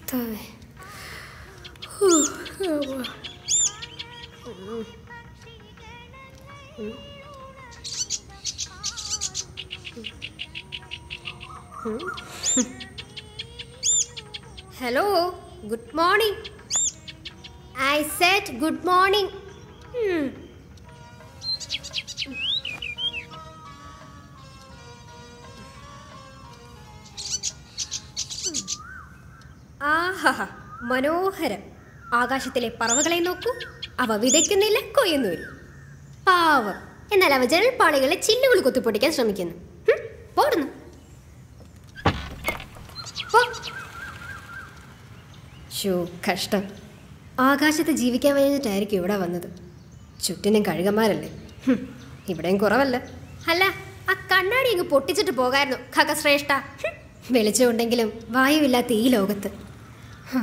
കർത്താവേ ഹൂ, യവ്വ. ഉം. ഉം. ഉം. Hello good morning I said good morning ആഹാ മനോഹരം ആകാശത്തിലെ പറവകളെ നോക്കൂ അവ വിതയ്ക്കുന്നില്ല കൊയ്യുന്നുമില്ല പാവം എന്നാൽ അവ ജനൽപ്പാളികളെ ചില്ലുകൾ കുത്തിപ്പൊട്ടിക്കാൻ ശ്രമിക്കുന്നു ഹും, പോടുന്നു പോ. ശോ കഷ്ടം ആകാശത്ത് ജീവിക്കാൻ വേണ്ടിയിട്ടായിരിക്കും ഇവിടെ വന്നത് ചുറ്റിനും കഴുകന്മാരല്ലേ ഹും, ഇവിടെയും കുറവല്ല അല്ല ആ കണ്ണാടി അങ്ങ് പൊട്ടിച്ചിട്ട് പോകായിരുന്നു ഖഗശ്രേഷ്ഠ ഹും, വെളിച്ചമുണ്ടെങ്കിലും വായുവില്ലാത്ത ഈ ലോകത്ത് ഹും.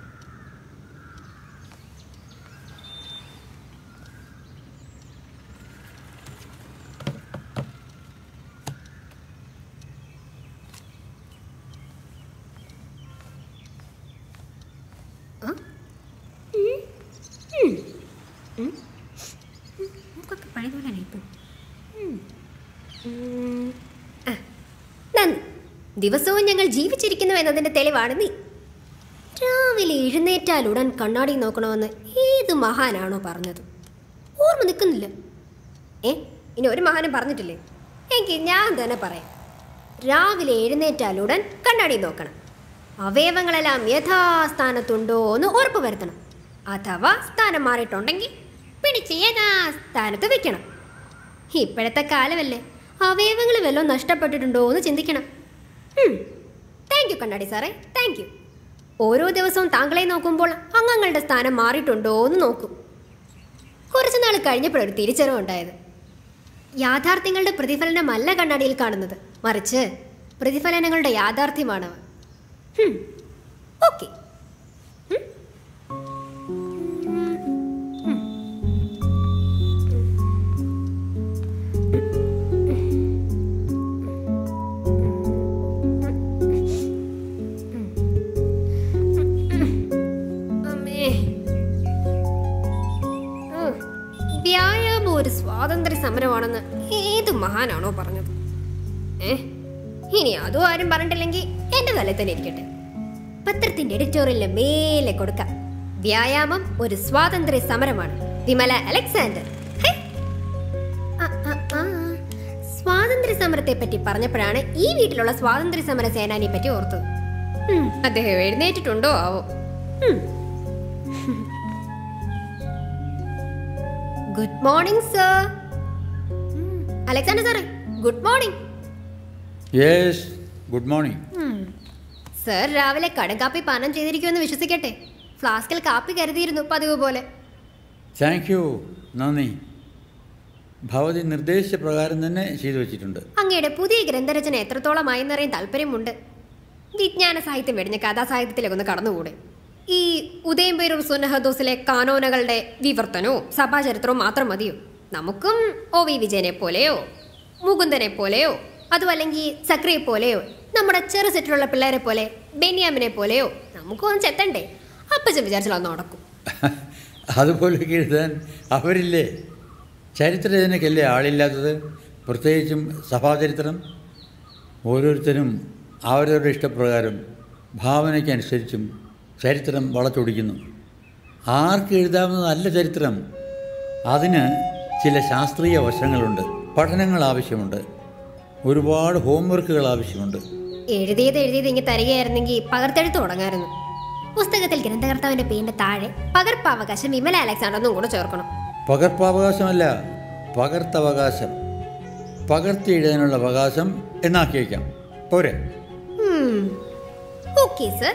നമുക്കൊക്കെ പഴയതുപോലെയാണ് ഇപ്പം നന്ദി ദിവസവും ഞങ്ങൾ ജീവിച്ചിരിക്കുന്നു എന്നതിന്റെ തെളിവാണ് നീ രാവിലെ എഴുന്നേറ്റാലുടൻ കണ്ണാടി നോക്കണമെന്ന് ഏത് മഹാനാണോ പറഞ്ഞത് ഓർമ്മ നിൽക്കുന്നില്ല ഏ ഇനി ഒരു മഹാനും പറഞ്ഞിട്ടില്ലേ എങ്കിൽ ഞാൻ തന്നെ പറയാം രാവിലെ എഴുന്നേറ്റാലുടൻ കണ്ണാടി നോക്കണം അവയവങ്ങളെല്ലാം യഥാസ്ഥാനത്തുണ്ടോ എന്ന് ഉറപ്പ് വരുത്തണം അഥവാ സ്ഥാനം മാറിയിട്ടുണ്ടെങ്കിൽ പിടിച്ച് യഥാസ്ഥാനത്ത് വെക്കണം ഇപ്പോഴത്തെ കാലമല്ലേ അവയവങ്ങൾ വല്ലതും നഷ്ടപ്പെട്ടിട്ടുണ്ടോ എന്ന് ചിന്തിക്കണം താങ്ക് യു കണ്ണാടി സാറേ താങ്ക് യു ഓരോ ദിവസവും താങ്കളെ നോക്കുമ്പോൾ അംഗങ്ങളുടെ സ്ഥാനം മാറിയിട്ടുണ്ടോ എന്ന് നോക്കും കുറച്ചു നാൾ കഴിഞ്ഞപ്പോഴൊരു തിരിച്ചറിവുണ്ടായത് യാഥാർത്ഥ്യങ്ങളുടെ പ്രതിഫലനമല്ല കണ്ണാടിയിൽ കാണുന്നത് മറിച്ച് പ്രതിഫലനങ്ങളുടെ യാഥാർത്ഥ്യമാണവ ഓക്കെ അമ്മേ ഉം. വ്യായാമം ഒരു സ്വാതന്ത്ര്യ സമരമാണെന്ന് ഏത് മഹാനാണോ പറഞ്ഞത് ഏ ഇനി അതും ആരും പറഞ്ഞിട്ടില്ലെങ്കിൽ എന്റെ തലയിൽ തന്നെ ഇരിക്കട്ടെ പത്രത്തിന്റെ എഡിറ്റോറിയലിന് മേലെ കൊടുക്കാം വ്യായാമം ഒരു സ്വാതന്ത്ര്യ സമരമാണ് വിമല അലക്സാണ്ടർ ഹേ. ആ, ആ, ആ. സ്വാതന്ത്ര്യ സമരത്തെ പറ്റി പറഞ്ഞപ്പോഴാണ് ഈ വീട്ടിലുള്ള സ്വാതന്ത്ര്യ സമര സേനാനിയെ പറ്റി ഓർത്തത് ഉം, അദ്ദേഹം എഴുന്നേറ്റിട്ടുണ്ടോ ആവോ ഉം. ഗുഡ് മോർണിംഗ് സർ അലക്സാണ്ടർ സാറേ good morning yes good morning sir രാവിലെ കടങ്കാപ്പി പാനം ചെയ്തിരിക്കുമെന്ന് വിശ്വസിക്കട്ടെ ഫ്ലാസ്കിൽ കാപ്പി കരുതിയിരുന്നു പതിവ് പോലെ താങ്ക് യു നന്ദി ഭവതി നിർദ്ദേശിച്ച പ്രകാരം തന്നെ ചെയ്തു വച്ചിട്ടുണ്ട് അങ്ങയുടെ പുതിയ ഗ്രന്ഥരചന എത്രത്തോളമായി എന്നറിയാൻ താല്പര്യമുണ്ട് വിജ്ഞാന സാഹിത്യം വെടിഞ്ഞ കഥാസാഹിത്യത്തിലേക്ക് ഒന്ന് കടന്നുകൂടെ ഈ ഉദയംപേരൂർ സുനഹദോസിലെ കാനോനകളുടെ വിവർത്തനവും സഭാചരിത്രവും മാത്രം മതിയോ നമുക്കും ഒ വി വിജയനെ പോലെയോ മുകുന്ദനെ പോലെയോ അതുമല്ലെങ്കിൽ സക്രിയെ പോലെയോ നമ്മുടെ ചെറു സെറ്റിലുള്ള പിള്ളേരെ പോലെ ബെന്യാമിനെ പോലെയോ നമുക്കും ഒന്ന് ചെത്തണ്ടേ അപ്പച്ചൻ വിചാരിച്ചാൽ അത് നടക്കും അതുപോലെയൊക്കെ എഴുതാൻ അവരില്ലേ ചരിത്രരചനയ്ക്കല്ലേ ആളില്ലാത്തത് പ്രത്യേകിച്ചും സഭാചരിത്രം ഓരോരുത്തരും അവരവരുടെ ഇഷ്ടപ്രകാരം ഭാവനയ്ക്കനുസരിച്ചും ചരിത്രം വളച്ചൊടിക്കുന്നു ആർക്ക് എഴുതാവുന്നതല്ല ചരിത്രം അതിന് ചില ശാസ്ത്രീയ വശങ്ങളുണ്ട് പഠനങ്ങൾ ആവശ്യമുണ്ട് ഒരുപാട് ഹോംവർക്കുകൾ ആവശ്യമുണ്ട് എഴുതിയത് എഴുതിയത് ഇങ്ങനെ തരികയായിരുന്നെങ്കിൽ പകർത്തെഴുത്ത് തുടങ്ങായിരുന്നു പുസ്തകത്തിൽ ഗ്രന്ഥകർത്താവിന്റെ പേരിന്റെ താഴെ പകർപ്പവകാശം വിമല അലക്സാണ്ടർ എന്നും കൂടെ ചേർക്കണം പകർപ്പവകാശമല്ല പകർത്തവകാശം പകർത്തി എഴുതാനുള്ള അവകാശം എന്നാക്കി വയ്ക്കാം പോരെ ഓക്കെ സർ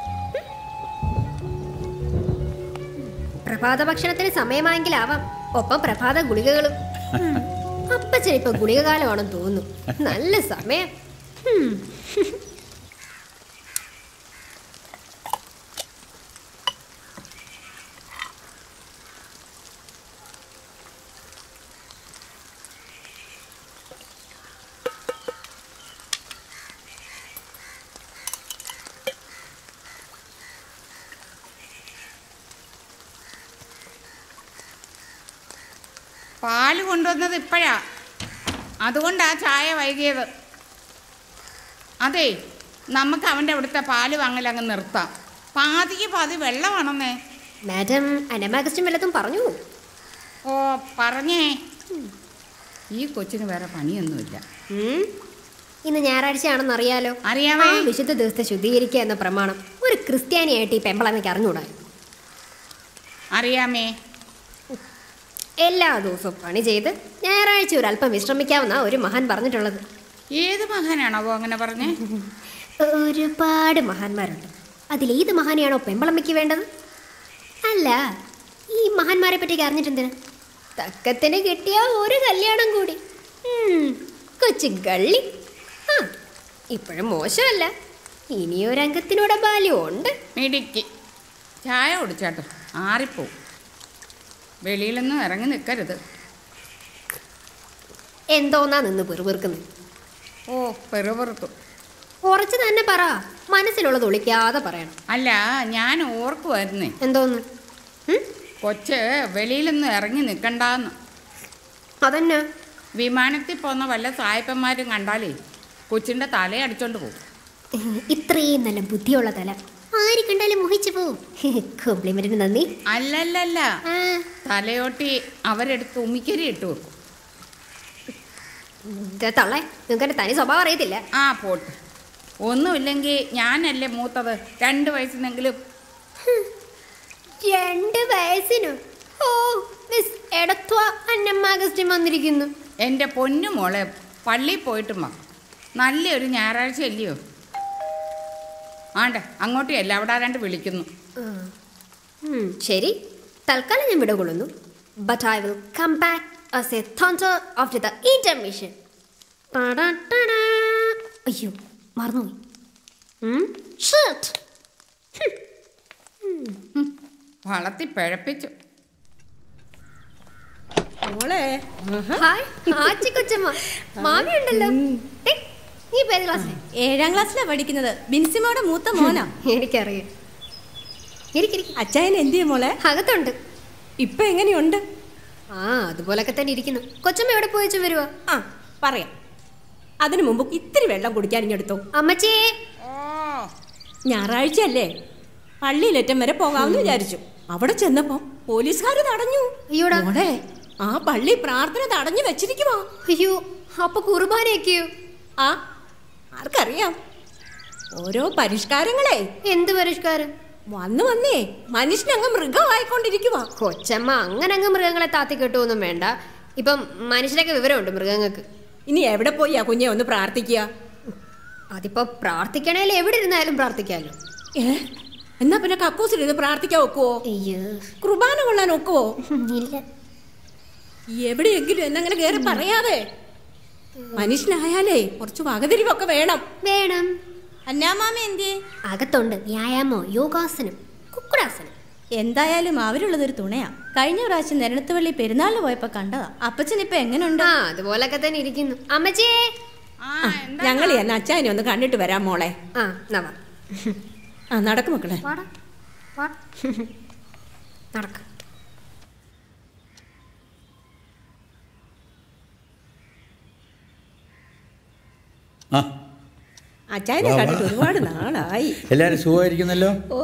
പ്രഭാത ഭക്ഷണത്തിന് സമയമായെങ്കിലാവാം ഒപ്പം പ്രഭാത ഗുളികകളും ഉം. അപ്പച്ചൻ ഇപ്പൊ ഗുളിക കാലമാണെന്ന് തോന്നുന്നു നല്ല സമയം ഉം. പാല് കൊണ്ടുവന്നത് ഇപ്പോഴാ അതുകൊണ്ടാ ചായ വൈകിയത് അതെ നമുക്ക് അവൻ്റെ അവിടുത്തെ പാല് വാങ്ങൽ അങ്ങ് നിർത്താം പാതിക്ക് പാതി വെള്ളമാണെന്നേ മാഡം അനമാഗസ്റ്റും വല്ലതും പറഞ്ഞു ഓ പറഞ്ഞേ ഈ കൊച്ചിന് വേറെ പണിയൊന്നുമില്ല ഉം? ഇന്ന് ഞായറാഴ്ചയാണെന്ന് അറിയാലോ അറിയാമേ ആ വിശുദ്ധ ദിവസത്തെ ശുദ്ധീകരിക്കുക എന്ന പ്രമാണം ഒരു ക്രിസ്ത്യാനിയായിട്ട് ഈ പെമ്പളമ്മയ്ക്ക് അറിഞ്ഞൂടാ അറിയാമേ എല്ലാ ദിവസവും പണി ചെയ്ത് ഞായറാഴ്ച ഒരു അല്പം വിശ്രമിക്കാമെന്നാ ഒരു മഹാൻ പറഞ്ഞിട്ടുള്ളത് ഏത് മഹാനാണാവോ അങ്ങനെ പറഞ്ഞേ ഒരുപാട് മഹാന്മാരുണ്ട് അതിലേത് മഹാനെയാണോ പെമ്പളമ്മയ്ക്ക് വേണ്ടത് അല്ല ഈ മഹാന്മാരെ പറ്റി അറിഞ്ഞിട്ടെന്തിനാ തക്കത്തിന് കിട്ടിയ ഒരു കല്യാണം കൂടി ഉം, കൊച്ചു ഗള്ളി ആ ഇപ്പോഴും മോശമല്ല ഇനിയൊരംഗത്തിനൂടെ ബാല്യം ഉണ്ട് മിടിക്ക് ചായ കുടിച്ചാട്ടോ ആറിപ്പോവും വെളിയിലൊന്നും ഇറങ്ങി നിൽക്കരുത് എന്തോന്നാ നിന്ന് പെറുപെറുക്കുന്നത് ഓ പെറുപെറുത്തു കുറച്ച് തന്നെ പറ മനസ്സിലുള്ളത് ഒളിക്കാതെ പറയണം അല്ല ഞാൻ ഓർക്കുമായിരുന്നേ എന്തോന്ന് ഉം? കൊച്ച് വെളിയിലൊന്നും ഇറങ്ങി നിൽക്കണ്ടെന്ന് അതന്നെ വിമാനത്തിൽ പോകുന്ന വല്ല സായിപ്പന്മാരും കണ്ടാലേ കൊച്ചിൻ്റെ തലയടിച്ചോണ്ട് പോകും ഇത്രയും നല്ല ബുദ്ധിയുള്ള തല ആര് കണ്ടാലും മോഹിച്ചു പോവും കോംപ്ലിമെന്റിന് നന്ദി അല്ലല്ലല്ല ആ, തലയോട്ടി അവരെടുത്ത് ഉമിക്കരി ഇട്ട് വെക്കും ദേ തള്ളേ നിങ്ങൾക്ക് എൻ്റെ തനി സ്വഭാവം അറിയത്തില്ല ആ പോട്ട് ഒന്നുമില്ലെങ്കിൽ ഞാനല്ലേ മൂത്തത് രണ്ട് വയസ്സിനെങ്കിലും രണ്ട് വയസ്സിനു ഓ മിസ് എടത്വ അന്നമ്മാഗസ്റ്റും വന്നിരിക്കുന്നു എൻ്റെ പൊന്നു മോളെ പള്ളിയിൽ പോയിട്ടും വാ നല്ലൊരു ഞായറാഴ്ച അല്ലയോ ആണ്ടെ അങ്ങോട്ടും അല്ല അവിടെ ആരാണ്ട് വിളിക്കുന്നു ആ. ഉം, ശരി തൽക്കാലം ഞാൻ വിടകൊള്ളുന്നു but I will come back as a thunder after the intermission ടാടാ-ടാടാ. അയ്യോ മറന്നുപോയി ഉം, shit. വളർത്തി പിഴപ്പിച്ചു മോളെ ഹായ് ആച്ചി കൊച്ചമ്മ മാമി ഉണ്ടല്ലോ ഏയ്, നീ ഇപ്പൊ ഏത് ക്ലാസ്സിൽ ഏഴാം ക്ലാസ്സിലാ പഠിക്കുന്നത് ബിൻസിമോടെ മൂത്ത മോനാ എനിക്കറിയാം ഇരിക്കിരിക്കും അച്ചായൻ എന്തിയ മോളെ അകത്തുണ്ട് ഇപ്പൊ എങ്ങനെയുണ്ട് ആ അതുപോലൊക്കെ തന്നെ ഇരിക്കുന്നു കൊച്ചമ്മ എവിടെ പോയി വെച്ച് വരുവാ ആ പറയാം അതിനു മുമ്പ് ഇത്തിരി വെള്ളം കുടിക്കാൻ ഇങ്ങെടുത്തോ അമ്മച്ചിയെ ഓ ഞായറാഴ്ച അല്ലേ പള്ളിയിലേറ്റം വരെ പോകാമെന്ന് വിചാരിച്ചു അവിടെ ചെന്നപ്പോ പോലീസുകാർ തടഞ്ഞു അയ്യോടാ. മോളെ ആ പള്ളി പ്രാർത്ഥന തടഞ്ഞു വെച്ചിരിക്കുവാ അയ്യോ അപ്പൊ കുർബാനയൊക്കെയോ ആ ആർക്കറിയാം ഓരോ പരിഷ്കാരങ്ങളെ എന്ത് പരിഷ്കാരം വന്നു വന്നേ മനുഷ്യനങ്ങ് മൃഗമായിക്കൊണ്ടിരിക്കുവാ കൊച്ചമ്മ അങ്ങനെ അങ്ങ് മൃഗങ്ങളെ താത്തി കെട്ടുമൊന്നും വേണ്ട ഇപ്പം മനുഷ്യരൊക്കെ വിവരമുണ്ട് മൃഗങ്ങൾക്ക് ഇനി എവിടെ പോയി ആ കുഞ്ഞെ ഒന്ന് പ്രാർത്ഥിക്കുക അതിപ്പോ പ്രാർത്ഥിക്കണേൽ എവിടെ ഇരുന്നാലും പ്രാർത്ഥിക്കാമല്ലോ ഏ എന്നാ പിന്നെ കക്കൂസിലിരുന്ന് പ്രാർത്ഥിക്കാൻ ഒക്കുവോ അയ്യോ കുർബാന കൊള്ളാൻ ഒക്കുവോ ഇല്ല എവിടെയെങ്കിലും എന്നങ്ങനെ കയറി പറയാതെ മനുഷ്യനായാലേ കുറച്ച് വകതിരിവൊക്കെ വേണം വേണം അന്നാമാമ എന്തേ അകത്തുണ്ട് വ്യായാമോ യോഗാസനം കുക്കുടാസനം എന്തായാലും അവരുള്ളതൊരു തുണയാ കഴിഞ്ഞ പ്രാവശ്യം നെരണത്തുവള്ളി പെരുന്നാളിന് പോയപ്പോ കണ്ടതാ അപ്പച്ചൻ ഇപ്പൊ എങ്ങനുണ്ട് ആ അതുപോലൊക്കെ തന്നെ ഇരിക്കുന്നു അമ്മച്ചിയെ ആ എന്താ ഞങ്ങൾ എന്നെ അച്ചായനെ ഒന്ന് കണ്ടിട്ട് വരാം മോളെ ആ എന്നാ വാ ആ നടക്കും മക്കളെ വാടാ വാ നടക്ക ആ അച്ചായനെ വാ, വാ. കണ്ടിട്ട് ഒരുപാട് നാളായി എല്ലാവരും സുഖമായിരിക്കുന്നല്ലോ ഓ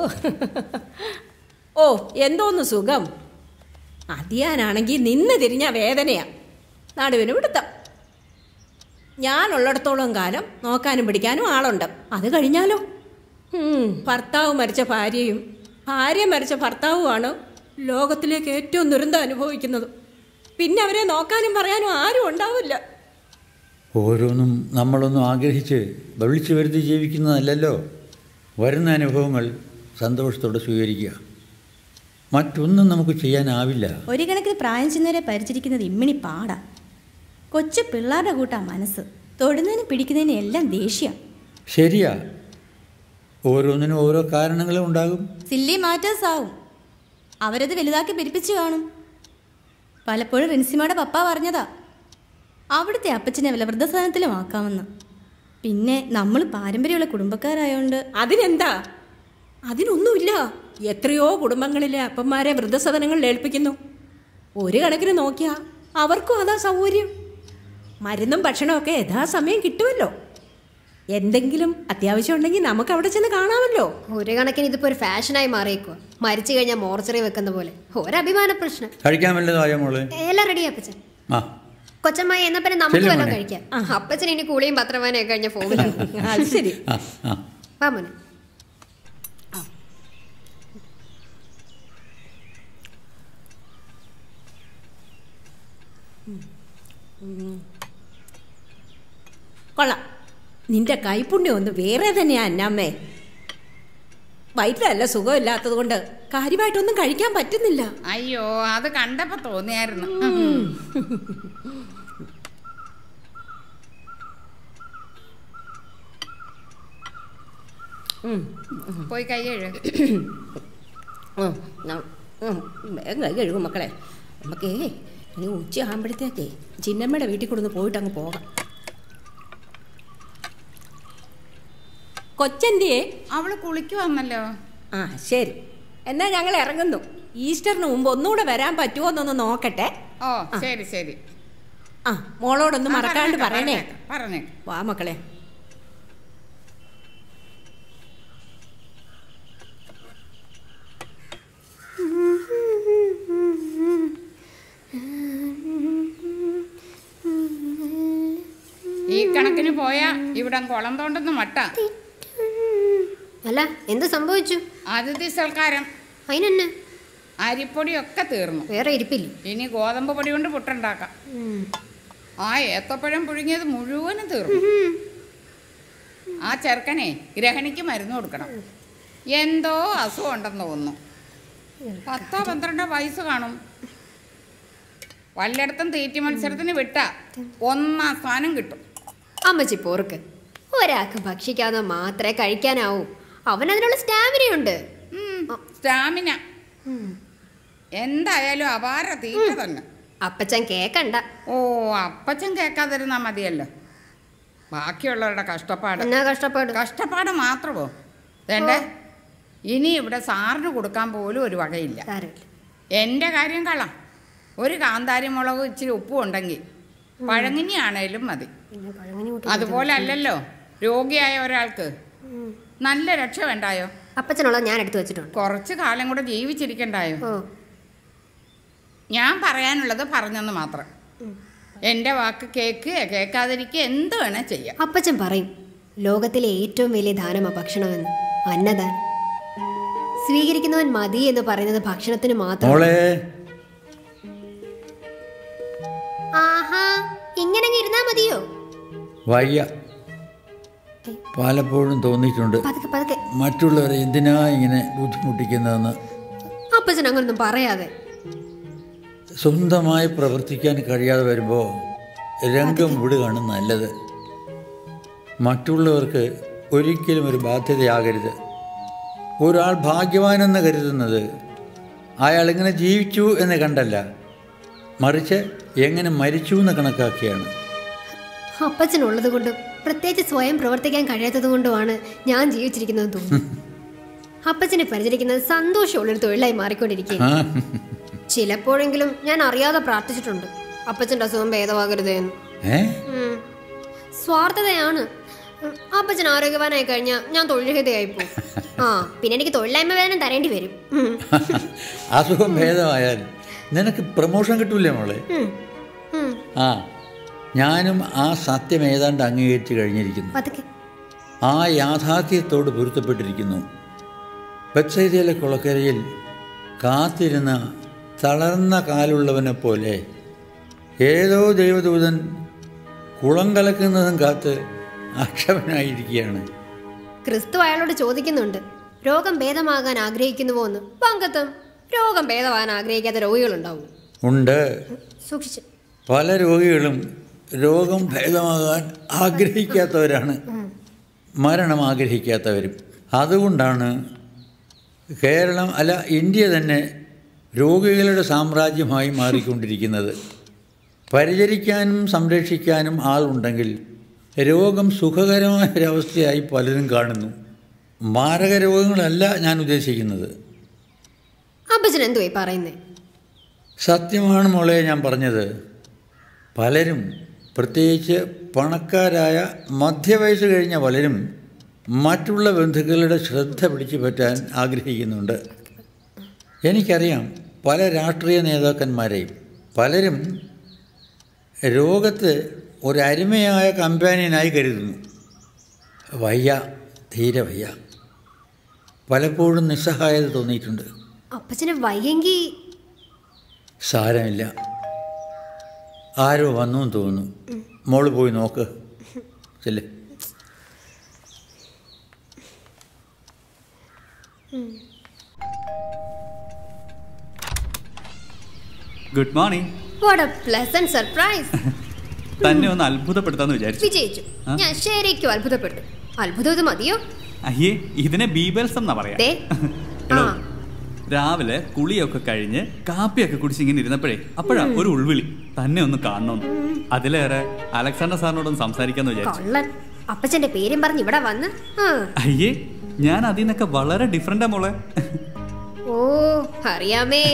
ഓ എന്തോന്ന് സുഖം അതിയാനാണെങ്കിൽ നിന്ന് തിരിഞ്ഞ വേദനയാ നടുവിന് പിടുത്തം ഞാനുള്ളിടത്തോളം കാലം നോക്കാനും പിടിക്കാനും ആളുണ്ട് അത് കഴിഞ്ഞാലോ ഉം, ഭർത്താവ് മരിച്ച ഭാര്യയും ഭാര്യ മരിച്ച ഭർത്താവുമാണ് ലോകത്തിലേക്ക് ഏറ്റവും ദുരന്തം അനുഭവിക്കുന്നത് പിന്നെ അവരെ നോക്കാനും പറയാനും ആരും ഉണ്ടാവില്ല ഓരോന്നും നമ്മളൊന്നും ആഗ്രഹിച്ച് വിളിച്ചു വരുത്തി ജീവിക്കുന്നതല്ലല്ലോ വരുന്ന അനുഭവങ്ങൾ സന്തോഷത്തോടെ സ്വീകരിക്കുക മറ്റൊന്നും നമുക്ക് ചെയ്യാനാവില്ല ഒരു കണക്കിന് പ്രായം ചെന്നവരെ പരിചരിക്കുന്നത് ഇമ്മിണി പാടാ കൊച്ചു പിള്ളേരുടെ കൂട്ടാ മനസ്സ് തൊടുന്നതിനും പിടിക്കുന്നതിനും എല്ലാം ദേഷ്യ ശരിയാ ഓരോന്നിനും ഓരോ കാരണങ്ങളും ഉണ്ടാകും സില്ലി മാറ്റേഴ്സ് ആവും അവരത് വലുതാക്കി പെരുപ്പിച്ചു കാണും പലപ്പോഴും റിൻസിമയുടെ പപ്പ പറഞ്ഞതാ അവിടുത്തെ അപ്പച്ചനെ വല്ല വൃദ്ധസാധനത്തിലും ആക്കാമെന്ന് പിന്നെ നമ്മൾ പാരമ്പര്യമുള്ള കുടുംബക്കാരായോണ്ട് അതിനെന്താ അതിനൊന്നുമില്ല എത്രയോ കുടുംബങ്ങളിലെ അപ്പന്മാരെ വൃദ്ധസദനങ്ങളിൽ ഏൽപ്പിക്കുന്നു ഒരു കണക്കിന് നോക്കിയാ അവർക്കും അതാ സൗകര്യം മരുന്നും ഭക്ഷണമൊക്കെ യഥാസമയം കിട്ടുമല്ലോ എന്തെങ്കിലും അത്യാവശ്യം ഉണ്ടെങ്കിൽ നമുക്ക് അവിടെ ചെന്ന് കാണാമല്ലോ ഒരു കണക്കിന് ഇതിപ്പോ ഒരു ഫാഷനായി മാറിയേക്കുക മരിച്ചു കഴിഞ്ഞാൽ മോർച്ചറി വെക്കുന്ന പോലെ ഒരഭിമാന പ്രശ്നം കഴിക്കാൻ വല്ലതായോ മോള് എല്ലാം റെഡി അപ്പച്ചൻ ആ കൊച്ചമ്മായി എന്നാ പിന്നെ നമുക്ക് ചെല്ലു വല്ലതും മോനെ. കഴിക്കാം അപ്പച്ചൻ ഇനി കൂളിയും പത്രവാനൊക്കെ കഴിഞ്ഞ ഫോമിലാണ് അത് ശരി ആ ആ വാ മോനെ കൊള്ളാം നിന്റെ കൈപ്പുണ്യം ഒന്ന് വേറെ തന്നെയാ അന്നാമ്മേ വയറ്റിലല്ല സുഖമില്ലാത്തത് കൊണ്ട് കാര്യമായിട്ടൊന്നും കഴിക്കാൻ പറ്റുന്നില്ല അയ്യോ അത് കണ്ടപ്പോ തോന്നിയായിരുന്നു പോയി കൈ കഴുക ഉം, ന- ഉം, വേഗം കൈ കഴുകും മക്കളെ നമുക്കേ ഇനി ഉച്ച ആകുമ്പോഴത്തേക്കേ ചിന്നമ്മയുടെ വീട്ടിൽ കൊണ്ടു പോയിട്ട് അങ്ങ് പോകാം കൊച്ചൻ്റെയെ അവള് കുളിക്ക് വന്നല്ലോ ആ ശരി എന്നാ ഞങ്ങൾ ഇറങ്ങുന്നു ഈസ്റ്ററിന് മുമ്പ് ഒന്നുകൂടെ വരാൻ പറ്റുമോ എന്നൊന്ന് നോക്കട്ടെ ഓ ശരി ശരി ആ മോളോടൊന്നും ആ, മറക്കാണ്ട് പറഞ്ഞേക്കാം, പറയണേ പറഞ്ഞേക്കാം, പറഞ്ഞേക്കാം വാ മക്കളെ ഈ കണക്കിന് പോയാ ഇവിടെ കുളം തോണ്ടെന്ന് മട്ട അല്ല എന്ത് സംഭവിച്ചു അതിഥി സൽക്കാരം അതിനെന്നെ അരിപ്പൊടിയൊക്കെ തീർന്നു വേറെ ഇരിപ്പില്ല ഇനി ഗോതമ്പ് പൊടി കൊണ്ട് പുട്ടുണ്ടാക്കാം ആ ഏത്തപ്പഴം പുഴുങ്ങിയത് മുഴുവനും തീർന്നു ആ ചെറുക്കനെ ഗ്രഹണിക്ക് മരുന്ന് കൊടുക്കണം എന്തോ അസുഖം ഉണ്ടെന്ന് തോന്നുന്നു പത്തോ പന്ത്രണ്ടോ വയസ്സ് കാണും വല്ലയിടത്തും തീറ്റി മത്സരത്തിന് വിട്ടാ ഒന്നാം സ്ഥാനം കിട്ടും അമ്മച്ചി പോർക്ക് ഒരാൾക്ക് ഭക്ഷിക്കാതെ മാത്രമേ കഴിക്കാനാവൂ അവൻ അതിനുള്ള സ്റ്റാമിനയുണ്ട് ഉം, സ്റ്റാമിന എന്തായാലും അപാര തീറ്റ തന്നെ അപ്പച്ചൻ കേക്കണ്ട ഓ അപ്പച്ചൻ കേൾക്കാതിരുന്നാ മതിയല്ലോ ബാക്കിയുള്ളവരുടെ കഷ്ടപ്പാട് എന്നാ കഷ്ടപ്പാട് കഷ്ടപ്പാട് മാത്രമോ വേണ്ടേ ഇനി ഇവിടെ സാറിന് കൊടുക്കാൻ പോലും ഒരു വകയില്ല സാരമില്ല എൻ്റെ കാര്യം കള ഒരു കാന്താരി മുളകും ഇച്ചിരി ഉപ്പും ഉണ്ടെങ്കിൽ പഴങ്ങിനിയാണേലും മതി പിന്നെ പഴങ്കഞ്ഞി കൂട്ടി അതുപോലെ അല്ലല്ലോ രോഗിയായ ഒരാൾക്ക് നല്ല രക്ഷ വേണ്ടായോ അപ്പച്ചനുള്ളത് ഞാൻ എടുത്തു വെച്ചിട്ടുണ്ട് കുറച്ച് കാലം കൂടെ ജീവിച്ചിരിക്കണ്ടായോ ഓ ഞാൻ പറയാനുള്ളത് പറഞ്ഞെന്ന് മാത്രം എൻ്റെ വാക്ക് കേൾക്കുക കേൾക്കാതിരിക്കുക എന്ത് വേണേൽ ചെയ്യാം അപ്പച്ചൻ പറയും ലോകത്തിലെ ഏറ്റവും വലിയ ദാനമാ ഭക്ഷണമെന്ന് അന്നദാനം സ്വീകരിക്കുന്നവൻ മതി എന്ന് പറയുന്നത് ഭക്ഷണത്തിന് മാത്രം മോളെ ആഹാ ഇങ്ങനെ അങ്ങ് ഇരുന്നാ മതിയോ വയ്യ പലപ്പോഴും തോന്നിയിട്ടുണ്ട് പതുക്കെ പതുക്കെ മറ്റുള്ളവരെ എന്തിനാ ഇങ്ങനെ ബുദ്ധിമുട്ടിക്കുന്നതെന്ന് അപ്പച്ചൻ അങ്ങനൊന്നും പറയാതെ സ്വന്തമായി പ്രവർത്തിക്കാൻ കഴിയാതെ വരുമ്പോൾ രംഗം വിടുകയാണ് നല്ലത് മറ്റുള്ളവർക്ക് ഒരിക്കലും ഒരു ബാധ്യതയാകരുത് ഒരാൾ ഭാഗ്യവാനെന്ന് കരുതുന്നത് അയാൾ എങ്ങനെ ജീവിച്ചു എന്ന് കണ്ടല്ല മറിച്ച് എങ്ങനെ മരിച്ചു എന്ന് കണക്കാക്കിയാണ് അപ്പച്ചനുള്ളത് കൊണ്ടും പ്രത്യേകിച്ച് സ്വയം പ്രവർത്തിക്കാൻ കഴിയാത്തത് കൊണ്ടുമാണ് ഞാൻ ജീവിച്ചിരിക്കുന്നത് തോന്നുന്നു അപ്പച്ചനെ പരിചരിക്കുന്നത് സന്തോഷമുള്ളൊരു തൊഴിലായി മാറിക്കൊണ്ടിരിക്കുകയാണ് ആ ചിലപ്പോഴെങ്കിലും ഞാൻ അറിയാതെ പ്രാർത്ഥിച്ചിട്ടുണ്ട് അപ്പച്ചന്റെ അസുഖം ഭേദമാകരുതേ എന്ന് ഏ ഉം. സ്വാർത്ഥതയാണ് ഉം. അപ്പച്ചൻ ആരോഗ്യവാനായി കഴിഞ്ഞാൽ ഞാൻ തൊഴിൽരഹിതയായി പോകും ആ പിന്നെ എനിക്ക് തൊഴിലില്ലായ്മ വേദന തരേണ്ടി വരും ഉം. അസുഖം ഭേദമായാൽ നിനക്ക് പ്രമോഷൻ കിട്ടൂലേ മോളെ ഉം. ഉം. ആ ഞാനും ആ സത്യം ഏതാണ്ട് അംഗീകരിച്ച് കഴിഞ്ഞിരിക്കുന്നു പതുക്കെ ആ യാഥാർത്ഥ്യത്തോട് പൊരുത്തപ്പെട്ടിരിക്കുന്നു ബത്സൈദയിലെ കുളക്കരയിൽ കാത്തിരുന്ന തളർന്ന കാലുള്ളവനെ പോലെ ഏതോ ദൈവദൂതൻ കുളം കലക്കുന്നതും കാത്ത് അക്ഷമനായിരിക്കുകയാണ് ക്രിസ്തു അയാളോട് ചോദിക്കുന്നുണ്ട് രോഗം ഭേദമാകാൻ ആഗ്രഹിക്കുന്നുവോ എന്ന് പങ്കത്തും രോഗം ഭേദമാകാൻ ആഗ്രഹിക്കാത്ത രോഗികളുണ്ടാവും ഉണ്ട് സൂക്ഷിച്ച് പല രോഗികളും രോഗം ഭേദമാകാൻ ആഗ്രഹിക്കാത്തവരാണ് മരണം ആഗ്രഹിക്കാത്തവരും അതുകൊണ്ടാണ് കേരളം അല്ല ഇന്ത്യ തന്നെ രോഗികളുടെ സാമ്രാജ്യമായി മാറിക്കൊണ്ടിരിക്കുന്നത് പരിചരിക്കാനും സംരക്ഷിക്കാനും ആളുണ്ടെങ്കിൽ രോഗം സുഖകരമായ ഒരവസ്ഥയായി പലരും കാണുന്നു മാരക രോഗങ്ങളല്ല ഞാൻ ഉദ്ദേശിക്കുന്നത് അപ്പച്ചൻ എന്തുവായി പറയുന്നേ സത്യമാണ് മോളെ ഞാൻ പറഞ്ഞത് പലരും പ്രത്യേകിച്ച് പണക്കാരായ മധ്യവയസ്സ് കഴിഞ്ഞ പലരും മറ്റുള്ള ബന്ധുക്കളുടെ ശ്രദ്ധ പിടിച്ചു പറ്റാൻ ആഗ്രഹിക്കുന്നുണ്ട് എനിക്കറിയാം പല രാഷ്ട്രീയ നേതാക്കന്മാരെയും പലരും രോഗത്ത് ഒരു അരുമയായ കമ്പാനിയനായി കരുതുന്നു വയ്യ തീരെ വയ്യ പലപ്പോഴും നിസ്സഹായത തോന്നിയിട്ടുണ്ട് അപ്പച്ചന് വയ്യെങ്കിൽ സാരമില്ല ആരോ വന്നു എന്ന് തോന്നുന്നു മോള് പോയി നോക്ക് ചെല്ലേ good morning what a pleasant surprise തന്നെ ഒന്ന് അത്ഭുതപ്പെടുത്താന്ന് വിചാരിച്ചു വിജയിച്ചു ആ? ഞാൻ ശരിക്കും അത്ഭുതപ്പെട്ടു അത്ഭുതം ഇത് മതിയോ അയ്യേ ഇതിനെ ബീബൽസം എന്നാ പറയാ ദേ. എടോ, ആ. രാവിലെ കുളിയൊക്കെ കഴിഞ്ഞ് കാപ്പിയൊക്കെ കുടിച്ച് ഇങ്ങനെ ഇരുന്നപ്പോഴേ അപ്പോഴാ ഒരു ഉൾവിളി തന്നെ ഒന്ന് കാണണമെന്ന് അതിലേറെ അലക്സാണ്ടർ സാറിനോടൊന്ന് സംസാരിക്കാന്ന് വിചാരിച്ചു കള്ളൻ അപ്പച്ചന്റെ പേരും പറഞ്ഞ് ഇവിടെ വന്ന് ആ അയ്യേ ഞാൻ അതിൽ നിന്നൊക്കെ വളരെ ഡിഫറെന്റാ മോളെ ഓ അറിയാമേ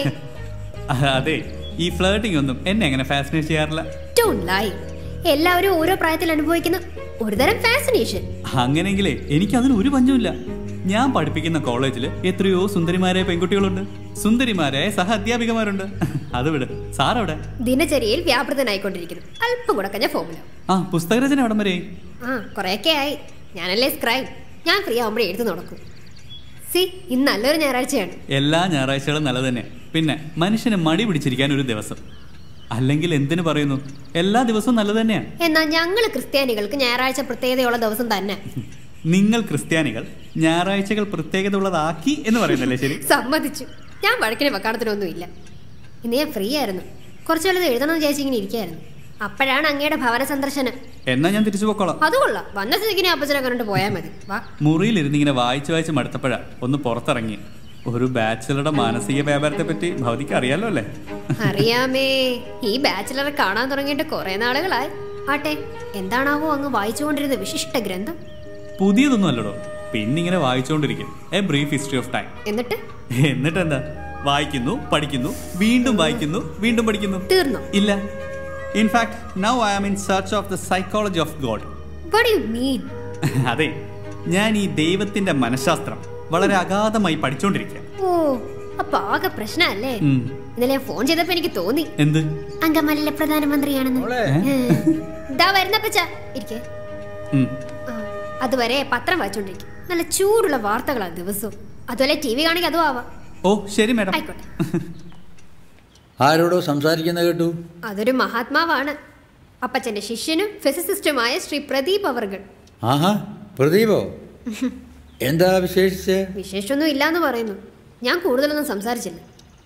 അതെ ഈ ഫ്ലേട്ടിംഗ് ഒന്നും എന്നെ അങ്ങനെ ഫാസിനേറ്റ് ചെയ്യാറില്ല Don't lie. എല്ലാവരും ഓരോ പ്രായത്തിൽ അനുഭവിക്കുന്ന ഒരുതരം ഫാസിനേഷൻ അങ്ങനെയെങ്കിലേ എനിക്കതിന് ഒരു പഞ്ചുമില്ല ഞാൻ പഠിപ്പിക്കുന്ന കോളേജിൽ എത്രയോ സുന്ദരിമാരായ പെൺകുട്ടികളുണ്ട് സുന്ദരിമാരായ സഹ അധ്യാപികമാരുണ്ട് അത് വിട് സാറവിടെ ദിനചര്യയിൽ വ്യാപൃതനായിക്കൊണ്ടിരിക്കുന്നു അല്പം കൂടെ കഴിഞ്ഞ ഫോമുല ആ പുസ്തകരചന അവിടം വരെ ആ കുറെയൊക്കെ ആയി ഞാനല്ലേ സ്ക്രൈബ് ഞാൻ ഫ്രീ ആവുമ്പോഴേ എഴുതി നടക്കും സി ഇന്ന് നല്ലൊരു ഞായറാഴ്ചയാണ് എല്ലാ ഞായറാഴ്ചകളും നല്ല തന്നെ പിന്നെ മനുഷ്യന് മടി പിടിച്ചിരിക്കാൻ ഒരു ദിവസം അല്ലെങ്കിൽ എന്തിനു പറയുന്നു എല്ലാ ദിവസവും നല്ലത് തന്നെയാ എന്നാൽ ഞങ്ങൾ ക്രിസ്ത്യാനികൾക്ക് ഞായറാഴ്ച പ്രത്യേകതയുള്ള ദിവസം തന്നെ നിങ്ങൾ ക്രിസ്ത്യാനികൾ ഞായറാഴ്ചകൾ പ്രത്യേകത ഉള്ളതാക്കി എന്ന് പറയുന്നല്ലേ ശരി സമ്മതിച്ചു ഞാൻ വഴക്കിന് വക്കാണത്തിനൊന്നും ഇല്ല ഇന്ന് ഞാൻ ഫ്രീ ആയിരുന്നു കുറച്ചു വല്ലതും എഴുതണമെന്ന് വിചാരിച്ച് ഇങ്ങനെ ഇരിക്കായിരുന്നു അപ്പോഴാണ് അങ്ങയുടെ ഭവന സന്ദർശനം എന്നാ ഞാൻ തിരിച്ചു പോക്കോളാം അത് കൊള്ളാം വന്ന സ്ഥിതിക്കിനെ അപ്പച്ചനെ കണ്ടിട്ട് പോയാൽ മതി വാ മുറിയിലിരുന്ന് ഇങ്ങനെ വായിച്ച് വായിച്ച് മടുത്തപ്പോഴാ ഒന്ന് പുറത്തിറങ്ങി ഒരു ബാച്ചിലറുടെ മാനസിക വ്യാപാരത്തെ പറ്റി ഭൗതിക്ക് അറിയാലോ അല്ലേ അറിയാമേ ഈ ബാച്ചിലറെ കാണാൻ തുടങ്ങിയിട്ട് കുറെ നാളുകളായി ആട്ടെ എന്താണാവോ അങ്ങ് വായിച്ചുകൊണ്ടിരുന്ന വിശിഷ്ട ഗ്രന്ഥം പുതിയതൊന്നും അല്ലടോ പിന്നിങ്ങനെ വായിച്ചുകൊണ്ടിരിക്കും a brief history of time എന്നിട്ട് എന്നിട്ട് എന്താ വായിക്കുന്നു പഠിക്കുന്നു വീണ്ടും വായിക്കുന്നു വീണ്ടും പഠിക്കുന്നു തീർന്നു ഇല്ല in fact now I am in search of the psychology of God what you mean അതെ ഞാൻ ഈ ദൈവത്തിന്റെ മനഃശാസ്ത്രം വളരെ അഗാധമായി പഠിച്ചുകൊണ്ടിരിക്കുക ഓ അപ്പൊ ആകെ പ്രശ്നമല്ലേ ഉം. ഇന്നലെ ഞാൻ ഫോൺ ചെയ്തപ്പോ എനിക്ക് തോന്നി എന്ത് അങ്കമാലിലെ പ്രധാനമന്ത്രിയാണെന്ന് മോളെ. ഉം. ദാ വരുന്നപ്പച്ച ഇരിക്കേ ഉം. ആ, അതുവരെ പത്രം വായിച്ചോണ്ടിരിക്കും നല്ല ചൂടുള്ള വാർത്തകളാ ദിവസവും അതുപോലെ ടി വി കാണിക്കുക അതും ആവാം ഓ ശരി മാഡം ആയിക്കോട്ടെ ആരോടോ സംസാരിക്കുന്ന കേട്ടു അതൊരു മഹാത്മാവാണ് അപ്പച്ചന്റെ ശിഷ്യനും ഫിസിസിസ്റ്റുമായ ശ്രീ പ്രദീപ് അവർകൾ ആഹാ പ്രദീപോ എന്താ വിശേഷിച്ച് വിശേഷമൊന്നും ഇല്ലാന്ന് പറയുന്നു ഞാൻ കൂടുതലൊന്നും സംസാരിച്ചില്ല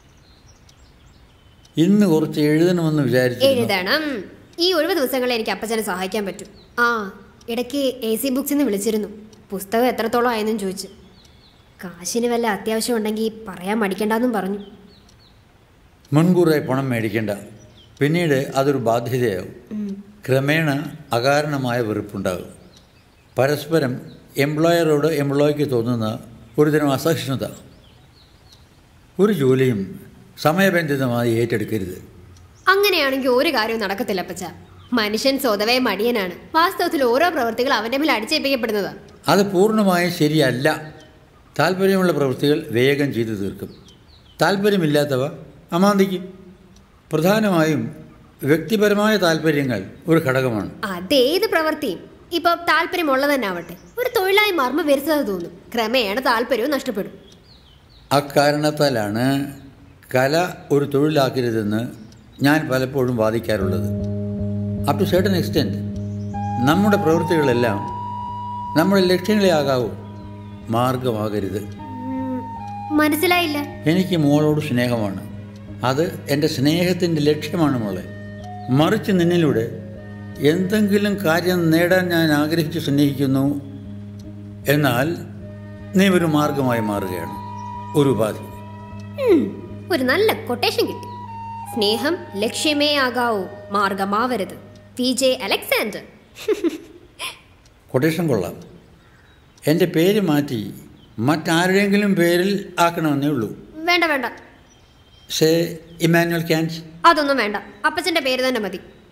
ഇന്ന് കുറച്ച് എഴുതണമെന്ന് വിചാരിച്ചു എഴുതണം ഈ ഒഴിവ് ദിവസങ്ങളിൽ എനിക്ക് അപ്പച്ചനെ സഹായിക്കാൻ പറ്റും ആ ഇടയ്ക്ക് എ സി ബുക്സിൽ നിന്ന് വിളിച്ചിരുന്നു പുസ്തകം എത്രത്തോളം ആയെന്നും ചോദിച്ചു കാശിന് വല്ല അത്യാവശ്യം ഉണ്ടെങ്കിൽ പറയാൻ മടിക്കണ്ടെന്നും പറഞ്ഞു മുൻകൂറായി പണം മേടിക്കേണ്ട പിന്നീട് അതൊരു ബാധ്യതയാവും ക്രമേണ അകാരണമായ വെറുപ്പുണ്ടാകും പരസ്പരം എംപ്ലോയറോട് എംപ്ലോയിക്ക് തോന്നുന്ന ഒരുതരം അസഹിഷ്ണുത ഒരു ജോലിയും സമയബന്ധിതമായി ഏറ്റെടുക്കരുത് അങ്ങനെയാണെങ്കിൽ ഒരു കാര്യവും നടക്കത്തില്ല അപ്പച്ച മനുഷ്യൻ സ്വതവേ മടിയനാണ് വാസ്തവത്തിൽ ഓരോ പ്രവൃത്തികൾ അവന്റെ മേൽ അടിച്ചേൽപ്പിക്കപ്പെടുന്നതാണ് അത് പൂർണ്ണമായും ശരിയല്ല താല്പര്യമുള്ള പ്രവൃത്തികൾ വേഗം ചെയ്തു തീർക്കും താല്പര്യമില്ലാത്തവ അമാന്തിക്കും പ്രധാനമായും വ്യക്തിപരമായ താല്പര്യങ്ങൾ ഒരു ഘടകമാണ് അതേത് പ്രവൃത്തിയും ഇപ്പൊ താല്പര്യമുള്ളത് തന്നെ ആവട്ടെ ഒരു തൊഴിലായി മാറുമ്പോൾ വരുത്തത് തോന്നും ക്രമേണ താല്പര്യവും നഷ്ടപ്പെടും അക്കാരണത്താലാണ് കല ഒരു തൊഴിലാക്കരുതെന്ന് ഞാൻ പലപ്പോഴും വാദിക്കാറുള്ളത് അപ് ടു സർട്ടൻ എക്സ്റ്റെൻറ്റ് നമ്മുടെ പ്രവൃത്തികളെല്ലാം നമ്മുടെ ലക്ഷ്യങ്ങളെ ആകാവൂ മാർഗമാകരുത് ഉം, മനസ്സിലായില്ല എനിക്ക് മോളോട് സ്നേഹമാണ് അത് എൻ്റെ സ്നേഹത്തിൻ്റെ ലക്ഷ്യമാണ് മോളെ മറിച്ച് നിന്നിലൂടെ എന്തെങ്കിലും കാര്യം നേടാൻ ഞാൻ ആഗ്രഹിച്ച് സ്നേഹിക്കുന്നു എന്നാൽ നീ ഒരു മാർഗമായി മാറുകയാണ് ഒരു ഉപാധി ഉം, ഒരു നല്ല കൊട്ടേഷൻ കിട്ടി സ്നേഹം ലക്ഷ്യമേ ആകാവൂ മാർഗമാവരുത് പി ജെ അലക്സാണ്ടർ കൊട്ടേഷൻ കൊള്ളാം എൻ്റെ പേര് മാറ്റി മറ്റാരുടെയെങ്കിലും പേരിൽ ആക്കണമെന്നേ ഉള്ളൂ വേണ്ട വേണ്ട സേ ഇമാനുവൽ ക്യാൻസ് അതൊന്നും വേണ്ട അപ്പച്ചന്റെ പേര് തന്നെ മതി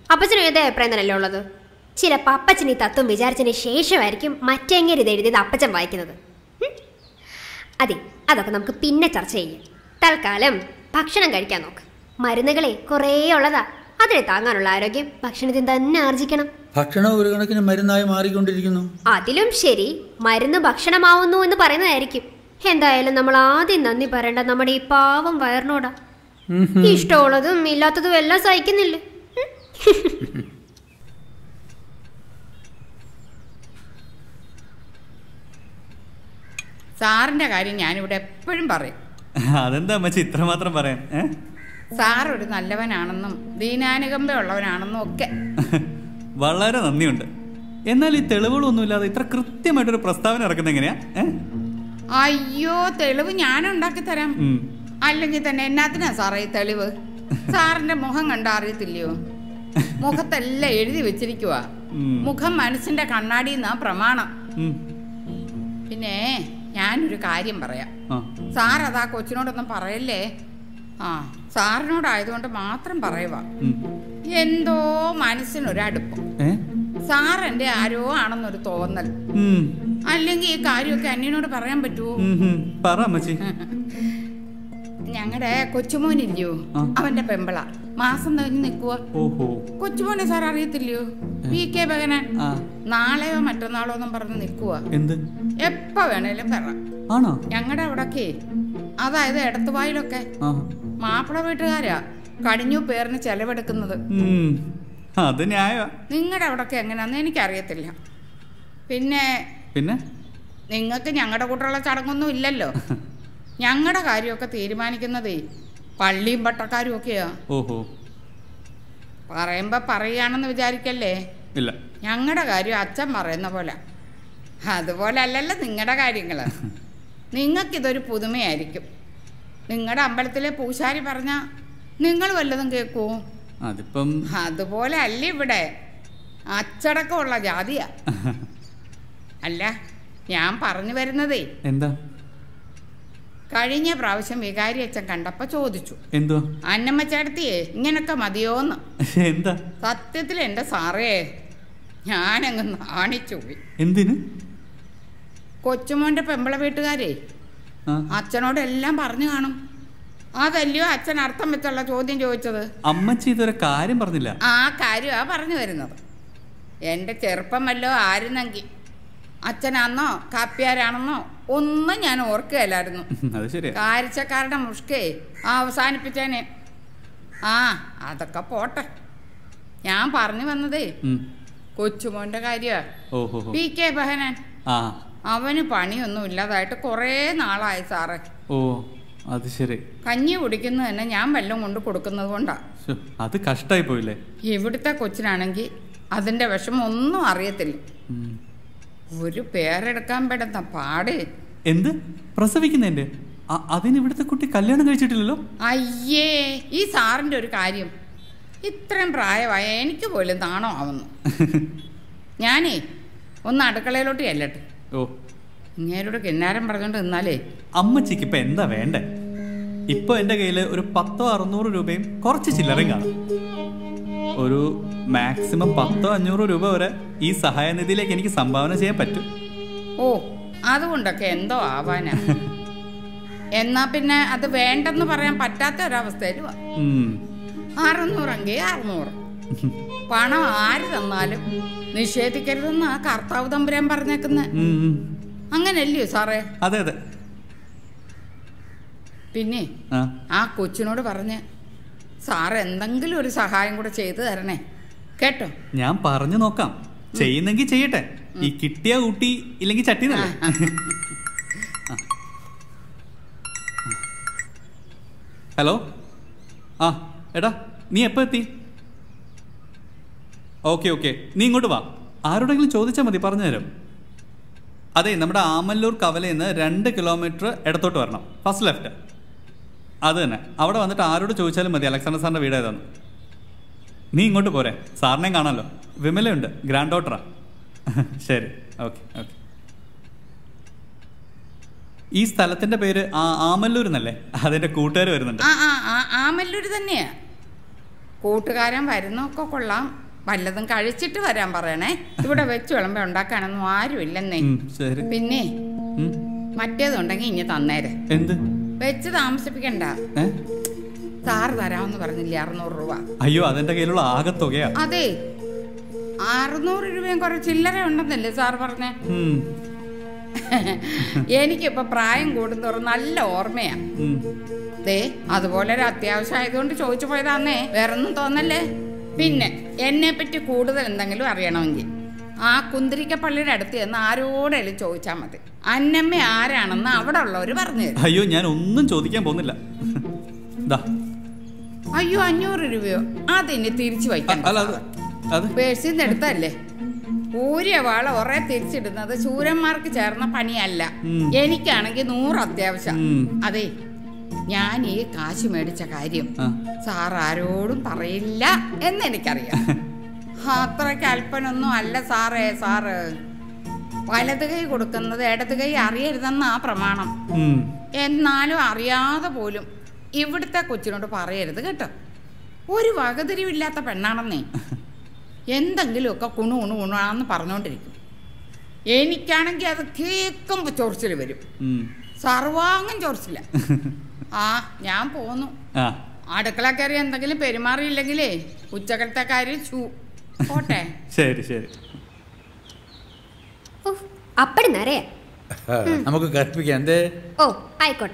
അപ്പച്ചനും ഏതേ അഭിപ്രായം തന്നെയല്ലേ ഉള്ളത് ചിലപ്പോൾ അപ്പച്ചൻ ഈ തത്വം വിചാരിച്ചതിന് ശേഷമായിരിക്കും മറ്റെങ്ങനെ ഇത് എഴുതിയത് അപ്പച്ചൻ വായിക്കുന്നത് ഉം? അതെ അതൊക്കെ നമുക്ക് പിന്നെ ചർച്ച ചെയ്യാം തൽക്കാലം ഭക്ഷണം കഴിക്കാൻ നോക്ക് മരുന്നുകളെ കുറേ ഉള്ളതാ അതിനെ താങ്ങാനുള്ള ആരോഗ്യം ഭക്ഷണത്തിൽ തന്നെ ആർജിക്കണം ഭക്ഷണം ഒരു കണക്കിന് മരുന്നായി മാറിക്കൊണ്ടിരിക്കുന്നു അതിലും ശരി മരുന്ന് ഭക്ഷണമാവുന്നു എന്ന് പറയുന്നതായിരിക്കും എന്തായാലും നമ്മൾ ആദ്യം നന്ദി പറയേണ്ട നമ്മുടെ ഈ പാവം വയറിനോടാ ഇഷ്ടമുള്ളതും ഇല്ലാത്തതും എല്ലാം സഹിക്കുന്നില്ലേ ഉം? സാറിന്റെ കാര്യം ഞാനിവിടെ എപ്പോഴും പറയും അതെന്താ അമ്മച്ചി ഇത്രമാത്രം പറയാൻ ഏ? സാർ ഒരു നല്ലവനാണെന്നും ദീനാനുകമ്പയുള്ളവനാണെന്നും ഒക്കെ വളരെ നന്ദിയുണ്ട് എന്നാൽ ഈ തെളിവുകളൊന്നുമില്ലാതെ ഇത്ര കൃത്യമായിട്ടൊരു പ്രസ്താവന ഇറക്കുന്നത് എങ്ങനെയാ ഏ? അയ്യോ തെളിവ് ഞാൻ ഉണ്ടാക്കി തരാം ഉം. അല്ലെങ്കിൽ തന്നെ എന്നാത്തിനാ സാറേ ഈ തെളിവ് സാറിന്റെ മുഖം കണ്ട അറിയത്തില്ലയോ മുഖത്തെല്ലാം എഴുതി വെച്ചിരിക്കുക ഉം. മുഖം മനസ്സിന്റെ കണ്ണാടി എന്നാ പ്രമാണം ഉം. പിന്നെ ഞാനൊരു കാര്യം പറയാം ആ. സാർ അതാ കൊച്ചിനോടൊന്നും പറയല്ലേ ആ സാറിനോടായതുകൊണ്ട് മാത്രം പറയുക ഉം. എന്തോ മനസ്സിനൊരടുപ്പം ഏ? സാർ എൻ്റെ ആരോ ആണെന്നൊരു തോന്നൽ ഉം. അല്ലെങ്കിൽ ഈ കാര്യമൊക്കെ അന്യനോട് പറയാൻ പറ്റുമോ ഉം, ഉം. പറ അമ്മച്ചി ഞങ്ങളുടെ കൊച്ചുമോനില്ലയോ ആ. അവന്റെ പെമ്പിള മാസം കഴിഞ്ഞ് നിൽക്കുക ഓഹോ കൊച്ചുമോനെ സാർ അറിയത്തില്ലയോ വി കെ ഭഗനൻ ആ നാളെയോ മറ്റന്നാളോ എന്നും പറഞ്ഞ് നിൽക്കുക എന്ത് എപ്പോ വേണേലും വരാം ആണോ ഞങ്ങളുടെ അവിടൊക്കെ അതായത് എടത്തുവായിലൊക്കെ ആ മാപ്പിള വീട്ടുകാരാ കടിഞ്ഞു പേരിന് ചെലവെടുക്കുന്നത് ഉം. അത് ന്യായ നിങ്ങളുടെ അവിടൊക്കെ എങ്ങനെയാന്ന് എനിക്കറിയത്തില്ല പിന്നെ പിന്നെ നിങ്ങൾക്ക് ഞങ്ങളുടെ കൂട്ടുള്ള ചടങ്ങൊന്നും ഇല്ലല്ലോ ഞങ്ങളുടെ കാര്യമൊക്കെ തീരുമാനിക്കുന്നതേ പള്ളിയും പട്ടക്കാരും ഒക്കെയാ ഓഹോ പറയുമ്പോ പറയുകയാണെന്ന് വിചാരിക്കല്ലേ ഇല്ല ഞങ്ങളുടെ കാര്യം അച്ഛൻ പറയുന്ന പോലെ അതുപോലെ അല്ലല്ലോ നിങ്ങളുടെ കാര്യങ്ങൾ നിങ്ങൾക്കിതൊരു പുതുമയായിരിക്കും നിങ്ങളുടെ അമ്പലത്തിലെ പൂശാരി പറഞ്ഞ നിങ്ങൾ വല്ലതും കേൾക്കുമോ അതിപ്പം അതുപോലെ അല്ല ഇവിടെ അച്ചടക്കമുള്ള ജാതിയാ അല്ല ഞാൻ പറഞ്ഞു വരുന്നതേ എന്താ കഴിഞ്ഞ പ്രാവശ്യം വികാരി അച്ഛൻ കണ്ടപ്പോൾ ചോദിച്ചു എന്തുവാ അന്നമ്മ ചേട്ടത്തിയേ ഇങ്ങനൊക്കെ മതിയോന്ന് എന്താ സത്യത്തിൽ എൻ്റെ സാറേ ഞാനങ്ങ് നാണിച്ചു പോയി എന്തിന് കൊച്ചുമോൻ്റെ പെമ്പിള വീട്ടുകാരേ ആ അച്ഛനോട് എല്ലാം പറഞ്ഞു കാണും അതല്ലയോ അച്ഛൻ അർത്ഥം വെച്ചുള്ള ചോദ്യം ചോദിച്ചത് അമ്മച്ചി ഇതുവരെ കാര്യം പറഞ്ഞില്ല ആ കാര്യമാ പറഞ്ഞു വരുന്നത് എൻ്റെ ചെറുപ്പം വല്ലോ ആയിരുന്നെങ്കിൽ അച്ഛനാണെന്നോ കാപ്പിയാരാണെന്നോ ഒന്നും ഞാൻ ഓർക്കുകയില്ലായിരുന്നു അത് ശരിയാ കാരിച്ചക്കാരുടെ മുഷ്കേ ആ അവസാനിപ്പിച്ചേനെ ആ അതൊക്കെ പോട്ടെ ഞാൻ പറഞ്ഞു വന്നതേ ഉം. കൊച്ചുമോൻ്റെ കാര്യമാ ഓഹോ ഹോ. പി കെ ബഹനൻ ആ അവന് പണിയൊന്നും ഇല്ലാതായിട്ട് കുറേ നാളായി സാറേ ഓ അത് ശരി കഞ്ഞി കുടിക്കുന്നത് തന്നെ ഞാൻ വെള്ളം കൊണ്ട് കൊടുക്കുന്നത് കൊണ്ടാ ശ്ശോ, അത് കഷ്ടായി പോയില്ലേ ഇവിടുത്തെ കൊച്ചിനാണെങ്കിൽ അതിൻ്റെ വിഷമം ഒന്നും അറിയത്തില്ല ഉം. ഒരു പേരെടുക്കാൻ പെടുന്ന പാട് എന്ത് പ്രസവിക്കുന്നതിന്റെ അ- അതിന് ഇവിടുത്തെ കുട്ടി കല്യാണം കഴിച്ചിട്ടില്ലല്ലോ അയ്യേ ഈ സാറിൻ്റെ ഒരു കാര്യം ഇത്രയും പ്രായമായ എനിക്ക് പോലും നാണോ ആവുന്നു ഞാനേ ഒന്ന് അടുക്കളയിലോട്ട് ചെല്ലട്ടെ ഓ ഇങ്ങേരോട് കിന്നാരം പറഞ്ഞോണ്ട് നിന്നാലേ അമ്മച്ചിക്ക് ഇപ്പൊ എന്താ വേണ്ടേ ഇപ്പൊ എന്റെ കയ്യില് ഒരു പത്തോ അറുന്നൂറ് രൂപയും കുറച്ച് ചില്ലറയും കാണും ഒരു മാക്സിമം പത്തോ അഞ്ഞൂറ് രൂപ വരെ ഈ സഹായനിധിയിലേക്ക് എനിക്ക് സംഭാവന ചെയ്യാൻ പറ്റും ഓ അതുകൊണ്ടൊക്കെ എന്തോ ആവാനാ എന്നാ പിന്നെ അത് വേണ്ടെന്ന് പറയാൻ പറ്റാത്ത ഒരവസ്ഥയിലും ഉം. അറുന്നൂറെങ്കിൽ അറുന്നൂറ് പണം ആര് തന്നാലും നിഷേധിക്കരുതെന്ന് ആ കർത്താവ് തമ്പുരാൻ പറഞ്ഞേക്കുന്നത് ഉം, ഉം. അങ്ങനല്ലയോ സാറേ അതെ അതെ പിന്നെ ആ ആ കൊച്ചിനോട് പറഞ്ഞ് സാർ എന്തെങ്കിലും ഒരു സഹായം കൂടെ ചെയ്തു തരണേ കേട്ടോ ഞാൻ പറഞ്ഞു നോക്കാം ചെയ്യുന്നെങ്കിൽ ചെയ്യട്ടെ ഈ കിട്ടിയ ഊട്ടി ഇല്ലെങ്കിൽ ചട്ടി എന്നല്ലേ? ആ. ഹലോ ആ എടാ നീ എപ്പോ എത്തി ഓക്കെ ഓക്കെ നീ ഇങ്ങോട്ട് വാ ആരോടെങ്കിലും ചോദിച്ചാൽ മതി പറഞ്ഞുതരാം അതെ നമ്മുടെ ആമല്ലൂർ കവലയിൽ നിന്ന് രണ്ട് കിലോമീറ്റർ ഇടത്തോട്ട് വരണം ഫസ്റ്റ് ലെഫ്റ്റ് അത് തന്നെ അവിടെ വന്നിട്ട് ആരോട് ചോദിച്ചാലും മതി അലക്സാണ്ടർ സാറിൻ്റെ വീട് ഏതാന്ന് നീ ഇങ്ങോട്ട് പോരെ സാറിനെയും കാണാമല്ലോ വിമലയുണ്ട് ഗ്രാൻഡ് ഡോട്ടറാ ശരി ഓക്കെ ഓക്കെ ഈ സ്ഥലത്തിന്റെ പേര് ആ ആമല്ലൂർ എന്നല്ലേ അതിന്റെ കൂട്ടുകാർ വരുന്നുണ്ട് ആ ആ ആ ആമല്ലൂർ തന്നെയാ കൂട്ടുകാരൻ വരുന്നൊക്കെ കൊള്ളാം വല്ലതും കഴിച്ചിട്ട് വരാൻ പറയണേ ഇവിടെ വെച്ച് വിളമ്പ ഉണ്ടാക്കാനൊന്നും ആരുമില്ലെന്നേ ഉം, ശരി പിന്നെ ഉം, മറ്റേതുണ്ടെങ്കിൽ ഇനി തന്നേരെ എന്ത് വെച്ച് താമസിപ്പിക്കണ്ട ഏ സാറ് തരാമെന്ന് പറഞ്ഞില്ലേ അറുന്നൂറ് രൂപ അയ്യോ അതെന്റെ കയ്യിലുള്ള ആകെ തുകയാ അതെ അറുന്നൂറ് രൂപയും കുറെ ചില്ലറ ഉണ്ടെന്നല്ലേ സാർ പറഞ്ഞേ ഉം, എനിക്കിപ്പോ പ്രായം കൂടുന്തോറും നല്ല ഓർമ്മയാ ഉം. ദേ അതുപോലെ ഒരു അത്യാവശ്യം ആയതുകൊണ്ട് ചോദിച്ചു പോയതാന്നേ വേറൊന്നും തോന്നല്ലേ പിന്നെ എന്നെ പറ്റി കൂടുതൽ എന്തെങ്കിലും അറിയണമെങ്കിൽ ആ കുന്തിരിക്ക പള്ളിയുടെ അടുത്ത് ചെന്ന് ആരോടെങ്കിലും ചോദിച്ചാൽ മതി അന്നമ്മ ആരാണെന്ന് അവിടെ ഉള്ളവർ പറഞ്ഞു തരും അയ്യോ ഞാൻ ഒന്നും ചോദിക്കാൻ പോകുന്നില്ല ദാ അയ്യോ അഞ്ഞൂറ് രൂപയോ അതിന് തിരിച്ചു അ- വയ്ക്കാൻ അല്ല അത് അത് പേഴ്സിൽ നിന്ന് എടുത്തല്ലേ ഊരിയ വാള ഒറേ തിരിച്ചിടുന്നത് ശൂരന്മാർക്ക് ചേർന്ന പണിയല്ല ഉം. എനിക്കാണെങ്കിൽ നൂറ് അത്യാവശ്യം ഉം. അതെ ഞാൻ ഈ കാശ് മേടിച്ച കാര്യം ആ. സാർ ആരോടും പറയില്ല എന്ന് എനിക്കറിയാം അത്രയ്ക്ക് അല്പനൊന്നും അല്ല സാറേ സാറ് വലത് കൈ കൊടുക്കുന്നത് ഇടത് കൈ അറിയരുതെന്നാ പ്രമാണം ഉം. എന്നാലും അറിയാതെ പോലും ഇവിടുത്തെ കൊച്ചിനോട് പറയരുത് കേട്ടോ ഒരു വകതിരിവില്ലാത്ത പെണ്ണാണെന്നേ എന്തെങ്കിലുമൊക്കെ കുണു കുണു കുണാന്ന് പറഞ്ഞുകൊണ്ടിരിക്കും എനിക്കാണെങ്കിൽ അത് കേൾക്കുമ്പോൾ ചൊറിച്ചിൽ വരും ഉം. സർവാംഗം ചൊറിച്ചില്ല ആ ഞാൻ പോന്നു ആ അടുക്കള കയറി എന്തെങ്കിലും പെരുമാറിയില്ലെങ്കിലേ ഉച്ചക്കലത്തെ കാര്യം ചൂ പോട്ടെ ശരി ശരി ഉഫ്, അപ്പടി നിറയെ നമുക്ക് കൽപ്പിക്കാം എന്തേ ഓ ആയിക്കോട്ടെ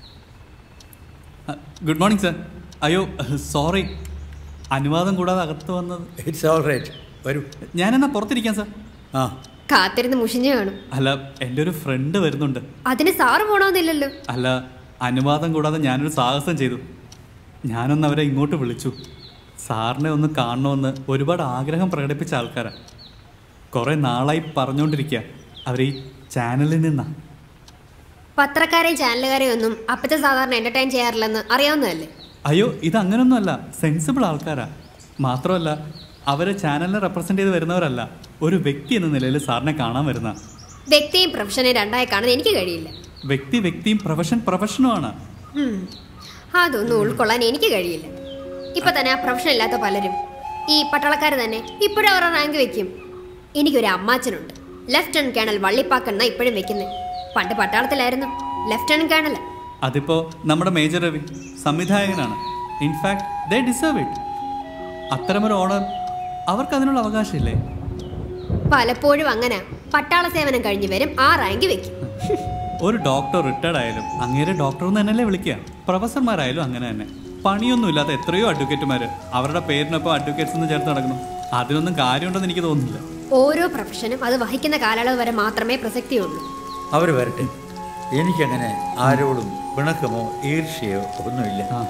ഗുഡ് മോർണിംഗ് സർ അയ്യോ സോറി അനുവാദം കൂടാതെ അകത്ത് വന്നത് ഇറ്റ്സ് ഓൾ റൈറ്റ് വരൂ ഞാനെന്നാ പുറത്തിരിക്കാം സർ ആ കാത്തിരുന്ന് മുഷിഞ്ഞു കാണും അല്ല എൻ്റെ ഒരു ഫ്രണ്ട് വരുന്നുണ്ട് അതിന് സാറ് പോണമെന്നില്ലല്ലോ അല്ല അനുവാദം കൂടാതെ ഞാനൊരു സാഹസം ചെയ്തു ഞാനൊന്ന് അവരെ ഇങ്ങോട്ട് വിളിച്ചു സാറിനെ ഒന്ന് കാണണമെന്ന് ഒരുപാട് ആഗ്രഹം പ്രകടിപ്പിച്ച ആൾക്കാരാണ് കുറേ നാളായി പറഞ്ഞുകൊണ്ടിരിക്കുക അവർ ഈ ചാനലിൽ നിന്നാ പത്രക്കാരെയും ചാനലുകാരെയും ഒന്നും അപ്പത്തെ സാധാരണ എന്റർടൈൻ ചെയ്യാറില്ലെന്ന് അറിയാവുന്നതല്ലേ അയ്യോ ഇത് അങ്ങനൊന്നുമല്ല സെൻസിബിൾ ആൾക്കാരാ മാത്രമല്ല അവരെ ചാനലിനെ റെപ്രസെൻ്റ് ചെയ്ത് വരുന്നവരല്ല ഒരു വ്യക്തി എന്ന നിലയിൽ സാറിനെ കാണാൻ വരുന്ന വ്യക്തിയും പ്രൊഫഷനെയും രണ്ടായി കാണാൻ എനിക്ക് കഴിയില്ല വ്യക്തി വ്യക്തിയും പ്രൊഫഷൻ പ്രൊഫഷനുമാണ് ഉം. അതൊന്നും ഉൾക്കൊള്ളാൻ എനിക്ക് കഴിയില്ല ഇപ്പൊ തന്നെ ആ പ്രൊഫഷൻ ഇല്ലാത്ത പലരും ഈ പട്ടാളക്കാർ തന്നെ ഇപ്പോഴും അവരുടെ റാങ്ക് വെക്കും എനിക്കൊരു അമ്മാച്ചനുണ്ട് ലെഫ്റ്റനന്റ് കേണൽ വള്ളിപ്പാക്കൻ എന്നാ ഇപ്പോഴും വെക്കുന്നത് പണ്ട് പട്ടാളത്തിലായിരുന്നു ലെഫ്റ്റനന്റ് കേണൽ അതിപ്പോ നമ്മുടെ മേജർ രവി സംവിധായകനാണ് ഇൻഫാക്ട് ദേ ഡിസേർവ് ഇറ്റ് അത്തരമൊരു ഓണർ അവർക്ക് അതിനുള്ള അവകാശമില്ലേ പലപ്പോഴും അങ്ങനെ പട്ടാള സേവനം കഴിഞ്ഞ് വരും ആ റാങ്ക് വെക്കും ഒരു ഡോക്ടർ റിട്ടയർഡ് ആയാലും അങ്ങേരെ ഡോക്ടർ എന്ന് തന്നെയല്ലേ വിളിക്കുക പ്രൊഫസർമാരായാലും അങ്ങനെ തന്നെ പണിയൊന്നുമില്ലാത്ത എത്രയോ അഡ്വക്കേറ്റുമാർ അവരുടെ പേരിനൊപ്പം അഡ്വക്കേറ്റ്സ് എന്ന് ചേർത്ത് നടക്കുന്നു അതിനൊന്നും കാര്യമുണ്ടെന്ന് എനിക്ക് തോന്നുന്നില്ല ഓരോ പ്രൊഫഷനും അത് വഹിക്കുന്ന കാലയളവ് വരെ മാത്രമേ പ്രസക്തിയുള്ളൂ അവർ വരട്ടെ എനിക്കങ്ങനെ ആരോടും പിണക്കമോ ഈർഷ്യയോ ഒന്നുമില്ല ആ.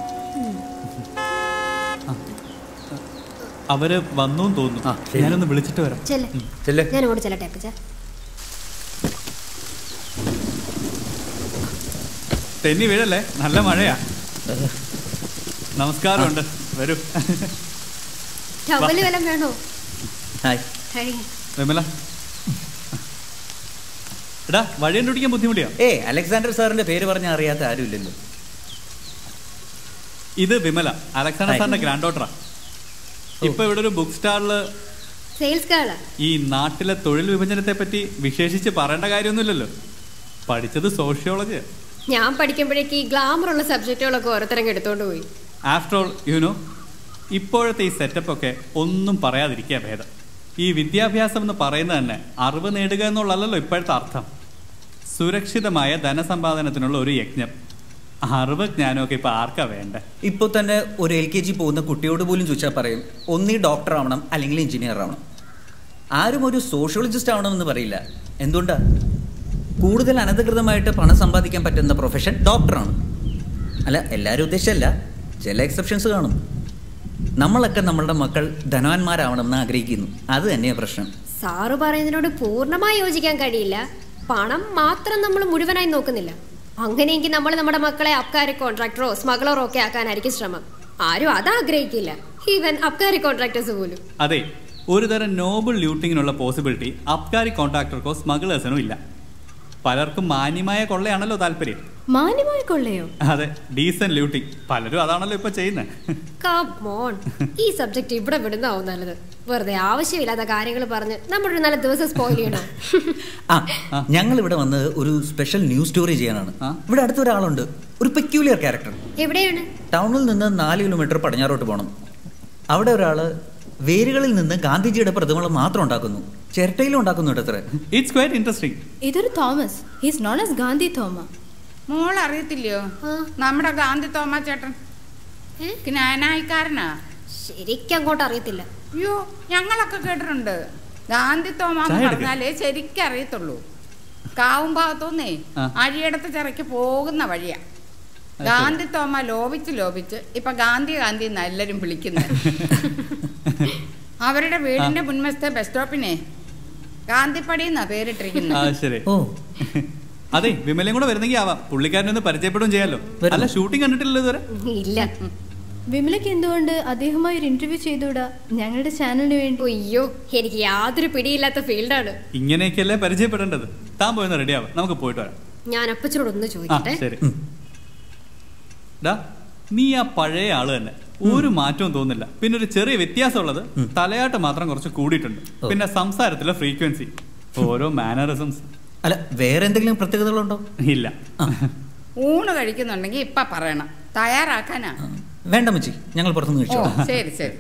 ആ. അവര് വന്നു തോന്നുന്നു ആ, ശരി. ഞാനൊന്ന് വിളിച്ചിട്ട് വരാം ചെല്ലേ ചെല്ലേ ഞാൻ അങ്ങോട്ട് ചെല്ലട്ടെ അപ്പച്ച തെന്നി വീഴല്ലേ നല്ല മഴയാ നമസ്കാരമുണ്ട് വരൂ ടവല് വല്ലതും വേണോ ഹായ് ഹൈ. വിമല എടാ വഴി കണ്ടുപിടിക്കാൻ ബുദ്ധിമുട്ടിയോ ഏ അലക്സാണ്ടർ സാറിന്റെ പേര് പറഞ്ഞാൽ അറിയാത്ത ആരുമില്ലല്ലോ ഇത് വിമല അലക്സാണ്ടർ ഹായ്. സാറിന്റെ ഗ്രാൻഡ് ഡോട്ടറാ ഇപ്പൊ ഇവിടെ ഒരു ബുക്ക് സ്റ്റാളില് സെയിൽസ് ഗേളാ ഈ നാട്ടിലെ തൊഴിൽ വിഭജനത്തെ പറ്റി വിശേഷിച്ച് പറയേണ്ട കാര്യമൊന്നുമില്ലല്ലോ പഠിച്ചത് സോഷ്യോളജി ഞാൻ പഠിക്കുമ്പോഴേക്ക് ഈ ഗ്ലാമർ ഉള്ള സബ്ജക്റ്റുകളൊക്കെ ഓരോരുത്തരങ്ങ് എടുത്തോണ്ട് പോയി ആഫ്റ്റർ ഓൾ യുനോ ഇപ്പോഴത്തെ ഈ സെറ്റപ്പ് ഒക്കെ ഒന്നും പറയാതിരിക്കുക ഭേദം ഈ വിദ്യാഭ്യാസം എന്ന് പറയുന്നത് തന്നെ അറിവ് നേടുക എന്നുള്ളതല്ലോ ഇപ്പോഴത്തെ അർത്ഥം സുരക്ഷിതമായ ധനസമ്പാദനത്തിനുള്ള ഒരു യജ്ഞം അറിവ് ജ്ഞാനമൊക്കെ ഇപ്പൊ ആർക്കാ വേണ്ടേ ഇപ്പോൾ തന്നെ ഒരു എൽ കെ ജി പോകുന്ന കുട്ടിയോട് പോലും ചോദിച്ചാൽ പറയും ഒന്നീ ഡോക്ടർ ആവണം അല്ലെങ്കിൽ എഞ്ചിനീയർ ആവണം ആരും ഒരു സോഷ്യോളജിസ്റ്റ് ആവണമെന്ന് പറയില്ല എന്തുകൊണ്ടാ കൂടുതൽ അനധികൃതമായിട്ട് പണം സമ്പാദിക്കാൻ പറ്റുന്ന പ്രൊഫഷൻ ഡോക്ടറാണ് അല്ല എല്ലാവരും ഉദ്ദേശമല്ല ചില എക്സെപ്ഷൻസ് കാണും നമ്മളൊക്കെ നമ്മളുടെ മക്കൾ ധനവാന്മാരാവണമെന്ന് ആഗ്രഹിക്കുന്നു അത് തന്നെയാണ് പ്രശ്നം സാറ് പറയുന്നതിനോട് പൂർണ്ണമായി യോജിക്കാൻ കഴിയില്ല പണം മാത്രം നമ്മൾ മുഴുവനായി നോക്കുന്നില്ല അങ്ങനെയെങ്കിൽ നമ്മൾ നമ്മുടെ മക്കളെ അബ്കാരി കോൺട്രാക്ടറോ സ്മഗ്ലറോ ഒക്കെ ആക്കാനായിരിക്കും ശ്രമം ആരും അത് ആഗ്രഹിക്കില്ല ഈവൻ അബ്കാരി കോൺട്രാക്ടേഴ്സ് പോലും അതെ ഒരു തരം നോബിൾ ലൂട്ടിങ്ങിനുള്ള പോസിബിലിറ്റി അബ്കാരി കോൺട്രാക്ടർക്കോ സ്മഗ്ലേഴ്സിനോ ഇല്ല പലർക്കും മാന്യമായ കൊള്ളയാണല്ലോ താല്പര്യം മാന്യമായ കൊള്ളയോ അതെ ഡീസൻ ലൂട്ടിങ് പലരും അതാണല്ലോ ഇപ്പൊ ചെയ്യുന്നത് കമോൺ ഈ സബ്ജക്റ്റ് ഇവിടെ വിടുന്നതാവും നല്ലത് വെറുതെ ആവശ്യമില്ലാത്ത കാര്യങ്ങൾ പറഞ്ഞ് നമ്മുടെ ഒരു നല്ല ദിവസം സ്പോയിൽ ചെയ്യണം ആ ഞങ്ങൾ ഇവിടെ വന്ന് ഒരു സ്പെഷ്യൽ ന്യൂസ് സ്റ്റോറി ചെയ്യാനാണ് ഇവിടെ അടുത്ത ഒരാളുണ്ട് ഒരു പെക്യൂലിയർ ക്യാരക്ടർ എവിടെയാണ് ടൗണിൽ നിന്ന് നാല് കിലോമീറ്റർ പടിഞ്ഞാറോട്ട് പോകണം അവിടെ ഒരാൾ വേരുകളിൽ നിന്ന് ഗാന്ധിജിയുടെ പ്രതിമകൾ മാത്രം ഉണ്ടാക്കുന്നു ചിരട്ടയിലും ഉണ്ടാക്കുന്നുണ്ട് അത്ര ഇറ്റ്സ് ക്വൈറ്റ് ഇൻട്രസ്റ്റിംഗ് ഇതൊരു Thomas he's known as Gandhi Thoma മോൾ അറിയത്തില്ലയോ നമ്മുടെ ഗാന്ധി തോമാ ചേട്ടൻ ജ്ഞാനായിക്കാരനാ ശരിക്കും അങ്ങോട്ട് അറിയത്തില്ല അയ്യോ ഞങ്ങളൊക്കെ കേട്ടിട്ടുണ്ട് ഗാന്ധി തോമ എന്ന് ചായ എടുക്ക്. പറഞ്ഞാലേ ശരിക്കും അറിയത്തുള്ളൂ കാവും ഭാഗത്തുനിന്നേ ആ. അഴിയടത്ത് ചിറയ്ക്ക് പോകുന്ന വഴിയാ ഗാന്ധി തോമ ലോപിച്ച് ലോപിച്ച് ഇപ്പൊ ഗാന്ധി ഗാന്ധി എന്നാ എല്ലാരും വിളിക്കുന്നത് അവരുടെ വീടിന്റെ മുൻവശത്തെ ബസ് സ്റ്റോപ്പിനെ ഗാന്ധിപ്പടി എന്നാ ആ പേരിട്ടിരിക്കുന്നത് ശരി ഓ അതെ വിമലയും കൂടെ വരുന്നെങ്കിൽ ആവാം പുള്ളിക്കാരനെ ഒന്ന് പരിചയപ്പെടുകയും ചെയ്യാലോ വരുന്നു. അല്ല ഷൂട്ടിംഗ് കണ്ടിട്ടില്ലല്ലോ ഇതുവരെ ഇല്ല വിമലയ്ക്ക് എന്തുകൊണ്ട് അദ്ദേഹമായി ഒരു ഇന്റർവ്യൂ ചെയ്തുകൂടാ ഞങ്ങളുടെ ചാനലിന് വേണ്ടി അയ്യോ എനിക്ക് യാതൊരു പിടിയില്ലാത്ത ഫീൽഡാണ് ഇങ്ങനെയൊക്കെയല്ലേ പരിചയപ്പെടേണ്ടത് താൻ പോയെന്ന് റെഡി ആവാം നമുക്ക് പോയിട്ട് വരാം ഞാൻ അപ്പച്ചനോട് ഒന്ന് ആ ചോദിക്കട്ടെ ശരി ഡാ നീ ആ പഴയ ആള് തന്നെ ഒരു മാറ്റവും തോന്നില്ല പിന്നെ ഒരു ചെറിയ വ്യത്യാസമുള്ളത് തലയാട്ട് മാത്രം കുറച്ച് കൂടിയിട്ടുണ്ട് പിന്നെ സംസാരത്തിലെ ഫ്രീക്വൻസി ഓരോ മാനറിസംസ് അല്ല വേറെ എന്തെങ്കിലും പ്രത്യേകതകളുണ്ടോ ഇല്ല ഊണ് കഴിക്കുന്നുണ്ടെങ്കിൽ ഇപ്പൊ പറയണം തയ്യാറാക്കാനാ വേണ്ട മച്ചി ഞങ്ങൾ പുറത്തുനിന്ന് ഓ കഴിച്ചോ ശരി ശരി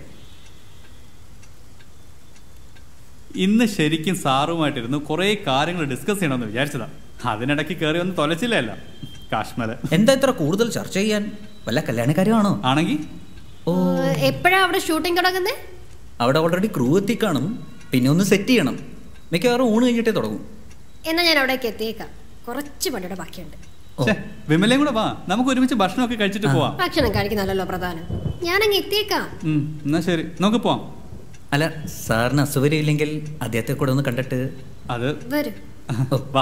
ഇന്ന് ശരിക്കും സാറുമായിട്ടിരുന്ന് കുറേ കാര്യങ്ങൾ ഡിസ്കസ് ചെയ്യണമെന്ന് വിചാരിച്ചതാ അതിനിടയ്ക്ക് കയറി ഒന്ന് തൊലച്ചില്ലല്ലോ കാശ്മീർ എന്താ ഇത്ര കൂടുതൽ ചർച്ച ചെയ്യാൻ വല്ല കല്യാണക്കാര്യമാണോ ആണെങ്കിൽ ഓ എപ്പോഴാ അവിടെ ഷൂട്ടിംഗ് തുടങ്ങുന്നത് അവിടെ ഓൾറെഡി ക്രൂ എത്തിക്കാണും പിന്നെ ഒന്ന് സെറ്റ് ചെയ്യണം മിക്കവാറും ഊണ് കഴിഞ്ഞിട്ടേ തുടങ്ങും എന്നാ ഞാൻ അവിടേക്ക് എത്തിയേക്കാം കുറച്ച് പണിയുടെ ബാക്കിയുണ്ട് ഓ വിമലയും കൂടെ വാ നമുക്ക് ഒരുമിച്ച് ഭക്ഷണമൊക്കെ കഴിച്ചിട്ട് പോവാം ഭക്ഷണം കഴിക്കുന്നതല്ലോ പ്രധാനം ഞാനങ്ങ് എത്തിയേക്കാം ഉം, എന്നാ ശരി നമുക്ക് പോവാം അല്ല സാറിന് അസുഖര്യം ഇല്ലെങ്കിൽ അദ്ദേഹത്തെ കൂടെ ഒന്ന് കണ്ടിട്ട് അത് വരൂ വാ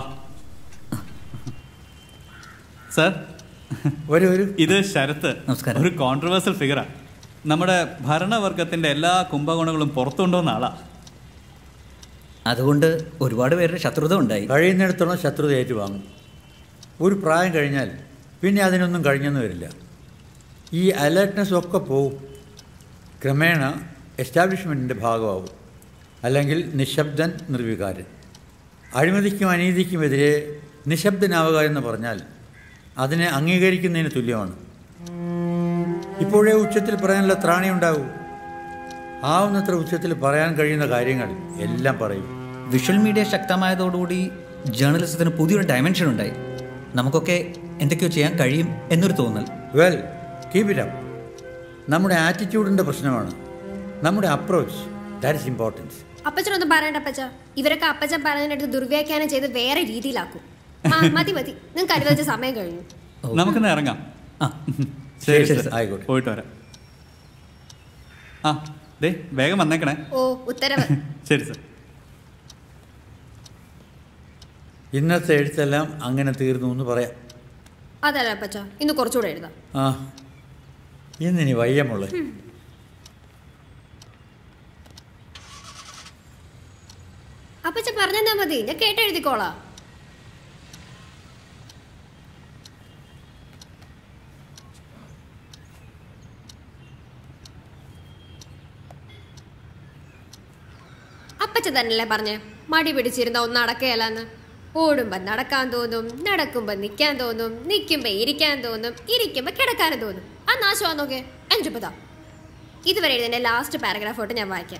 സർ ഒരു ഒരു ഇത് ശരത്ത് നമസ്കാരം. ഒരു കോൺട്രവേഴ്സൽ ഫിഗറാ നമ്മുടെ ഭരണവർഗത്തിന്റെ എല്ലാ കുംഭകോണങ്ങളും പുറത്തുകൊണ്ടുവന്ന ആളാ അതുകൊണ്ട് ഒരുപാട് പേരുടെ ശത്രുത ഉണ്ടായി കഴിയുന്നിടത്തോളം ശത്രുത ഏറ്റുവാങ്ങും ഒരു പ്രായം കഴിഞ്ഞാൽ പിന്നെ അതിനൊന്നും കഴിഞ്ഞെന്ന് വരില്ല ഈ അലേർട്ട്നെസ് ഒക്കെ പോവും ക്രമേണ എസ്റ്റാബ്ലിഷ്മെൻറ്റിൻ്റെ ഭാഗമാവും അല്ലെങ്കിൽ നിശബ്ദൻ നിർവികാരൻ അഴിമതിക്കും അനീതിക്കുമെതിരെ നിശബ്ദനാവുക എന്ന് പറഞ്ഞാൽ അതിനെ അംഗീകരിക്കുന്നതിന് തുല്യമാണ് ഇപ്പോഴേ ഉച്ചത്തിൽ പറയാനുള്ള ത്രാണി ഉണ്ടാവൂ ആവുന്നത്ര ഉച്ചത്തിൽ പറയാൻ കഴിയുന്ന കാര്യങ്ങൾ എല്ലാം പറയും വിഷ്വൽ മീഡിയ ശക്തമായതോടുകൂടി ജേർണലിസത്തിന് പുതിയൊരു ഡയമെൻഷൻ ഉണ്ടായി നമുക്കൊക്കെ എന്തൊക്കെയോ ചെയ്യാൻ കഴിയും എന്നൊരു തോന്നൽ വെൽ കീപ് ഇറ്റ് അപ്പ് നമ്മുടെ ആറ്റിറ്റ്യൂഡിൻ്റെ പ്രശ്നമാണ് നമ്മുടെ അപ്രോച്ച് ദാറ്റ് ഇസ് ഇമ്പോർട്ടൻസ് അപ്പച്ചനൊന്നും പറയണ്ട അപ്പച്ച ഇവരൊക്കെ അപ്പച്ചൻ പറഞ്ഞതിനടുത്ത് ദുർവ്യാഖ്യാനം ചെയ്ത് വേറെ രീതിയിലാക്കും ആ മതി മതി നിങ്ങൾക്ക് അനുവദിച്ച സമയം കഴിഞ്ഞു നമുക്കിന്ന് ഇറങ്ങാം ആ ശരി ശരി, സർ. ആയിക്കോട്ടെ. പോയിട്ട് വരാം ആ ദേ വേഗം വന്നേക്കണേ ഓ ഉത്തരവ് ശരി സർ ഇന്നത്തെ എഴുത്തെല്ലാം അങ്ങനെ തീർന്നു എന്ന് പറയാം അതല്ല അപ്പച്ച ഇന്ന് കുറച്ചുകൂടെ എഴുതാം ആ ഇന്നിനി വയ്യമുള്ളത് അപ്പച്ച പറഞ്ഞെന്നാ മതി ഞാൻ കേട്ടെഴുതിക്കോളാം അപ്പച്ച തന്നെയല്ലേ പറഞ്ഞ് മടി പിടിച്ചിരുന്ന ഒന്ന് നടക്കുകയല്ലെന്ന് ഓടുമ്പോ നടക്കാൻ തോന്നും നടക്കുമ്പോ നിൽക്കാൻ തോന്നും നിൽക്കുമ്പോ ഇരിക്കാൻ തോന്നും ഇരിക്കുമ്പോ കിടക്കാനും തോന്നും ആ നാശമാ നോക്കേ അഞ്ചുപ്പതാ ഇതുവരെ എഴുതിന്റെ ലാസ്റ്റ് പാരഗ്രാഫോട്ട് ഞാൻ വായിക്കാം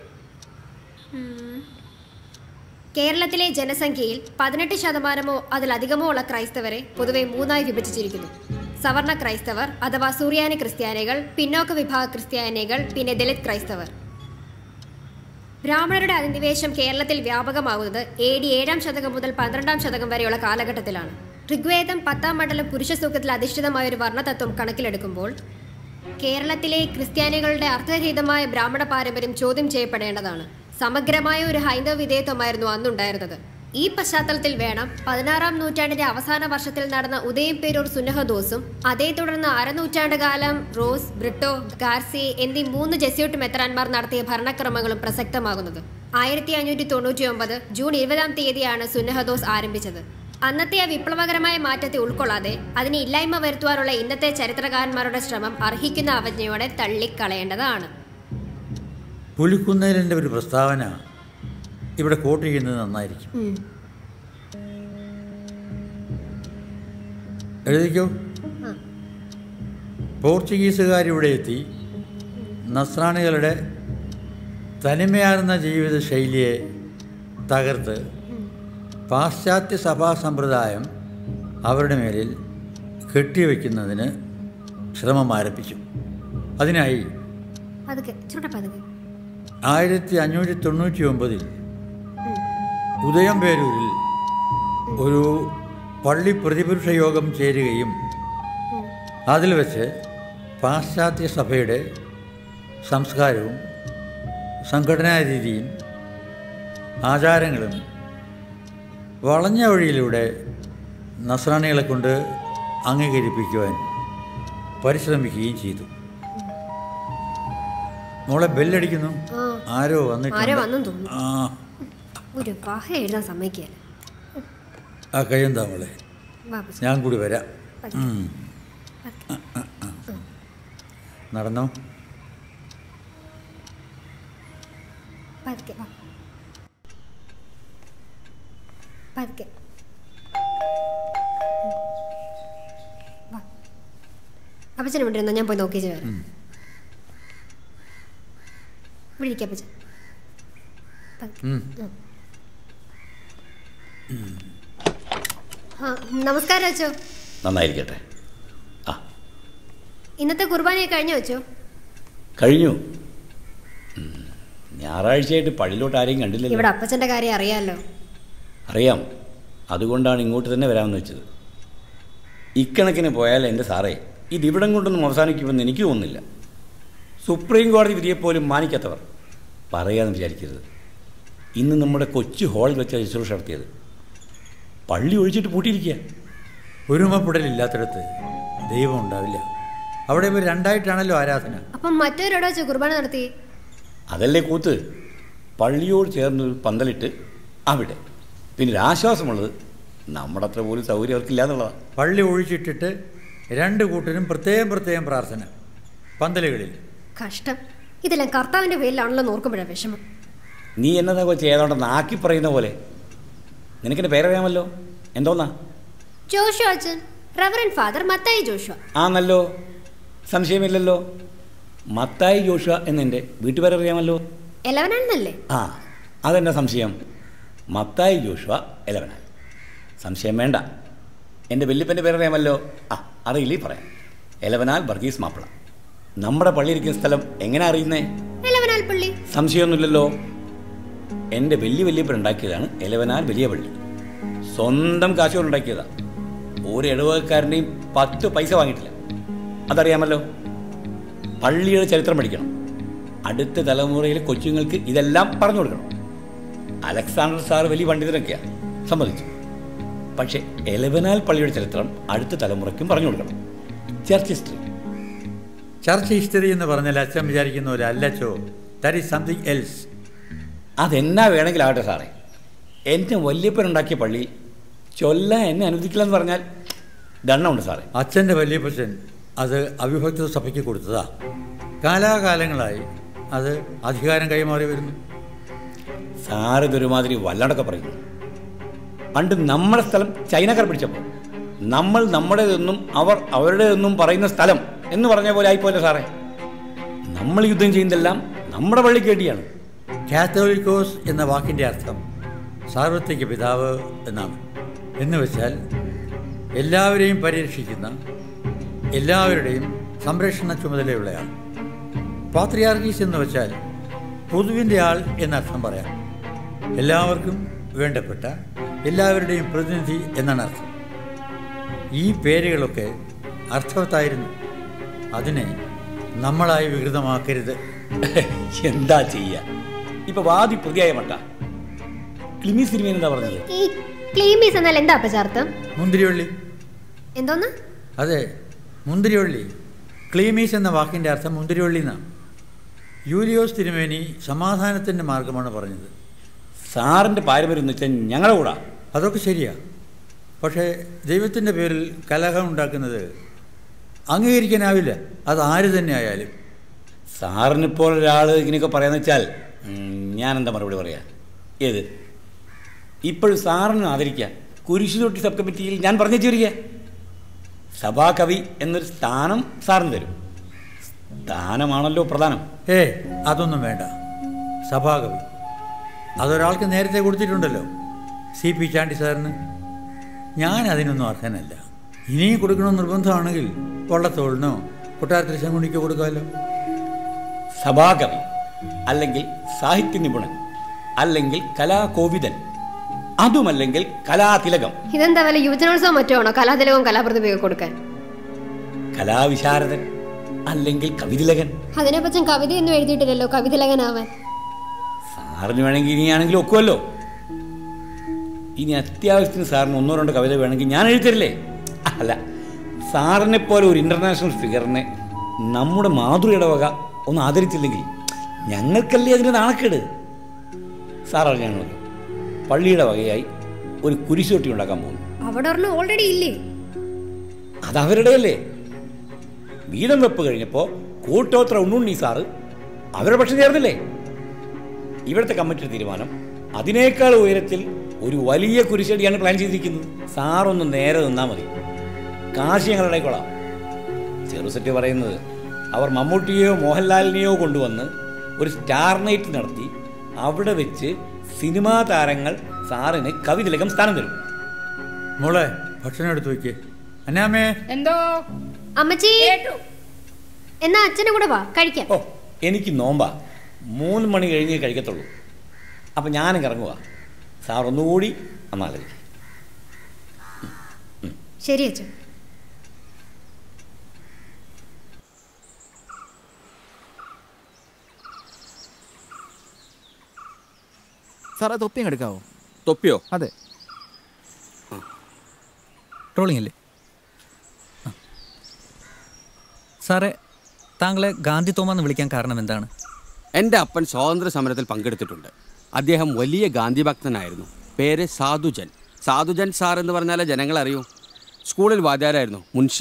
കേരളത്തിലെ ജനസംഖ്യയിൽ പതിനെട്ട് ശതമാനമോ അതിലധികമോ ഉള്ള ക്രൈസ്തവരെ പൊതുവെ മൂന്നായി വിഭജിച്ചിരിക്കുന്നു സവർണ ക്രൈസ്തവർ അഥവാ സൂര്യാനി ക്രിസ്ത്യാനികൾ പിന്നോക്ക വിഭാഗ ക്രിസ്ത്യാനികൾ പിന്നെ ദലിത് ക്രൈസ്തവർ ബ്രാഹ്മണരുടെ അധിനിവേശം കേരളത്തിൽ വ്യാപകമാവുന്നത് എ ഡി ഏഴാം ശതകം മുതൽ പന്ത്രണ്ടാം ശതകം വരെയുള്ള കാലഘട്ടത്തിലാണ് ഋഗ്വേദം പത്താം മണ്ഡലം പുരുഷ സൂക്തത്തിൽ അധിഷ്ഠിതമായ ഒരു വർണ്ണതത്വം കണക്കിലെടുക്കുമ്പോൾ കേരളത്തിലെ ക്രിസ്ത്യാനികളുടെ അർത്ഥരഹിതമായ ബ്രാഹ്മണ പാരമ്പര്യം ചോദ്യം ചെയ്യപ്പെടേണ്ടതാണ് സമഗ്രമായ ഒരു ഹൈന്ദവ വിധേയത്വമായിരുന്നു അന്നുണ്ടായിരുന്നത് ഈ പശ്ചാത്തലത്തിൽ വേണം പതിനാറാം നൂറ്റാണ്ടിന്റെ അവസാന വർഷത്തിൽ നടന്ന ഉദയം പേരൂർ സുന്നഹദോസും അതേ തുടർന്ന് അരനൂറ്റാണ്ട് കാലം റോസ് ബ്രിട്ടോ ഗാർസി എന്നീ മൂന്ന് ജെസ്യൂട്ട് മെത്രാൻമാർ നടത്തിയ ഭരണക്രമങ്ങളും പ്രസക്തമാകുന്നത് ആയിരത്തി അഞ്ഞൂറ്റി തൊണ്ണൂറ്റി ഒമ്പത് ജൂൺ ഇരുപതാം തീയതിയാണ് സുന്നഹദോസ് ആരംഭിച്ചത് അന്നത്തെ ആ വിപ്ലവകരമായ മാറ്റത്തെ ഉൾക്കൊള്ളാതെ അതിനെ ഇല്ലായ്മ വരുത്തുവാനുള്ള ഇന്നത്തെ ചരിത്രകാരന്മാരുടെ ശ്രമം അർഹിക്കുന്ന അവജ്ഞയോടെ തള്ളിക്കളയേണ്ടതാണ് പുലിക്കുന്നേലിൻ്റെ ഒരു പ്രസ്താവന ഇവിടെ കോട്ട് ചെയ്യുന്നത് നന്നായിരിക്കും ഉം. എഴുതിക്കോ ആ. പോർച്ചുഗീസുകാരിവിടെ എത്തി നസ്രാണികളുടെ തനിമയാർന്ന ജീവിത ശൈലിയെ തകർത്ത് പാശ്ചാത്യ സഭാ സമ്പ്രദായം അവരുടെ മേലിൽ കെട്ടിവെക്കുന്നതിന് ശ്രമം ആരംഭിച്ചു അതിനായി പതുക്കെ ചുണ്ട പതുക്കെ ആയിരത്തി അഞ്ഞൂറ്റി തൊണ്ണൂറ്റി ഒമ്പതിൽ ഉദയംപേരൂരിൽ ഒരു പള്ളി പ്രതിപുരുഷ യോഗം ചേരുകയും അതിൽ വെച്ച് പാശ്ചാത്യ സഭയുടെ സംസ്കാരവും സംഘടനാ രീതിയും ആചാരങ്ങളും വളഞ്ഞ വഴിയിലൂടെ നസ്രാണികളെ കൊണ്ട് അംഗീകരിപ്പിക്കുവാൻ പരിശ്രമിക്കുകയും ചെയ്തു മോളെ ബെല്ലടിക്കുന്നു ആ. ആരോ ആരോ വന്നിട്ടുണ്ട് വന്നെന്ന് തോന്നുന്നു ആ ഒരു പഹ എഴുതാൻ സമ്മതിക്കുകയല്ല ആ കയ്യെന്താ മോളെ ബാബു ഞാൻ കൂടി വരാം ഉം. ആ, ആ, ആ. നടന്നോ പതുക്കെ വാ പതുക്കെ വാ അപ്പച്ചനെ വിട്ടിരുന്നോ ഞാൻ പോയി നോക്കിച്ച് വരാം ഇവിടെ ഇരിക്കാം അപ്പച്ചൻ പതുക്കെ. ഉം. ആ നമസ്കാരം അച്ചോ നന്നായിരിക്കട്ടെ ആ ഇന്നത്തെ കുർബാനയൊക്കെ കഴിഞ്ഞോ അച്ചോ കഴിഞ്ഞു ഉം. ഞായറാഴ്ചയായിട്ട് പള്ളിയിലോട്ട് ആരെയും കണ്ടില്ലല്ലോ ഇവിടെ അപ്പച്ചൻ്റെ കാര്യം അറിയാമല്ലോ അറിയാം അതുകൊണ്ടാണ് ഇങ്ങോട്ട് തന്നെ വരാമെന്ന് വെച്ചത് ഇക്കണക്കിന് പോയാൽ എൻ്റെ സാറേ ഇത് ഇവിടം കൊണ്ടൊന്നും അവസാനിക്കുമെന്ന് എനിക്ക് തോന്നുന്നില്ല സുപ്രീം കോടതി വിധിയെപ്പോലും മാനിക്കാത്തവർ പറയാമെന്ന് വിചാരിക്കരുത് ഇന്ന് നമ്മുടെ കൊച്ചു ഹാളിൽ വെച്ച ശുശ്രൂഷ നടത്തിയത് പള്ളി ഒഴിച്ചിട്ട് പൂട്ടിയിരിക്കുക ഒരുമപ്പെടലില്ലാത്തിടത്ത് ദൈവം ഉണ്ടാവില്ല അവിടെ ഇവർ രണ്ടായിട്ടാണല്ലോ ആരാധന അപ്പം മറ്റവരോട് വെച്ച് കുർബാന നടത്തി അതല്ലേ കൂത്ത് പള്ളിയോട് ചേർന്നൊരു പന്തലിട്ട് അവിടെ പിന്നെ ഒരു ആശ്വാസമുള്ളത് നമ്മുടെ അത്ര പോലും സൗകര്യം അവർക്കില്ല എന്നുള്ളതാണ് പള്ളി ഒഴിച്ചിട്ടിട്ട് രണ്ട് കൂട്ടരും പ്രത്യേകം പ്രത്യേകം പ്രാർത്ഥന പന്തലുകളിൽ കഷ്ടം ഇതെല്ലാം കർത്താവിൻ്റെ പേരിലാണല്ലോ നോക്കുമ്പോഴാണ് വിഷമം നീ എന്നതാ കൊച്ചി ഏതാണ്ട് നാക്കി പറയുന്ന പോലെ നിനക്കെൻ്റെ പേരറിയാമല്ലോ എന്തോന്നാ ജോഷു അച്ഛൻ റവറൻ ഫാദർ മത്തായി ജോഷു ആ നല്ലോ സംശയമില്ലല്ലോ മത്തായി ജോഷ എന്നെൻ്റെ വീട്ടുപേരറിയാമല്ലോ എലവനാണെന്നല്ലേ ആ അതെന്നാ സംശയം മത്തായി ജോഷുവ എലവനായി സംശയം വേണ്ട എൻ്റെ വല്യപ്പൻ്റെ പേരറിയാമല്ലോ ആ അറിയില്ലേ പറയാം എലവനാൽ വർഗീസ് മാപ്പിള നമ്മുടെ പള്ളി ഇരിക്കുന്ന സ്ഥലം എങ്ങനെ അറിയുന്നേ എലവനാൽ പള്ളി സംശയമൊന്നുമില്ലല്ലോ എൻ്റെ വലിയ വല്യപ്പൻ ഉണ്ടാക്കിയതാണ് എലവനാൽ വലിയ പള്ളി സ്വന്തം കാശുകൊണ്ട് ഉണ്ടാക്കിയതാ ഒരു ഇടവകക്കാരൻ്റെയും പത്ത് പൈസ വാങ്ങിയിട്ടില്ല അതറിയാമല്ലോ പള്ളിയുടെ ചരിത്രം പഠിക്കണം അടുത്ത തലമുറയിലെ കൊച്ചുങ്ങൾക്ക് ഇതെല്ലാം പറഞ്ഞു കൊടുക്കണം അലക്സാണ്ടർ സാർ വലിയ പണ്ഡിതനൊക്കെയാണ് സമ്മതിച്ചു പക്ഷേ എലവനാൽ പള്ളിയുടെ ചരിത്രം അടുത്ത തലമുറയ്ക്കും പറഞ്ഞു കൊടുക്കണം ചർച്ച് ഹിസ്റ്ററി ചർച്ച് ഹിസ്റ്ററി എന്ന് പറഞ്ഞാൽ അച്ഛൻ വിചാരിക്കുന്ന പോലെ അല്ലച്ചോ ദാറ്റ് ഈസ് സംതിങ് എൽസ് അതെന്നാ വേണമെങ്കിലാകട്ടെ സാറേ എൻ്റെ വല്യപ്പനുണ്ടാക്കിയ പള്ളി ചൊല്ലാൻ എന്നെ അനുവദിക്കില്ലെന്ന് പറഞ്ഞാൽ ദണ്ണമുണ്ട് സാറേ അച്ഛൻ്റെ വല്യപ്പച്ചൻ അത് അവിഭക്ത സഭയ്ക്ക് കൊടുത്തതാ കാലാകാലങ്ങളായി അത് അധികാരം കൈമാറി വരുന്നു സാറ് ഇതൊരുമാതിരി വല്ലാണ്ടൊക്കെ പറയുന്നു പണ്ട് നമ്മുടെ സ്ഥലം ചൈനക്കാർ പിടിച്ചപ്പോൾ നമ്മൾ നമ്മുടേതെന്നും അവർ അവരുടേതെന്നും പറയുന്ന സ്ഥലം എന്ന് പറഞ്ഞ പോലെ ആയിപ്പോലെ സാറേ നമ്മൾ യുദ്ധം ചെയ്യുന്നതെല്ലാം നമ്മുടെ പള്ളിക്ക് വേണ്ടിയാണ് കാത്തോലിക്കോസ് എന്ന വാക്കിൻ്റെ അർത്ഥം സാർവത്രിക പിതാവ് എന്നാണ് എന്ന് വെച്ചാൽ എല്ലാവരെയും പരിരക്ഷിക്കുന്ന എല്ലാവരുടെയും സംരക്ഷണ ചുമതലയുള്ളയാൾ പാത്രിയാർഗീസ് എന്ന് വെച്ചാൽ പൊതുവിൻ്റെ ആൾ എന്നർത്ഥം പറയാം എല്ലാവർക്കും വേണ്ടപ്പെട്ട എല്ലാവരുടെയും പ്രതിനിധി എന്നാണ് അർത്ഥം ഈ പേരുകളൊക്കെ അർത്ഥവത്തായിരുന്നു അതിനെ നമ്മളായി വികൃതമാക്കരുത് എന്താ ചെയ്യുക ഇപ്പൊ വാദി പ്രതിയായ മട്ട ക്ലിമി സിനിമ എന്താ പറഞ്ഞത് ഈ ക്ലീമീസ് എന്നാൽ എന്താ അപ്പച്ചാർത്ഥം മുന്തിരിവള്ളി എന്തോന്ന് അതെ മുന്തിരിവള്ളി ക്ലീമീസ് എന്ന വാക്കിൻ്റെ അർത്ഥം മുന്തിരിവള്ളി എന്നാണ് യൂലിയോസ് തിരുമേനി സമാധാനത്തിൻ്റെ മാർഗമാണ് പറഞ്ഞത് സാറിന്റെ പാരമ്പര്യം എന്ന് വെച്ചാൽ ഞങ്ങളുടെ കൂടാ അതൊക്കെ ശരിയാ പക്ഷേ ദൈവത്തിൻ്റെ പേരിൽ കലഹം ഉണ്ടാക്കുന്നത് അംഗീകരിക്കാനാവില്ല അത് ആര് തന്നെ ആയാലും സാറിനിപ്പോൾ ഒരാൾ ഇങ്ങനെയൊക്കെ പറയാന്ന് വെച്ചാൽ ഉം, ഞാനെന്താ മറുപടി പറയാ ഏത് ഇപ്പോഴും സാറിന് ആദരിക്കുക കുരിശുതൊട്ടി സബ് കമ്മിറ്റിയിൽ ഞാൻ പറഞ്ഞു വരിക സഭാകവി എന്നൊരു സ്ഥാനം സാറിന് തരും സ്ഥാനമാണല്ലോ പ്രധാനം ഏ അതൊന്നും വേണ്ട സഭാകവി അതൊരാൾക്ക് നേരത്തെ കൊടുത്തിട്ടുണ്ടല്ലോ സി പി ചാണ്ടി സാറിന് ഞാൻ അതിനൊന്നും അർഹനല്ല ഇനിയും കൊടുക്കണമെന്ന് നിർബന്ധമാണെങ്കിൽ വള്ളത്തോളിനോ കൊട്ടാരത്തിൽ ശങ്കുണിക്കോ കൊടുക്കാമല്ലോ സഭാകവി അല്ലെങ്കിൽ സാഹിത്യ നിപുണൻ അല്ലെങ്കിൽ കലാകോവിദൻ അതുമല്ലെങ്കിൽ കലാതിലകം ഇതെന്താ വല്ല യുവജനോത്സവം മറ്റോ ആണോ കലാതിലകവും കലാപ്രതിഭയൊക്കെ കൊടുക്കാൻ കലാവിശാരദൻ അല്ലെങ്കിൽ കവിതിലകൻ അതിനെപ്പറ്റും കവിതയൊന്നും എഴുതിയിട്ടില്ലല്ലോ കവിതിലകനാവാൻ സാറിന് വേണമെങ്കിൽ ഇനിയാണെങ്കിലും ഒക്കുമല്ലോ ഇനി അത്യാവശ്യത്തിന് സാറിന് ഒന്നോ രണ്ടോ കവിത വേണമെങ്കിൽ ഞാൻ എഴുതരില്ലേ അല്ല സാറിനെ പോലെ ഒരു ഇന്റർനാഷണൽ ഫിഗറിനെ നമ്മുടെ മാതൃയുടെ വക ഒന്ന് ആദരിച്ചില്ലെങ്കിൽ ഞങ്ങൾക്കല്ലേ അതിന് നാണക്കേട് സാർ അറിഞ്ഞാണല്ലോ പള്ളിയുടെ വകയായി ഒരു കുരിശുതൊട്ടി ഉണ്ടാക്കാൻ പോകുന്നു അവിടെ ഒരെണ്ണം ഓൾറെഡി ഇല്ലേ അത് അവരുടെയല്ലേ വീതം വെപ്പ് കഴിഞ്ഞപ്പോൾ കൂട്ടോത്ര ഉണ്ണുണ്ണി സാറ് അവരുടെ പക്ഷം ചേർന്നില്ലേ ഇവിടുത്തെ കമ്മിറ്റി തീരുമാനം അതിനേക്കാൾ ഉയരത്തിൽ ഒരു വലിയ കുരിശടിയാണ് പ്ലാൻ ചെയ്തിരിക്കുന്നത് സാറൊന്ന് നേരെ നിന്നാൽ മതി കാശ് ഞങ്ങൾ ഇടയ്ക്കൊള്ളാം ചെറുസെറ്റ് പറയുന്നത് അവർ മമ്മൂട്ടിയെയോ മോഹൻലാലിനെയോ കൊണ്ടുവന്ന് ഒരു സ്റ്റാർ നൈറ്റ് നടത്തി അവിടെ വെച്ച് സിനിമാ താരങ്ങൾ സാറിന് കവിതിലകം സ്ഥാനം തരും മോളെ ഭക്ഷണം എടുത്തു വയ്ക്കേ അന്നാമേ എന്തോ അമ്മച്ചി കേട്ടു എന്നാ അച്ഛനും കൂടെ വാ കഴിക്കാം ഓ എനിക്ക് നോമ്പാ മൂന്ന് മണി കഴിഞ്ഞേ കഴിക്കത്തുള്ളൂ അപ്പം ഞാനും ഇറങ്ങുക സാർ ഒന്നുകൂടി അന്നാലോചിക്കും ശരി അച്ഛൻ സാറേ തൊപ്പി അങ്ങ് എടുക്കാവോ തൊപ്പിയോ അതെ ട്രോളിംഗ് അല്ലേ ആ. സാറേ താങ്കളെ ഗാന്ധി തോമ എന്ന് വിളിക്കാൻ കാരണം എന്താണ് എൻ്റെ അപ്പൻ സ്വാതന്ത്ര്യ സമരത്തിൽ പങ്കെടുത്തിട്ടുണ്ട് അദ്ദേഹം വലിയ ഗാന്ധി ഭക്തനായിരുന്നു പേര് സാധുജൻ സാധുജൻ സാർ എന്ന് പറഞ്ഞാലേ ജനങ്ങൾ അറിയൂ സ്കൂളിൽ വാദ്യാരായിരുന്നു മുൻഷി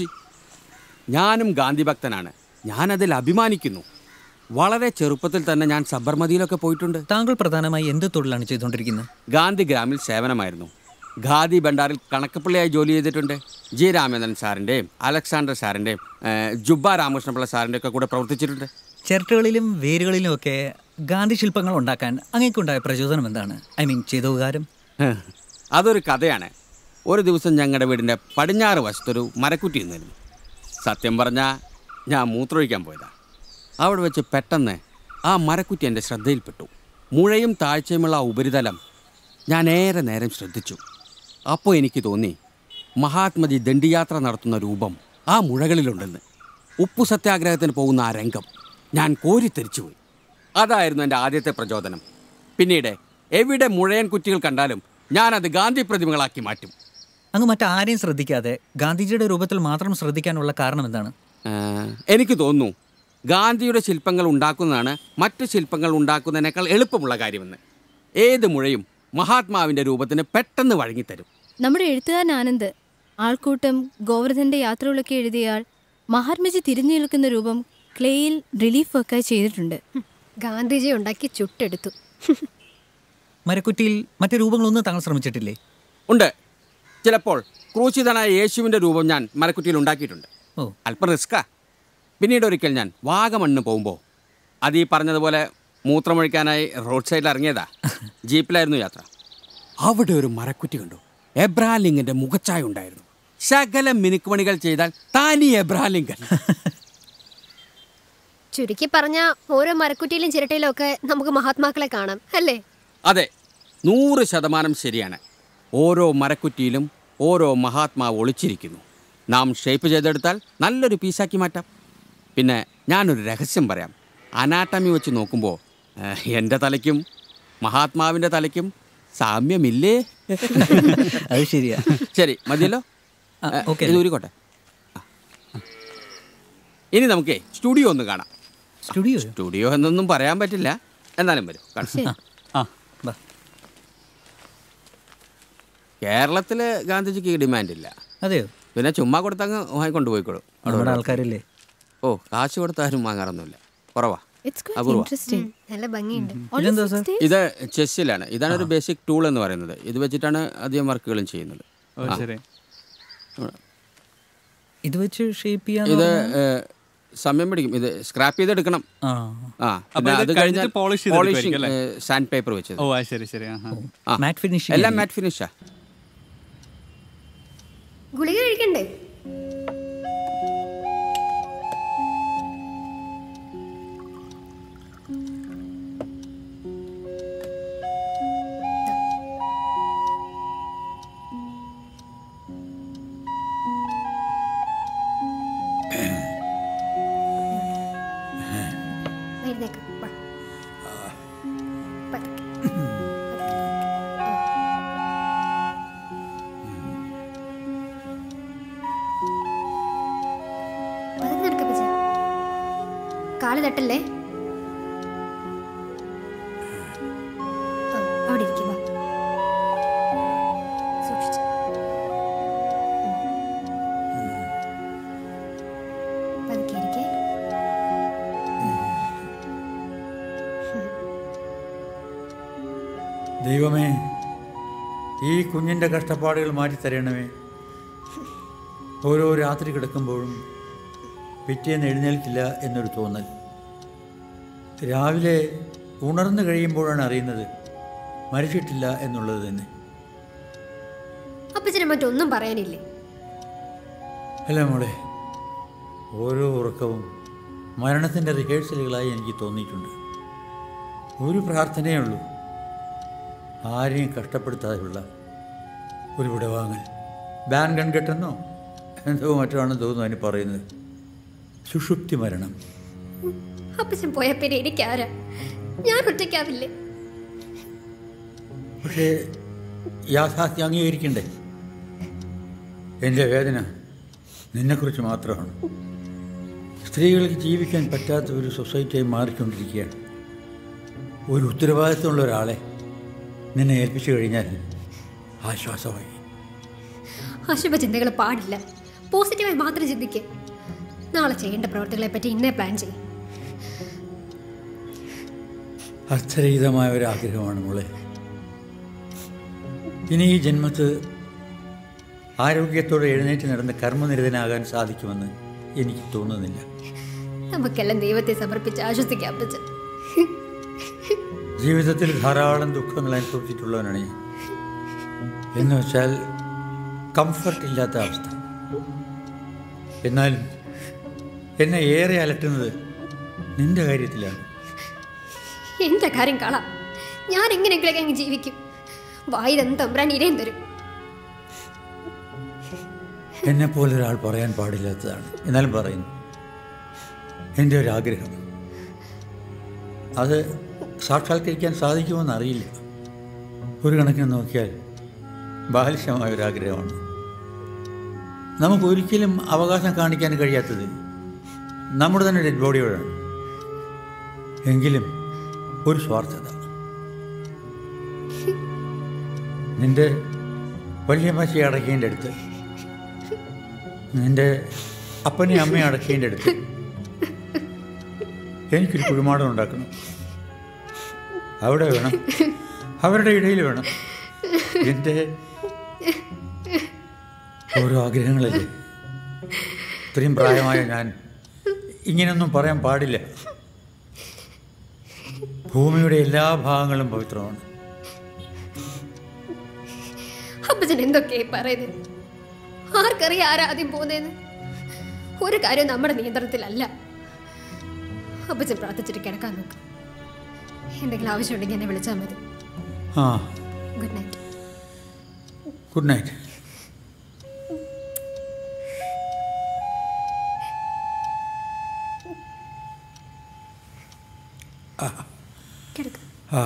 ഞാനും ഗാന്ധി ഭക്തനാണ് ഞാനതിൽ അഭിമാനിക്കുന്നു വളരെ ചെറുപ്പത്തിൽ തന്നെ ഞാൻ സബർമതിയിലൊക്കെ പോയിട്ടുണ്ട് താങ്കൾ പ്രധാനമായി എന്ത് തൊഴിലാണ് ചെയ്തുകൊണ്ടിരിക്കുന്നത് ഗാന്ധി ഗ്രാമിൽ സേവനമായിരുന്നു ഖാദി ഭണ്ഡാറിൽ കണക്കപ്പിള്ളിയായി ജോലി ചെയ്തിട്ടുണ്ട് ജി രാമേന്ദ്രൻ സാറിൻ്റെയും അലക്സാണ്ടർ സാറിൻ്റെയും ഏഹ്, ജുബ്ബ രാമകൃഷ്ണപിള്ള സാറിൻ്റെ ഒക്കെ കൂടെ പ്രവർത്തിച്ചിട്ടുണ്ട് ചിരട്ടകളിലും വേരുകളിലും ഒക്കെ ഗാന്ധി ശില്പങ്ങൾ ഉണ്ടാക്കാൻ അങ്ങേക്കുണ്ടായ പ്രചോദനം എന്താണ് ഐ മീൻ ചെയ്ത ഉപകാരം ഹ്, അതൊരു കഥയാണ് ഒരു ദിവസം ഞങ്ങളുടെ വീടിൻ്റെ പടിഞ്ഞാറ് വശത്തൊരു മരക്കുറ്റി നിന്നിരുന്നു സത്യം പറഞ്ഞാൽ ഞാൻ മൂത്രമൊഴിക്കാൻ പോയതാ അവിടെ വെച്ച് പെട്ടെന്ന് ആ മരക്കുറ്റി എൻ്റെ ശ്രദ്ധയിൽപ്പെട്ടു മുഴയും താഴ്ചയുമുള്ള ആ ഉപരിതലം ഞാൻ ഏറെ നേരം ശ്രദ്ധിച്ചു അപ്പോൾ എനിക്ക് തോന്നി മഹാത്മജി ദണ്ഡിയാത്ര നടത്തുന്ന രൂപം ആ മുഴകളിലുണ്ടെന്ന് ഉപ്പു സത്യാഗ്രഹത്തിന് പോകുന്ന ആ രംഗം ഞാൻ കോരിത്തെരിച്ചുപോയി അതായിരുന്നു എൻ്റെ ആദ്യത്തെ പ്രചോദനം പിന്നീട് എവിടെ മുഴയൻ കുറ്റികൾ കണ്ടാലും ഞാനത് ഗാന്ധി പ്രതിമകളാക്കി മാറ്റും അങ്ങ് മറ്റാരെയും ശ്രദ്ധിക്കാതെ ഗാന്ധിജിയുടെ രൂപത്തിൽ മാത്രം ശ്രദ്ധിക്കാനുള്ള കാരണം എന്താണ് ആ, എനിക്ക് തോന്നുന്നു ഗാന്ധിയുടെ ശില്പങ്ങൾ ഉണ്ടാക്കുന്നതാണ് മറ്റ് ശില്പങ്ങൾ ഉണ്ടാക്കുന്നതിനേക്കാൾ എളുപ്പമുള്ള കാര്യമെന്ന് ഏത് മുഴയും മഹാത്മാവിൻ്റെ രൂപത്തിന് പെട്ടെന്ന് വഴങ്ങിത്തരും നമ്മുടെ എഴുത്തുകാരൻ ആനന്ദ് ആൾക്കൂട്ടം ഗോവർദ്ധന്റെ യാത്രകളൊക്കെ എഴുതിയാൽ മഹാത്മജി തിരിഞ്ഞു നിൽക്കുന്ന രൂപം ക്ലേയിൽ റിലീഫ് വർക്കായി ചെയ്തിട്ടുണ്ട് ഗാന്ധിജി ഉണ്ടാക്കി ചുട്ടെടുത്തു മരക്കുറ്റിയിൽ മറ്റു രൂപങ്ങളൊന്നും താങ്കൾ ശ്രമിച്ചിട്ടില്ലേ ഉണ്ട് ചിലപ്പോൾ ക്രൂശിതനായ യേശുവിൻ്റെ രൂപം ഞാൻ മരക്കുറ്റിയിൽ ഉണ്ടാക്കിയിട്ടുണ്ട് ഓ അല്പം റിസ്ക്കാ പിന്നീട് ഒരിക്കൽ ഞാൻ വാഗമണ്ണ് പോകുമ്പോൾ അത് ഈ പറഞ്ഞതുപോലെ മൂത്രമൊഴിക്കാനായി റോഡ് സൈഡിൽ ഇറങ്ങിയതാ ജീപ്പിലായിരുന്നു യാത്ര അവിടെ ഒരു മരക്കുറ്റി കണ്ടു എബ്രാലിംഗിന്റെ മുഖച്ചായ ഉണ്ടായിരുന്നു ശകല മിനുക്കുമണികൾ ചെയ്താൽ താനി എബ്രാലിംഗൻ ചുരുക്കി പറഞ്ഞ ഓരോ മരക്കുറ്റിയിലും ചിരട്ടയിലും ഒക്കെ നമുക്ക് മഹാത്മാക്കളെ കാണാം അല്ലേ അതെ നൂറ് ശതമാനം ശരിയാണ് ഓരോ മരക്കുറ്റിയിലും ഓരോ മഹാത്മാവ് ഒളിച്ചിരിക്കുന്നു നാം ഷേപ്പ് ചെയ്തെടുത്താൽ നല്ലൊരു പീസാക്കി മാറ്റാം പിന്നെ ഞാനൊരു രഹസ്യം പറയാം അനാട്ടമി വെച്ച് നോക്കുമ്പോൾ ഏഹ്, എൻ്റെ തലയ്ക്കും മഹാത്മാവിൻ്റെ തലയ്ക്കും സാമ്യമില്ലേ അത് ശരിയാ ശരി മതിയല്ലോ ആ, ഏഹ്, ഓക്കേ. ഇത് ഊരിക്കോട്ടെ ആ. ഇനി നമുക്കേ സ്റ്റുഡിയോ ഒന്ന് കാണാം സ്റ്റുഡിയോ സ്റ്റുഡിയോ എന്നൊന്നും പറയാൻ പറ്റില്ല എന്നാലും വരും കാണാം ആ ബാ കേരളത്തിൽ ഗാന്ധിജിക്ക് ഈ ഡിമാൻഡില്ല അതെയോ പിന്നെ ചുമ്മാ കൊടുത്തങ്ങ് വാങ്ങിക്കൊണ്ട് പോയിക്കോളും അവിടെ നമ്മുടെ ഇവിടെ. ആൾക്കാരല്ലേ ഓ കാശ് കൊടുത്താരും വാങ്ങാറൊന്നുമില്ല കുറവാ It's quite അപൂർവ interesting. നല്ല ഭംഗിയുണ്ട് ഇതെന്താ സാർ ഇത് ചെസ്സിലാണ് ഇതാണ് ഒരു ബേസിക് ടൂൾ എന്ന് പറയുന്നത് ഇത് വെച്ചിട്ടാണ് അധികം വർക്കുകളും ചെയ്യുന്നത് ഓ ശരി ഇത് വെച്ച് ഷേപ്പ് ചെയ്യാൻ ഇത് ഏഹ്, സമയം പിടിക്കും ഇത് സ്ക്രാപ്പ് ചെയ്തെടുക്കണം ആ ആ അപ്പൊ പിന്നെ ഇത് അത് കഴിഞ്ഞിട്ട് കഴിഞ്ഞാൽ polish ചെയ്തെടുക്കുമായിരിക്കും പോളിഷിംഗ് അല്ലേ? സാൻഡ് പേപ്പർ വെച്ചത് ഓ ആ ശരി ശരി ആഹാ ആ. മാറ്റ് ഫിനിഷിംഗ് എല്ലാം മാറ്റ് ഫിനിഷാ ഗുളിക കഴിക്കണ്ടേ എഴുന്നേക്ക്. വാ. പതുക്കെ. പതുക്കെ നടക്ക് അപ്പച്ചി. കാല് തട്ടല്ലേ ആ, അവിടെ ഇരിക്കും വാ സൂക്ഷിച്ച് പതുക്കെ ഇരിക്കേ ദൈവമേ ഈ കുഞ്ഞിൻ്റെ കഷ്ടപ്പാടുകൾ മാറ്റിത്തരണമേ ഓരോ രാത്രി കിടക്കുമ്പോഴും പിറ്റേന്ന് എഴുന്നേൽക്കില്ല എന്നൊരു തോന്നൽ രാവിലെ ഉണർന്നു കഴിയുമ്പോഴാണ് അറിയുന്നത് മരിച്ചിട്ടില്ല എന്നുള്ളത് തന്നെ അപ്പച്ചനെ മറ്റൊന്നും പറയാനില്ലേ അല്ല മോളെ ഓരോ ഉറക്കവും മരണത്തിൻ്റെ റിഹേഴ്സലുകളായി എനിക്ക് തോന്നിയിട്ടുണ്ട് ഒരു പ്രാർത്ഥനയേ ഉള്ളൂ ആരെയും കഷ്ടപ്പെടുത്താതെയുള്ള ഒരു വിടവാങ്ങൽ ബാൻ കൺകെട്ടെന്നോ എന്തോ മറ്റോ ആണെന്ന് തോന്നുന്നു അതിന് പറയുന്നത് സുഷുപ്തി മരണം അപ്പച്ചൻ പോയ പിന്നെ എനിക്കാരാ ഞാൻ ഒറ്റയ്ക്കാവില്ലേ പക്ഷേ യാഥാർത്ഥ്യം അംഗീകരിക്കണ്ടേ എൻ്റെ വേദന നിന്നെക്കുറിച്ച് മാത്രമാണ് സ്ത്രീകൾക്ക് ജീവിക്കാൻ പറ്റാത്ത ഒരു സൊസൈറ്റിയായി മാറിക്കൊണ്ടിരിക്കുകയാണ് ഒരു ഉത്തരവാദിത്വമുള്ള ഒരാളെ നിന്നെ ഏൽപ്പിച്ചു കഴിഞ്ഞാൽ ആശ്വാസമായി അശുഭ ചിന്തകൾ പാടില്ല പോസിറ്റീവായി മാത്രം ചിന്തിക്കുക നാളെ ചെയ്യേണ്ട പ്രവർത്തികളെ പറ്റി ഇന്നേ പ്ലാൻ ചെയ്യും അർത്ഥരഹിതമായ ഒരു ആഗ്രഹമാണ് മോളെ ഇനി ഈ ജന്മത്ത് ആരോഗ്യത്തോടെ എഴുന്നേറ്റ് നടന്ന് കർമ്മനിരതനാകാൻ സാധിക്കുമെന്ന് എനിക്ക് തോന്നുന്നില്ല നമുക്കെല്ലാം ദൈവത്തെ സമർപ്പിച്ച് ആശ്വസിക്കാം അപ്പച്ചൻ ജീവിതത്തിൽ ധാരാളം ദുഃഖങ്ങൾ അനുഭവിച്ചിട്ടുള്ളവനാണ് ഞാൻ എന്ന് വെച്ചാൽ കംഫർട്ട് ഇല്ലാത്ത അവസ്ഥ എന്നാലും എന്നെ ഏറെ അലട്ടുന്നത് നിന്റെ കാര്യത്തിലാണ് എന്റെ കാര്യം കളാം ഞാൻ എങ്ങനെയെങ്കിലൊക്കെ അങ്ങ് ജീവിക്കും വായിരം തമ്പ്രാൻ ഇരയും തരും എന്നെ പോലെ ഒരാൾ പറയാൻ പാടില്ലാത്തതാണ് എന്നാലും പറയുന്നു എൻ്റെ ഒരു ആഗ്രഹം അത് സാക്ഷാത്കരിക്കാൻ സാധിക്കുമെന്ന് അറിയില്ല ഒരു കണക്കിന് നോക്കിയാൽ ബാലിശമായ ഒരു ആഗ്രഹമാണ് നമുക്ക് ഒരിക്കലും അവകാശം കാണിക്കാൻ കഴിയാത്തത് നമ്മുടെ തന്നെ ഡെഡ് ബോഡിയോടാണ് എങ്കിലും ഒരു സ്വാർത്ഥത നിന്റെ വല്യമ്മച്ചി അടക്കേൻ്റെ അടുത്ത് നിന്റെ അപ്പനെയും അമ്മയും അടക്കേൻ്റെ അടുത്ത് എനിക്കൊരു കുഴിമാടം ഉണ്ടാക്കണം അവിടെ വേണം അവരുടെ ഇടയിൽ വേണം എൻ്റെ ഓരോ ആഗ്രഹങ്ങളല്ലേ ഇത്രയും പ്രായമായ ഞാൻ ഇങ്ങനെയൊന്നും പറയാൻ പാടില്ല ഭൂമിയുടെ എല്ലാ ഭാഗങ്ങളും പവിത്രമാണ് അപ്പച്ചൻ എന്തൊക്കെയായി പറയുന്നത് ആർക്കറിയാം ആരാ ആദ്യം പോകുന്നതെന്ന് ഒരു കാര്യം നമ്മുടെ നിയന്ത്രണത്തിലല്ല അപ്പച്ചൻ പ്രാർത്ഥിച്ചിട്ട് കിടക്കാൻ നോക്ക് എന്തെങ്കിലും ആവശ്യമുണ്ടെങ്കിൽ എന്നെ വിളിച്ചാൽ മതി ആ ഗുഡ് നൈറ്റ് ഗുഡ് നൈറ്റ് കിടക്ക ആ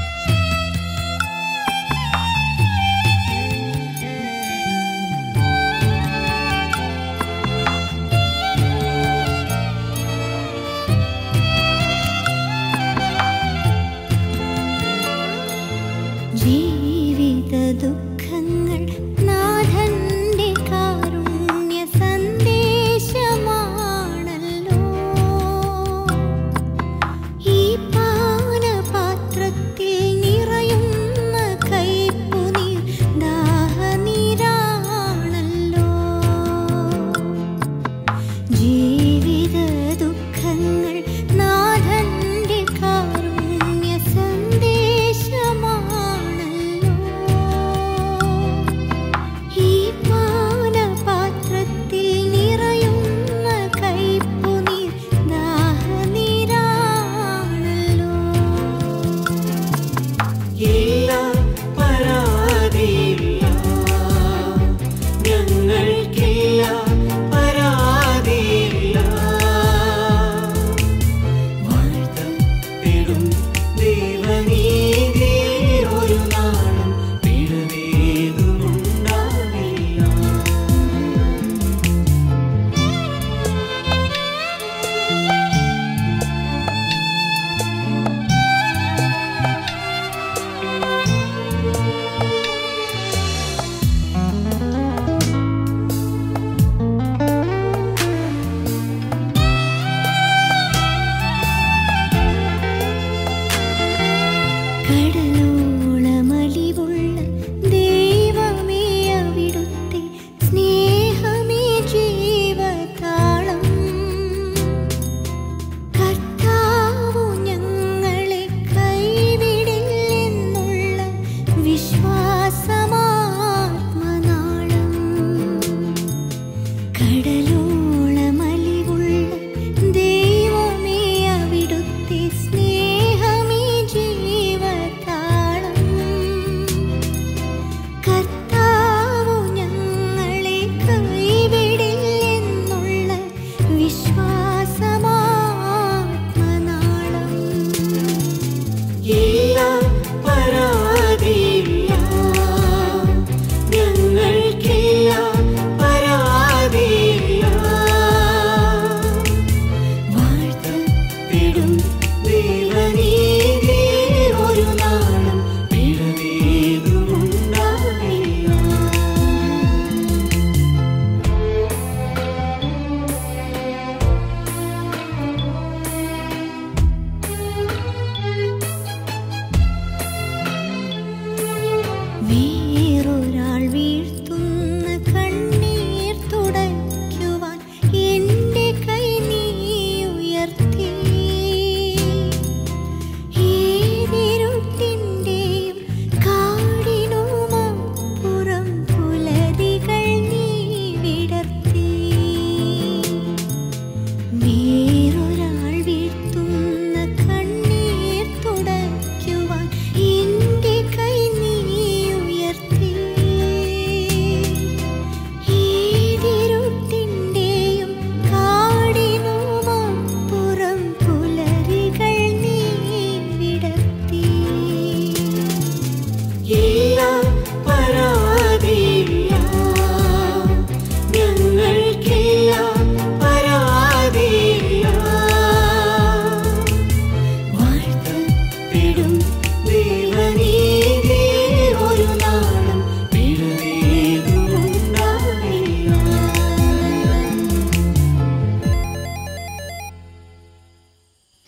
ആ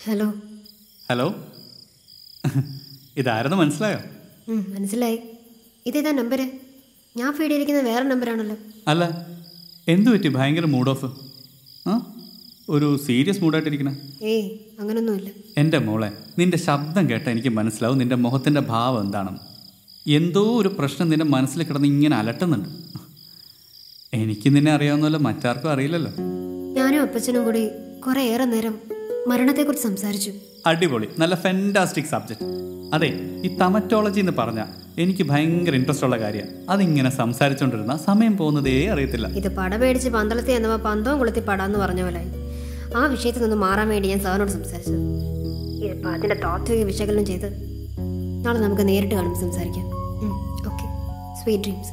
ഹലോ ഹലോ ഇതാരെന്ന് മനസ്സിലായോ ഉം, മനസ്സിലായി ഇതേതാ നമ്പര് ഞാൻ ഫീഡ് ചെയ്തിരിക്കുന്ന വേറെ നമ്പറാണല്ലോ അല്ല എന്തു പറ്റി ഭയങ്കര മൂഡ് ഓഫ് ആ ഒരു സീരിയസ് മൂഡായിട്ടിരിക്കണേ ഏയ് അങ്ങനൊന്നുമില്ല എൻ്റെ മോളെ നിന്റെ ശബ്ദം കേട്ടാൽ എനിക്ക് മനസ്സിലാവും നിന്റെ മുഖത്തിൻ്റെ ഭാവം എന്താണെന്ന് എന്തോ ഒരു പ്രശ്നം നിന്റെ മനസ്സിൽ കിടന്ന് ഇങ്ങനെ അലട്ടുന്നുണ്ട് എനിക്ക് നിന്നെ അറിയാവുന്നല്ലോ മറ്റാർക്കും അറിയില്ലല്ലോ ഞാനും അപ്പച്ചനും കൂടി കുറേ ഏറെ നേരം മരണത്തെക്കുറിച്ച് സംസാരിച്ചു അടിപൊളി നല്ല ഫെൻറ്റാസ്റ്റിക് സബ്ജക്റ്റ് അതെ ഈ തമറ്റോളജി എന്ന് പറഞ്ഞാൽ എനിക്ക് ഭയങ്കര ഇൻട്രസ്റ്റ് ഉള്ള കാര്യമാണ് അതിങ്ങനെ സംസാരിച്ചുകൊണ്ടിരുന്ന സമയം പോകുന്നതേ അറിയത്തില്ല ഇത് പട പേടിച്ച് പന്തളത്തി എന്നവ പന്തവും കൊളുത്തി പടാന്ന് പറഞ്ഞ പോലായി ആ വിഷയത്തിൽ നിന്ന് മാറാൻ വേണ്ടി ഞാൻ സാറിനോട് സംസാരിച്ചത് ഇതിപ്പോ അതിന്റെ താത്വിക വിശകലനം ചെയ്ത് നാളെ നമുക്ക് നേരിട്ട് കാണുമ്പോൾ സംസാരിക്കാം ഓക്കെ സ്വീറ്റ് ഡ്രീംസ്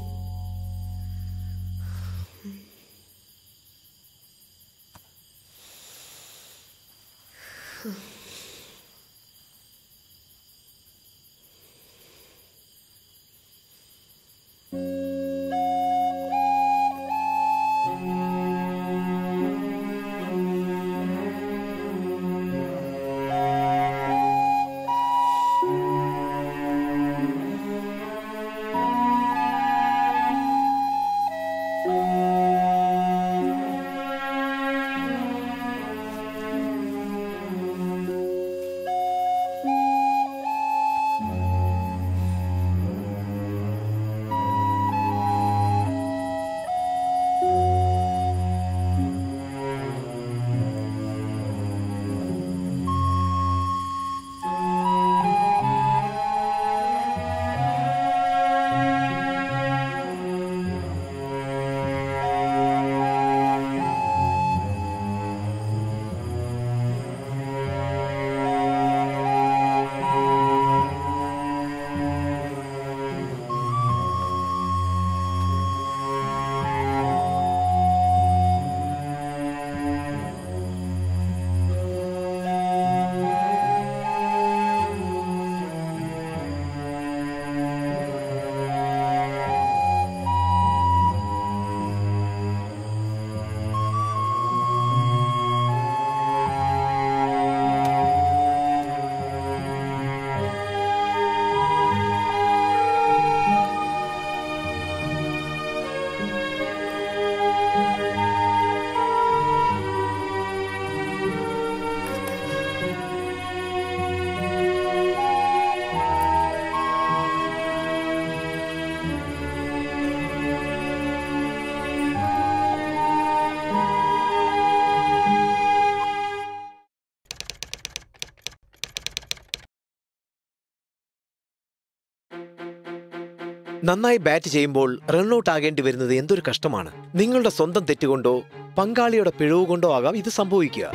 നന്നായി ബാറ്റ് ചെയ്യുമ്പോൾ റൺഔട്ട് ആകേണ്ടി വരുന്നത് എന്തൊരു കഷ്ടമാണ് നിങ്ങളുടെ സ്വന്തം തെറ്റുകൊണ്ടോ പങ്കാളിയുടെ പിഴവ് കൊണ്ടോ ആകാം ഇത് സംഭവിക്കുക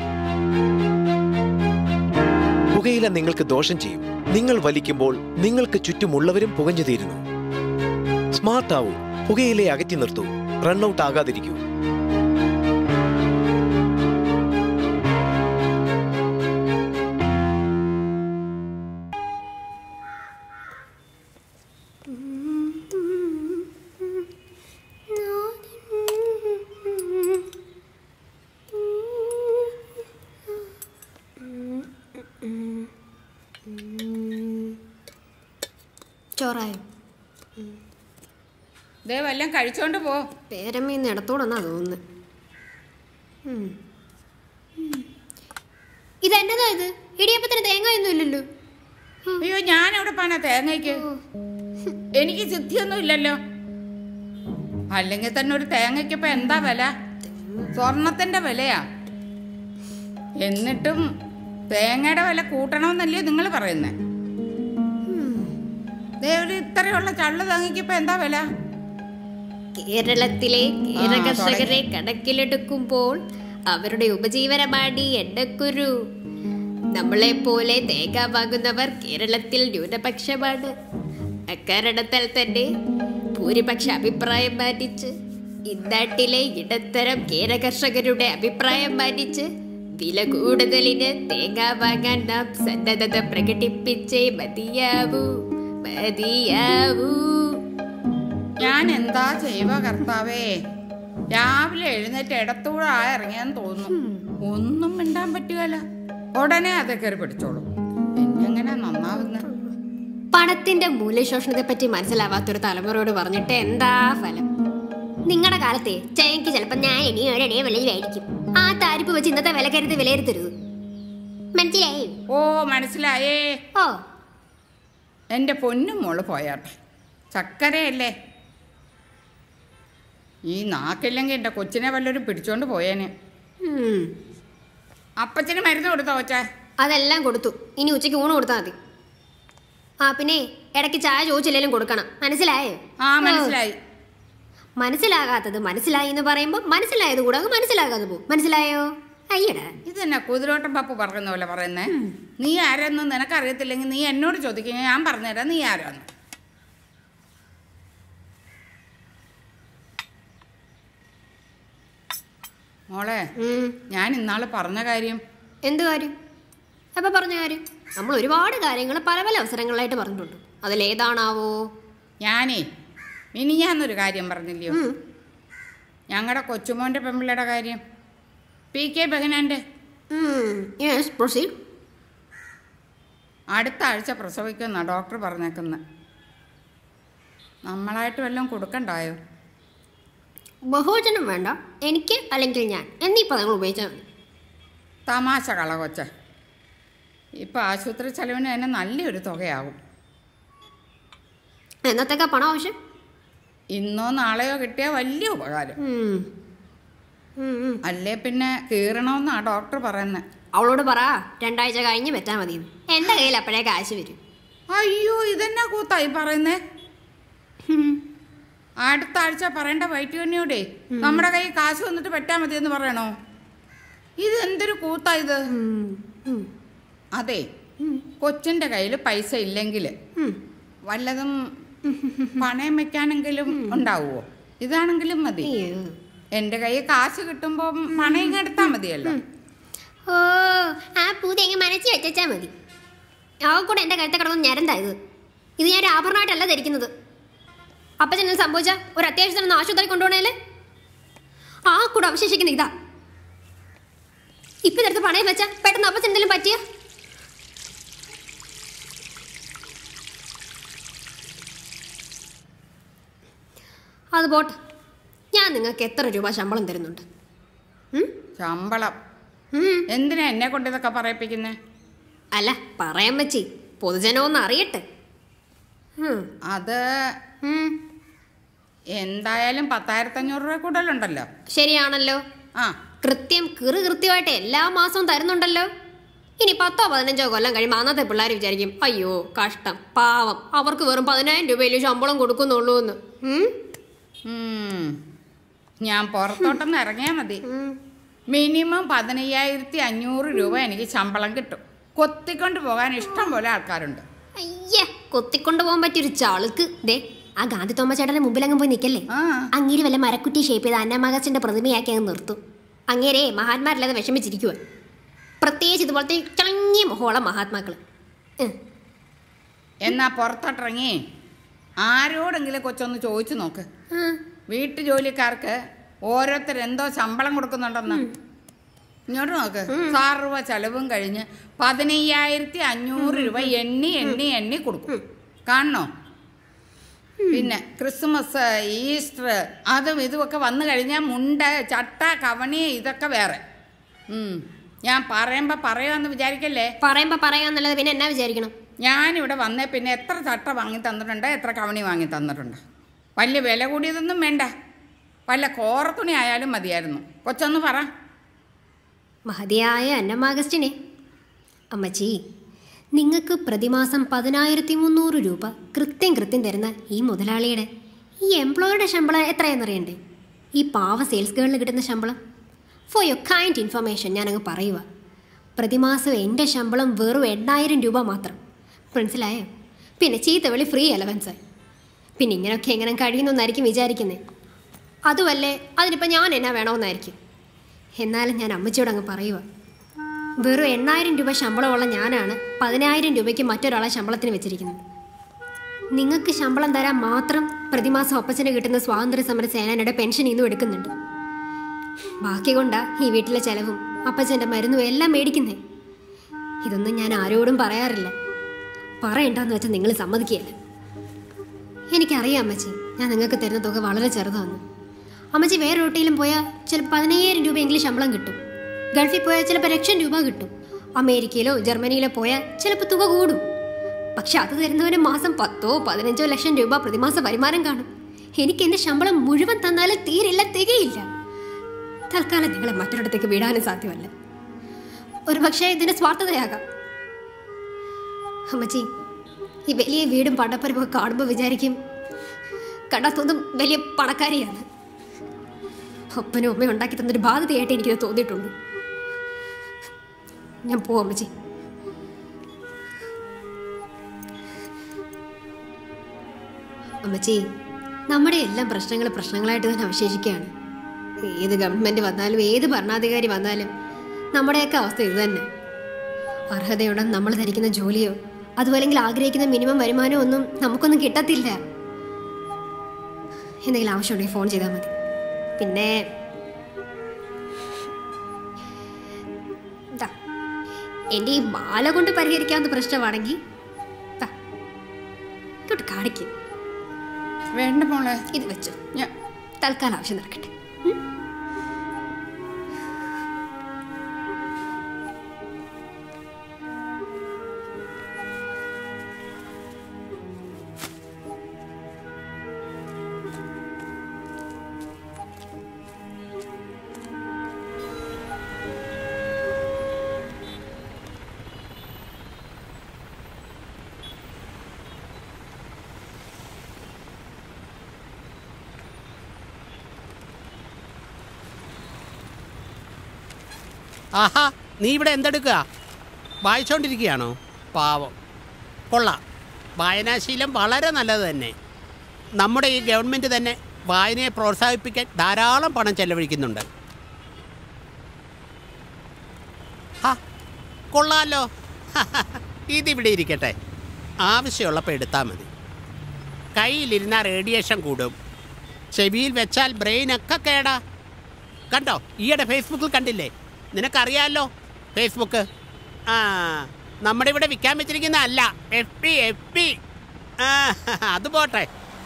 പുകയില നിങ്ങൾക്ക് ദോഷം ചെയ്യും നിങ്ങൾ വലിക്കുമ്പോൾ നിങ്ങൾക്ക് ചുറ്റുമുള്ളവരും പുകഞ്ഞു തീരുന്നു സ്മാർട്ട് ആവൂ പുകയിലെ അകറ്റി നിർത്തൂ റൺഔട്ട് ആകാതിരിക്കൂ ചോറായോ ദേ വല്ലതും കഴിച്ചോണ്ട് പോ പേരമ്മീന്ന് ഇടത്തോടെന്നാ തോന്നുന്നത് ഉം. ഉം. ഇതെന്നതാ ഇത് ഇടിയപ്പത്തിന് തേങ്ങയൊന്നും ഇല്ലല്ലോ അയ്യോ ഞാൻ എവിടെ പാനാ തേങ്ങയ്ക്ക് എനിക്ക് സിദ്ധിയൊന്നും ഇല്ലല്ലോ അല്ലെങ്കിൽ തന്നെ ഒരു തേങ്ങയ്ക്ക് ഇപ്പൊ എന്താ വില സ്വർണത്തിന്റെ വിലയാ എന്നിട്ടും തേങ്ങയുടെ വില കൂട്ടണമെന്നല്ലേ നിങ്ങൾ പറയുന്നേ ദേ ഒരു ഇത്രയുള്ള ചള്ളു തേങ്ങയ്ക്ക് ഇപ്പൊ എന്താ വില കേരളത്തിലെ കേര ആ, കർഷകരെ കണക്കിലെടുക്കുമ്പോൾ അവരുടെ ഉപജീവനമാണ് എണ്ണക്കുരു നമ്മളെ പോലെ തേങ്ങ വാങ്ങുന്നവർ കേരളത്തിൽ ന്യൂനപക്ഷമാണ് അക്കാരണത്താൽ തന്നെ ഭൂരിപക്ഷ അഭിപ്രായം മാനിച്ച് ഇന്നാട്ടിലെ ഇടത്തരം കേര കർഷകരുടെ അഭിപ്രായം മാനിച്ച് വില കൂടുതലിന് തേങ്ങ വാങ്ങാൻ നാം സന്നദ്ധത പ്രകടിപ്പിച്ചേ മതിയാവൂ മതിയാവൂ ഞാൻ എന്താ ചെയ്യുക കർത്താവേ രാവിലെ എഴുന്നേറ്റ് ഇടത്തൂടെ ആ ഇറങ്ങിയാന്ന് തോന്നുന്നു ഒന്നും മിണ്ടാൻ പറ്റുകയല്ല ഉടനെ അത് കയറി പിടിച്ചോളൂ എന്നെങ്ങനെ നന്നാവുന്ന പണത്തിന്റെ മൂല്യശോഷണത്തെ പറ്റി മനസ്സിലാവാത്തൊരു തലമുറയോട് പറഞ്ഞിട്ട് എന്താ ഫലം നിങ്ങളുടെ കാലത്തെ ചേക്ക് ചിലപ്പോൾ ഞാൻ ഇനി ഒരേ വിലയിലായിരിക്കും ആ താരിപ്പ് വെച്ച് ഇന്നത്തെ വില കരുതി വിലയിരുത്തരുത് മനസ്സിലായി ഓ മനസ്സിലായേ ഓ എൻ്റെ പൊന്നും മോള് പോയാട്ടെ ചക്കരയല്ലേ ഈ നാക്കില്ലെങ്കിൽ എൻ്റെ കൊച്ചിനെ വല്ലവരും പിടിച്ചോണ്ട് പോയേനെ ഉം. അപ്പച്ചന് മരുന്ന് കൊടുത്തോ കൊച്ചേ അതെല്ലാം കൊടുത്തു ഇനി ഉച്ചയ്ക്ക് ഊണ് കൊടുത്താൽ മതി ആ പിന്നെ ഇടയ്ക്ക് ചായ ചോദിച്ചില്ലെങ്കിലും കൊടുക്കണം മനസ്സിലായോ ആ മനസ്സിലായി മനസ്സിലാകാത്തത് മനസ്സിലായി എന്ന് പറയുമ്പോൾ മനസ്സിലായത് കൂടെ അങ്ങ് മനസ്സിലാകാതെ പോകും മനസ്സിലായോ അയ്യടാ ഇതെന്നാ കുതിരോട്ടം പപ്പു പറയുന്ന പോലെ പറയുന്നേ നീ ആരാന്ന് നിനക്കറിയത്തില്ലെങ്കിൽ നീ എന്നോട് ചോദിക്കുക ഞാൻ പറഞ്ഞുതരാം നീ ആരാന്ന് മോളെ ഞാൻ ഇന്നാള് പറഞ്ഞ കാര്യം എന്ത് കാര്യം അപ്പൊ പറഞ്ഞ കാര്യം നമ്മൾ ഒരുപാട് കാര്യങ്ങൾ പല പല അവസരങ്ങളിലായിട്ട് പറഞ്ഞിട്ടുണ്ട് അതിലേതാണാവോ ഞാനേ ഇനി ഞാനൊരു കാര്യം പറഞ്ഞില്ലയോ ഞങ്ങളുടെ കൊച്ചുമോൻ്റെ പെമ്പിള്ളയുടെ കാര്യം പി കെ ബഹനാൻ്റെ യെസ് പ്രൊസീഡ് അടുത്ത ആഴ്ച പ്രസവിക്കുന്ന ഡോക്ടർ പറഞ്ഞേക്കുന്നത് നമ്മളായിട്ട് വല്ലതും കൊടുക്കണ്ടായോ ബഹുവചനം വേണ്ട എനിക്ക് അല്ലെങ്കിൽ ഞാൻ എന്നീ പദങ്ങൾ ഉപയോഗിച്ചാൽ മതി തമാശ കള കൊച്ച ഇപ്പം ആശുപത്രി ചെലവിന് തന്നെ നല്ലൊരു തുകയാകും എന്നത്തേക്കാ പണം ആവശ്യം ഇന്നോ നാളെയോ കിട്ടിയ വലിയ ഉപകാരം ഉം. ഉം, ഉം. അല്ലേ പിന്നെ കീറണമെന്നാ ഡോക്ടർ പറയുന്നത് അവളോട് പറ രണ്ടാഴ്ച കഴിഞ്ഞ് വെച്ചാൽ മതി എൻ്റെ കയ്യിൽ അപ്പോഴേ കാശ് വരും അയ്യോ ഇതെന്നാ കൂത്തായി പറയുന്നേ അടുത്ത ആഴ്ച പറയേണ്ട വൈറ്റുകണ്ണിയോടെ നമ്മുടെ കയ്യിൽ കാശ് വന്നിട്ട് പറ്റാ മതി എന്ന് പറയണോ ഇത് എന്തൊരു കൂത്താ ഇത് അതെ കൊച്ചിന്റെ കയ്യിൽ പൈസ ഇല്ലെങ്കിൽ വല്ലതും പണയം വെക്കാനെങ്കിലും ഉണ്ടാവുമോ ഇതാണെങ്കിലും മതി എന്റെ കയ്യിൽ കാശ് കിട്ടുമ്പോ പണയം എടുത്താ മതിയല്ലോ ഓ ആ പൂതേങ്ങ മനസ്സിൽ വെച്ചാൽ മതി ആ കൂടെ എൻ്റെ കഴുത്തെ കിടന്ന് ഞരന്തായത് ഇത് ഞാൻ ഒരു ആഭരണമായിട്ടല്ല ധരിക്കുന്നത് അപ്പച്ചനെ സംഭവിച്ച ഒരു അത്യാവശ്യത്തിന് ആശുപത്രി കൊണ്ടുപോകണേല് ആ കൂടെ അവശേഷിക്കുന്ന ഇതാ ഇപ്പൊ ഇതെടുത്ത് പണയം വെച്ചാ പെട്ടെന്ന് അപ്പച്ചൻ എന്തെങ്കിലും പറ്റിയ അത് പോട്ടെ ഞാൻ നിങ്ങൾക്ക് എത്ര രൂപ ശമ്പളം തരുന്നുണ്ട് ശമ്പളം എന്തിനാ എന്നെ കൊണ്ട് ഇതൊക്കെ പറയിപ്പിക്കുന്നേ അല്ല പറയാൻ പറ്റി പൊതുജനം ഒന്ന് അറിയട്ടെ ഉം. അത് എന്തായാലും പത്തായിരത്തി അഞ്ഞൂറ് രൂപ കൂടുതലുണ്ടല്ലോ ശരിയാണല്ലോ ആ കൃത്യം കിറു കൃത്യമായിട്ട് എല്ലാ മാസവും തരുന്നുണ്ടല്ലോ ഇനി പത്തോ പതിനഞ്ചോ കൊല്ലം കഴിയുമ്പോൾ അന്നത്തെ പിള്ളേർ വിചാരിക്കും അയ്യോ കഷ്ടം പാവം അവർക്ക് വെറും പതിനായിരം രൂപയിൽ ശമ്പളം കൊടുക്കുന്നുള്ളൂ എന്ന് ഉം? ഉം. ഞാൻ പുറത്തോട്ടൊന്ന് ഇറങ്ങിയാൽ മതി മിനിമം പതിനയ്യായിരത്തി അഞ്ഞൂറ് രൂപ എനിക്ക് ശമ്പളം കിട്ടും കൊത്തിക്കൊണ്ട് പോകാൻ ഇഷ്ടം പോലെ ആൾക്കാരുണ്ട് അയ്യേ കൊത്തിക്കൊണ്ട് പോകാൻ പറ്റിയൊരു ചാളുക്ക് ദേ ആ ഗാന്ധി തോമ ചേട്ടന്റെ മുമ്പിൽ അങ്ങ് പോയി നിൽക്കല്ലേ അങ്ങേര് വല്ല മരക്കുറ്റി ഷേപ്പ് ചെയ്ത് അന്നമകസിന്റെ പ്രതിമയാക്കി അങ്ങ് നിർത്തും അങ്ങേരെ മഹാത്മാരില്ലാതെ വിഷമിച്ചിരിക്കുക പ്രത്യേകിച്ച് ഇതുപോലത്തെ ചളങ്ങിയ മുഖമുള്ള മഹാത്മാക്കള് ഉം. എന്നാ പുറത്തോട്ടിറങ്ങി ആരോടെങ്കിലും കൊച്ചൊന്ന് ചോദിച്ചു നോക്ക് വീട്ടു ജോലിക്കാർക്ക് ഓരോരുത്തർ എന്തോ ശമ്പളം കൊടുക്കുന്നുണ്ടെന്ന് ഇങ്ങോട്ട് നോക്ക് സർവ്വ ചെലവും കഴിഞ്ഞ് പതിനയ്യായിരത്തി അഞ്ഞൂറ് രൂപ എണ്ണി എണ്ണി എണ്ണി കൊടുക്കും കാണണോ പിന്നെ ക്രിസ്മസ് ഈസ്റ്റർ അതും ഇതുമൊക്കെ വന്നു കഴിഞ്ഞാൽ മുണ്ട് ചട്ട കവണി ഇതൊക്കെ വേറെ ഉം. ഞാൻ പറയുമ്പോ പറയാന്ന് വിചാരിക്കല്ലേ പറയുമ്പോ പറയാന്നുള്ളത് പിന്നെ എന്നാ വിചാരിക്കണം ഞാനിവിടെ വന്നേ പിന്നെ എത്ര ചട്ട വാങ്ങി തന്നിട്ടുണ്ട് എത്ര കവണി വാങ്ങി തന്നിട്ടുണ്ട് വലിയ വില കൂടിയതൊന്നും വേണ്ട വല്ല കോറത്തുണി ആയാലും മതിയായിരുന്നു കൊച്ചൊന്ന് പറ മഹതിയായ അന്നമാഗസ്റ്റിനെ അമ്മച്ചി നിങ്ങൾക്ക് പ്രതിമാസം പതിനായിരത്തി മുന്നൂറ് രൂപ കൃത്യം കൃത്യം തരുന്ന ഈ മുതലാളിയുടെ ഈ എംപ്ലോയിയുടെ ശമ്പളം എത്രയെന്നറിയണ്ടേ ഈ പാവ സെയിൽസ് ഗേളിന് കിട്ടുന്ന ശമ്പളം ഫോർ യുവർ കൈൻഡ് ഇൻഫർമേഷൻ ഞാനങ്ങ് പറയുക പ്രതിമാസം എൻ്റെ ശമ്പളം വെറും എണ്ണായിരം രൂപ മാത്രം മനസ്സിലായോ പിന്നെ ചീത്തവിളി ഫ്രീ അലവൻസ് പിന്നെ ഇങ്ങനെയൊക്കെ എങ്ങനെ കഴിയുന്നെന്നായിരിക്കും വിചാരിക്കുന്നത് അതുമല്ലേ അതിനിപ്പോൾ ഞാൻ എന്നാ വേണമെന്നായിരിക്കും എന്നാലും ഞാൻ അമ്മച്ചിയോട് അങ്ങ് പറയുക വെറും എണ്ണായിരം രൂപ ശമ്പളമുള്ള ഞാനാണ് പതിനായിരം രൂപയ്ക്ക് മറ്റൊരാളെ ശമ്പളത്തിന് വെച്ചിരിക്കുന്നത് നിങ്ങൾക്ക് ശമ്പളം തരാൻ മാത്രം പ്രതിമാസം ഒപ്പച്ചന് കിട്ടുന്ന സ്വാതന്ത്ര്യ സമര സേനയുടെ പെൻഷൻ ഇന്നും എടുക്കുന്നുണ്ട് ബാക്കി കൊണ്ടാ ഈ വീട്ടിലെ ചെലവും അപ്പച്ചൻ്റെ മരുന്നും എല്ലാം മേടിക്കുന്നേ ഇതൊന്നും ഞാൻ ആരോടും പറയാറില്ല പറയണ്ടെന്ന് വെച്ചാൽ നിങ്ങൾ സമ്മതിക്കുകയല്ല എനിക്കറിയാം അമ്മച്ചി ഞാൻ നിങ്ങൾക്ക് തരുന്ന തുക വളരെ ചെറുതാണ് അമ്മച്ചി വേറെ എവിടെയെങ്കിലും പോയാൽ ചിലപ്പോൾ പതിനയ്യായിരം രൂപ എങ്കിലും ശമ്പളം കിട്ടും ഗൾഫിൽ പോയാൽ ചിലപ്പോൾ ലക്ഷം രൂപ കിട്ടും അമേരിക്കയിലോ ജർമ്മനിയിലോ പോയാൽ ചിലപ്പോൾ തുക കൂടും പക്ഷെ അത് തരുന്നവന് മാസം പത്തോ പതിനഞ്ചോ ലക്ഷം രൂപ പ്രതിമാസ വരുമാനം കാണും എനിക്ക് എൻ്റെ ശമ്പളം മുഴുവൻ തന്നാലും തീരില്ല തികയില്ല തൽക്കാലം നിങ്ങളെ മറ്റൊരിടത്തേക്ക് വിടാനും സാധ്യമല്ല ഒരു പക്ഷേ ഇതിന്റെ സ്വാർത്ഥതയാകാം അമ്മച്ചി ഈ വലിയ വീടും പടപ്പരപ്പൊക്കെ കാണുമ്പോൾ വിചാരിക്കും കണ്ടാത്തൊന്നും വലിയ പണക്കാരിയാണ് ഒപ്പനും ഉമ്മയും ഉണ്ടാക്കി തന്നൊരു ബാധ്യതയായിട്ട് എനിക്കത് തോന്നിയിട്ടുണ്ട് ഞാൻ പോവാം അമ്മച്ചി അമ്മച്ചി നമ്മുടെ എല്ലാം പ്രശ്നങ്ങൾ പ്രശ്നങ്ങളായിട്ട് തന്നെ അവശേഷിക്കുകയാണ് ഏത് ഗവൺമെന്റ് വന്നാലും ഏത് ഭരണാധികാരി വന്നാലും നമ്മുടെയൊക്കെ അവസ്ഥ ഇത് തന്നെ അർഹതയുണ്ടെന്ന് നമ്മൾ ധരിക്കുന്ന ജോലിയോ അതുമല്ലെങ്കിൽ ആഗ്രഹിക്കുന്ന മിനിമം വരുമാനമോ ഒന്നും നമുക്കൊന്നും കിട്ടത്തില്ല എന്തെങ്കിലും ആവശ്യമുണ്ടെങ്കിൽ ഫോൺ ചെയ്താൽ മതി പിന്നെ ദാ, എൻ്റെ ഈ മാല കൊണ്ട് പരിഹരിക്കാവുന്ന പ്രശ്നമാണെങ്കിൽ ദാ, ഇങ്ങോട്ട് കാണിക്കും വേണ്ട മോളെ ഇത് വെച്ചു ഞാൻ തൽക്കാലം ആവശ്യം നടക്കട്ടെ ആഹാ നീ ഇവിടെ എന്തെടുക്കുക വായിച്ചോണ്ടിരിക്കുകയാണോ പാവം കൊള്ളാം വായനാശീലം വളരെ നല്ലത് തന്നെ നമ്മുടെ ഈ ഗവൺമെൻറ് തന്നെ വായനയെ പ്രോത്സാഹിപ്പിക്കാൻ ധാരാളം പണം ചെലവഴിക്കുന്നുണ്ട് ഹാ കൊള്ളാലോ ഇതിവിടെ ഇരിക്കട്ടെ ആവശ്യമുള്ളപ്പോൾ എടുത്താൽ മതി കയ്യിലിരുന്നാൽ റേഡിയേഷൻ കൂടും ചെവിയിൽ വെച്ചാൽ ബ്രെയിനൊക്കെ കേടാ കണ്ടോ ഈയിടെ ഫേസ്ബുക്കിൽ കണ്ടില്ലേ നിനക്കറിയാലോ ഫേസ്ബുക്ക് ആ നമ്മുടെ ഇവിടെ വിൽക്കാൻ വെച്ചിരിക്കുന്ന അല്ല എഫ് പി എഫ് പി ആ അത് പോട്ടെ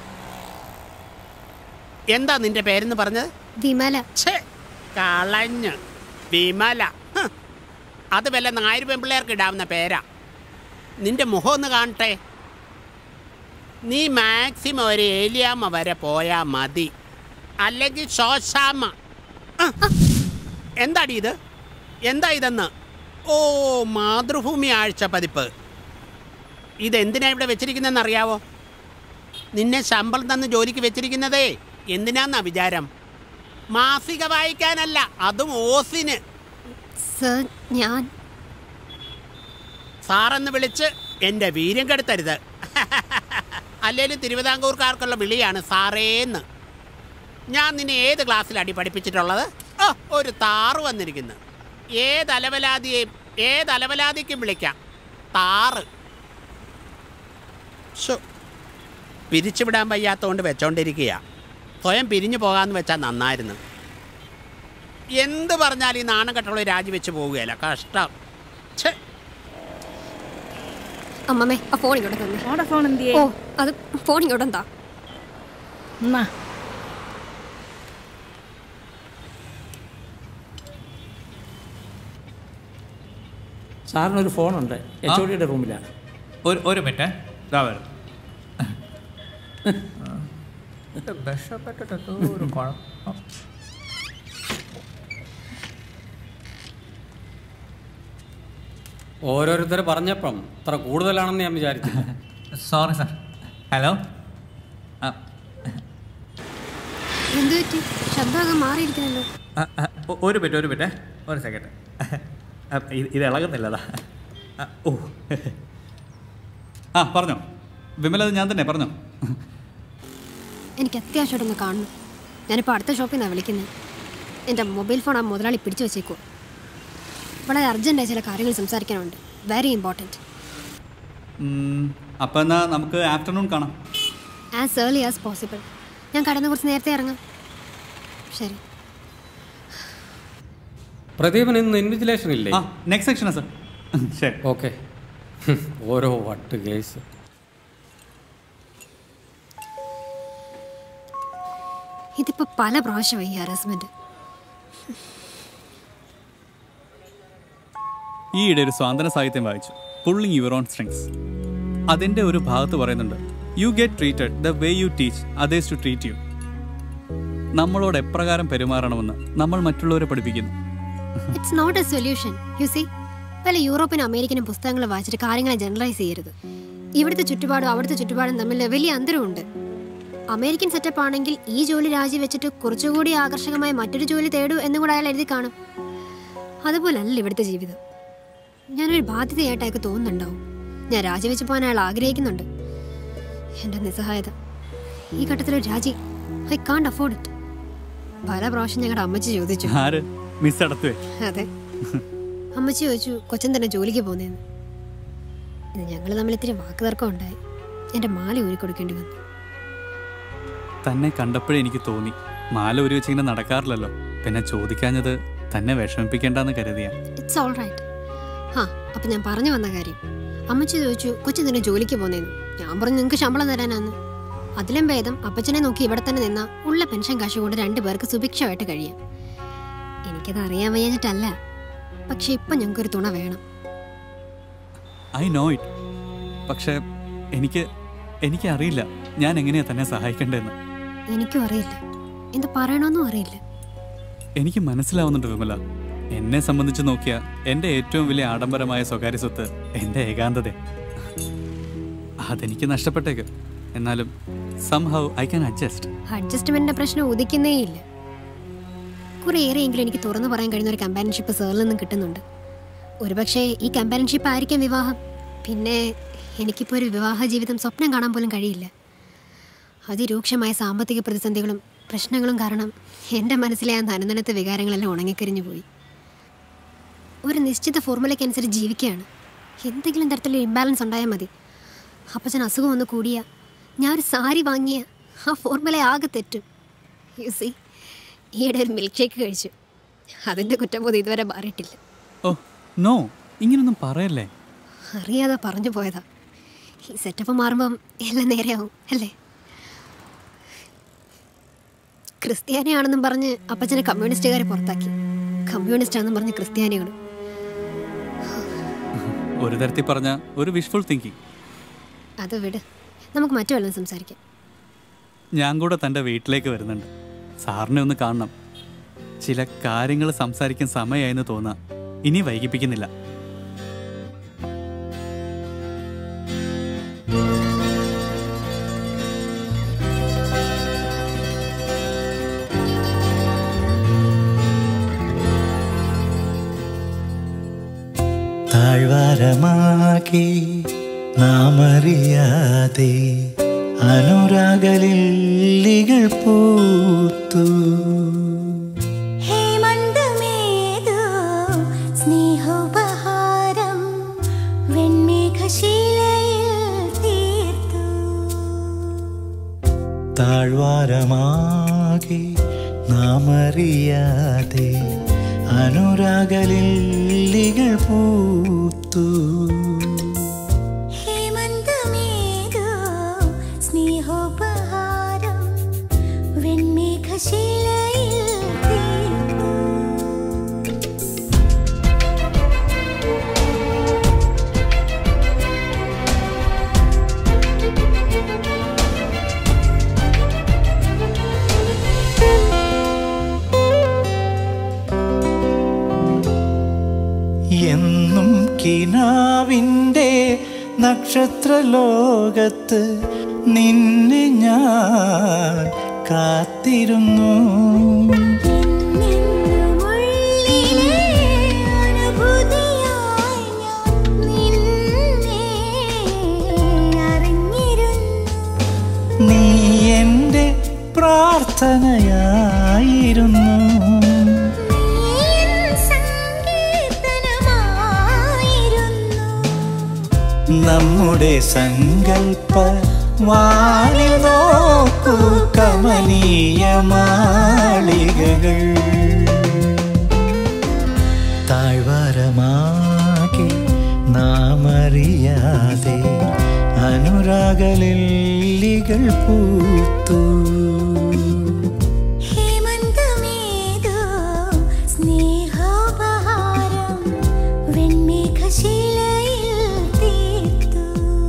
എന്താ നിന്റെ പേരെന്ന് പറഞ്ഞത് വിമല ഛേ കളഞ്ഞ് വിമല ഹ്. അത് വല്ല നായർ പെമ്പിള്ളേർക്ക് ഇടാവുന്ന പേരാ നിന്റെ മുഖം ഒന്ന് കാണട്ടെ നീ മാക്സിമം ഒരു ഏലിയാമ്മ വരെ പോയാ മതി അല്ലെങ്കിൽ ശോശാമ്മ ആ, എന്താടി ഇത് എന്താ ഇതെന്ന് ഓ മാതൃഭൂമി ആഴ്ച പതിപ്പ് ഇതെന്തിനാ ഇവിടെ വെച്ചിരിക്കുന്നതെന്ന് അറിയാവോ നിന്നെ ശമ്പളം തന്ന് ജോലിക്ക് വെച്ചിരിക്കുന്നതേ എന്തിനാന്നാ വിചാരം മാസിക വായിക്കാനല്ല അതും ഓസിന് സർ ഞാൻ സാറെന്ന് വിളിച്ച് എൻ്റെ വീര്യം കെടുത്തരുത് അല്ലേലും തിരുവിതാംകൂർക്കാർക്കുള്ള വിളിയാണ് സാറേന്ന് ഞാൻ നിന്നെ ഏത് ക്ലാസ്സിലടി പഠിപ്പിച്ചിട്ടുള്ളത് ഓ ഒരു താറ് വന്നിരിക്കുന്നു ഏത് അലവലാതിയെയും ഏത് അലവലാതിക്കും വിളിക്കാം താറ് ശോ പിരിച്ചുവിടാൻ വയ്യാത്തതുകൊണ്ട് വെച്ചോണ്ടിരിക്കുക സ്വയം പിരിഞ്ഞു പോകാമെന്ന് വെച്ചാൽ നന്നായിരുന്നു എന്ത് പറഞ്ഞാലും ഈ നാണം കെട്ടുള്ള രാജിവെച്ച് പോവുകയല്ല കഷ്ടം ഛേ അമ്മമ്മേ ആ ഫോൺ ഇങ്ങോട്ട് തന്നെ ഫോൺ എന്തിയേ ഓ അത് ഫോൺ ഇങ്ങോട്ട് എന്താ എന്നാ സാറിനൊരു ഫോണുണ്ട് എച്ച് ഒ ഡിയുടെ റൂമിലാണ് ഒരു ഒരു മിനിറ്റ് ഇതാ വരും വിഷപ്പെട്ടിട്ട് ഒരു കുഴപ്പം ഓരോരുത്തർ പറഞ്ഞപ്പം ഇത്ര കൂടുതലാണെന്ന് ഞാൻ വിചാരിച്ചില്ല സോറി സാർ ഹലോ എന്ത് പറ്റി ശബ്ദമൊക്കെ മാറിയിരിക്കുന്നല്ലോ ഒരു മിനിറ്റ് ഒരു മിനിറ്റ് ഒരു സെക്കൻഡ് ഇത് ഇളകുന്നില്ലതാ ആ, ഓ ആ പറഞ്ഞോ വിമല അത് ഞാൻ തന്നെ പറഞ്ഞോ എനിക്ക് അത്യാവശ്യമായിട്ടൊന്ന് കാണണം ഞാനിപ്പോൾ അടുത്ത ഷോപ്പിൽ നിന്നാണ് വിളിക്കുന്നത് എൻ്റെ മൊബൈൽ ഫോൺ ആ മുതലാളി പിടിച്ചു വെച്ചേക്കുമോ വളരെ അർജൻറ്റായ ചില കാര്യങ്ങൾ സംസാരിക്കാനുണ്ട് വെരി ഇമ്പോർട്ടൻറ്റ് ഉം, അപ്പം എന്നാ നമുക്ക് ആഫ്റ്റർനൂൺ കാണാം ആസ് ഏർലി ആസ് പോസിബിൾ ഞാൻ കടന്ന് കുറച്ച് നേരത്തെ ഇറങ്ങാം ശരി പ്രദീപൻ ഇന്ന് ഇൻവിജിലേഷൻ ഇല്ലേ ആ നെക്സ്റ്റ് സെക്ഷനാ സർ ശരി ഓക്കെ ഓരോ വട്ട് കേസ് ഇതിപ്പോ പല പ്രാവശ്യമായി ഈ ഹറാസ്മെന്റ് ഈയിടെ ഒരു സ്വാതന്ത്ര്യ സാഹിത്യം വായിച്ചു പുള്ളിങ് യുവർ ഓൺ സ്ട്രിങ്സ് അതിൻ്റെ ഒരു ഭാഗത്ത് പറയുന്നുണ്ട് you get treated the way you teach others to treat you നമ്മളോട് എപ്രകാരം പെരുമാറണമെന്ന് നമ്മൾ മറ്റുള്ളവരെ പഠിപ്പിക്കുന്നു it's not a solution you see പല യൂറോപ്പിനും അമേരിക്കനും പുസ്തകങ്ങൾ വായിച്ചിട്ട് കാര്യങ്ങളെ ജനറലൈസ് ചെയ്യരുത് ഇവിടുത്തെ ചുറ്റുപാടും അവിടുത്തെ ചുറ്റുപാടും തമ്മിൽ വലിയ അന്തരമുണ്ട് അമേരിക്കൻ സെറ്റപ്പ് ആണെങ്കിൽ ഈ ജോലി രാജിവെച്ചിട്ട് കുറച്ചുകൂടി ആകർഷകമായ മറ്റൊരു ജോലി തേടൂ എന്നും കൂടെ അയാൾ എഴുതി കാണും അതുപോലല്ല ഇവിടുത്തെ ജീവിതം ഞാനൊരു ബാധ്യതയായിട്ട് അയാൾക്ക് തോന്നുന്നുണ്ടാവും ഞാൻ രാജിവെച്ച് പോകാൻ അയാൾ ആഗ്രഹിക്കുന്നുണ്ട് എൻ്റെ നിസ്സഹായത ഈ ഘട്ടത്തിലൊരു രാജി ഐ കാണ്ട് അഫോർഡ് ഇറ്റ് പല പ്രാവശ്യം ഞങ്ങളുടെ അമ്മച്ചി ചോദിച്ചു ആര് മിസ് അടത്തുവേ അതെ അമ്മച്ചി ചോദിച്ചു കൊച്ചൻ തന്നെ ജോലിക്ക് പോന്നേന്ന് ഇത് ഞങ്ങൾ തമ്മിൽ ഇത്തിരി വാക്ക് തർക്കം ഉണ്ടായി എൻ്റെ മാല ഊരി കൊടുക്കേണ്ടി വന്നു തന്നെ കണ്ടപ്പോഴേ എനിക്ക് തോന്നി മാല ഒരു വെച്ചിങ്ങനെ നടക്കാറില്ലല്ലോ പിന്നെ ചോദിക്കാഞ്ഞത് തന്നെ വിഷമിപ്പിക്കേണ്ടെന്ന് കരുതിയാ ഇറ്റ്സ് ഓൾ റൈറ്റ് ആ അപ്പം ഞാൻ പറഞ്ഞു വന്ന കാര്യം അമ്മച്ചി ചോദിച്ചു കൊച്ചൻ തന്നെ ജോലിക്ക് പോന്നേന്ന് ഞാൻ പറഞ്ഞു നിങ്ങൾക്ക് ശമ്പളം തരാനാന്ന് അതിലും ഭേദം അപ്പച്ചനെ നോക്കി ഇവിടെ തന്നെ നിന്ന ഉള്ള പെൻഷൻ കാശ് കൊണ്ട് രണ്ടു പേർക്ക് സുഭിക്ഷമായിട്ട് കഴിയാം എനിക്കത് അറിയാൻ വയ്യാഞ്ഞിട്ടല്ല പക്ഷെ ഇപ്പം ഞങ്ങൾക്കൊരു തുണ വേണം ഐ നോ ഇറ്റ് പക്ഷേ എനിക്ക് എനിക്ക് അറിയില്ല ഞാൻ എങ്ങനെയാ തന്നെ സഹായിക്കേണ്ടതെന്ന് എനിക്കും അറിയില്ല എന്ത് പറയണമെന്നും അറിയില്ല എനിക്ക് മനസ്സിലാവുന്നുണ്ട് വിമല എന്നെ സംബന്ധിച്ച് നോക്കിയ എൻ്റെ ഏറ്റവും വലിയ ആഡംബരമായ സ്വകാര്യ സ്വത്ത് എൻ്റെ ഏകാന്തത അതെനിക്ക് നഷ്ടപ്പെട്ടേക്ക് എന്നാലും സംഹൗ ഐ ക്യാൻ അഡ്ജസ്റ്റ് അഡ്ജസ്റ്റ്മെന്റിന്റെ പ്രശ്നം ഉദിക്കുന്നേയില്ല കുറേയേറെയെങ്കിലും എനിക്ക് തുറന്നു പറയാൻ കഴിയുന്ന ഒരു കമ്പാനിയൻഷിപ്പ് സാറിൽ നിന്നും കിട്ടുന്നുണ്ട് ഒരുപക്ഷെ ഈ കമ്പാനിയൻഷിപ്പ് ആയിരിക്കാം വിവാഹം പിന്നെ എനിക്കിപ്പോൾ ഒരു വിവാഹ ജീവിതം സ്വപ്നം കാണാൻ പോലും കഴിയില്ല അതിരൂക്ഷമായ സാമ്പത്തിക പ്രതിസന്ധികളും പ്രശ്നങ്ങളും കാരണം എൻ്റെ മനസ്സിലെ ആ നനനനത്തെ വികാരങ്ങളെല്ലാം ഉണങ്ങിക്കരിഞ്ഞു പോയി ഒരു നിശ്ചിത ഫോർമുലയ്ക്കനുസരിച്ച് ജീവിക്കുകയാണ് എന്തെങ്കിലും തരത്തിലുള്ള ഇംബാലൻസ് ഉണ്ടായാൽ മതി അപ്പച്ചൻ അസുഖം ഒന്ന് കൂടിയ ഞാൻ ഒരു സാരി വാങ്ങിയ ആ ഫോർമുല ആകെ തെറ്റും യു സി ഈയിടെ ഒരു മിൽക്ക് ഷേക്ക് കഴിച്ചു അതിൻ്റെ കുറ്റബോധം ഇതുവരെ മാറിയിട്ടില്ല ഓ നോ ഇങ്ങനൊന്നും പറയല്ലേ അറിയാതെ പറഞ്ഞു പോയതാ ഈ സെറ്റപ്പ് മാറുമ്പം എല്ലാം നേരെയാവും അല്ലേ ക്രിസ്ത്യാനിയാണെന്നും പറഞ്ഞ് അപ്പച്ചനെ കമ്മ്യൂണിസ്റ്റുകാരെ പുറത്താക്കി കമ്മ്യൂണിസ്റ്റ് ആണെന്നും പറഞ്ഞ് ക്രിസ്ത്യാനികളും ഒരു തരത്തിൽ പറഞ്ഞ ഒരു വിഷ്ഫുൾ തിങ്കിങ് അത് വിട് നമുക്ക് മറ്റു വല്ലതും സംസാരിക്കാം ഞാൻ കൂടെ തൻ്റെ വീട്ടിലേക്ക് വരുന്നുണ്ട് സാറിനെ ഒന്ന് കാണണം ചില കാര്യങ്ങൾ സംസാരിക്കാൻ സമയമായെന്ന് തോന്നാം ഇനി വൈകിപ്പിക്കുന്നില്ല താഴ്വാരമാകെ നാമറിയാതെ അനുരാഗലില്ലികൾ പൂത്തു ഹേമന്തമേതോ സ്നേഹോപഹാരം വെൺമേഘശീലയിൽ തീർത്തു താഴ്വാരമാകെ നാമറിയാതെ അനുരാഗലില്ലികൾ പൂത്തു ഹേമന്തമേതോ സ്നേഹോപഹാരം വെൺമേഘശീലയിൽ തീർത്തു എന്നും കിനാവിൻ്റെ നക്ഷത്രലോകത്ത് നിന്നെ ഞാൻ കാത്തിരുന്നു അനുഭൂതിയായി ഞാൻ നിന്നെ അറിഞ്ഞിരുന്നു നീ എൻ്റെ പ്രാർത്ഥനയായിരുന്നു നമ്മുടെ സങ്കൽപ്പ വാണി നോക്കൂ കമനീയ മാളികകൾ താഴ്വാരമാകെ അനുരാഗലില്ലികൾ പൂത്തു ഹേമന്തമേതോ സ്നേഹോപഹാരം വെണ്മേഘശിലയിൽ തീർത്തു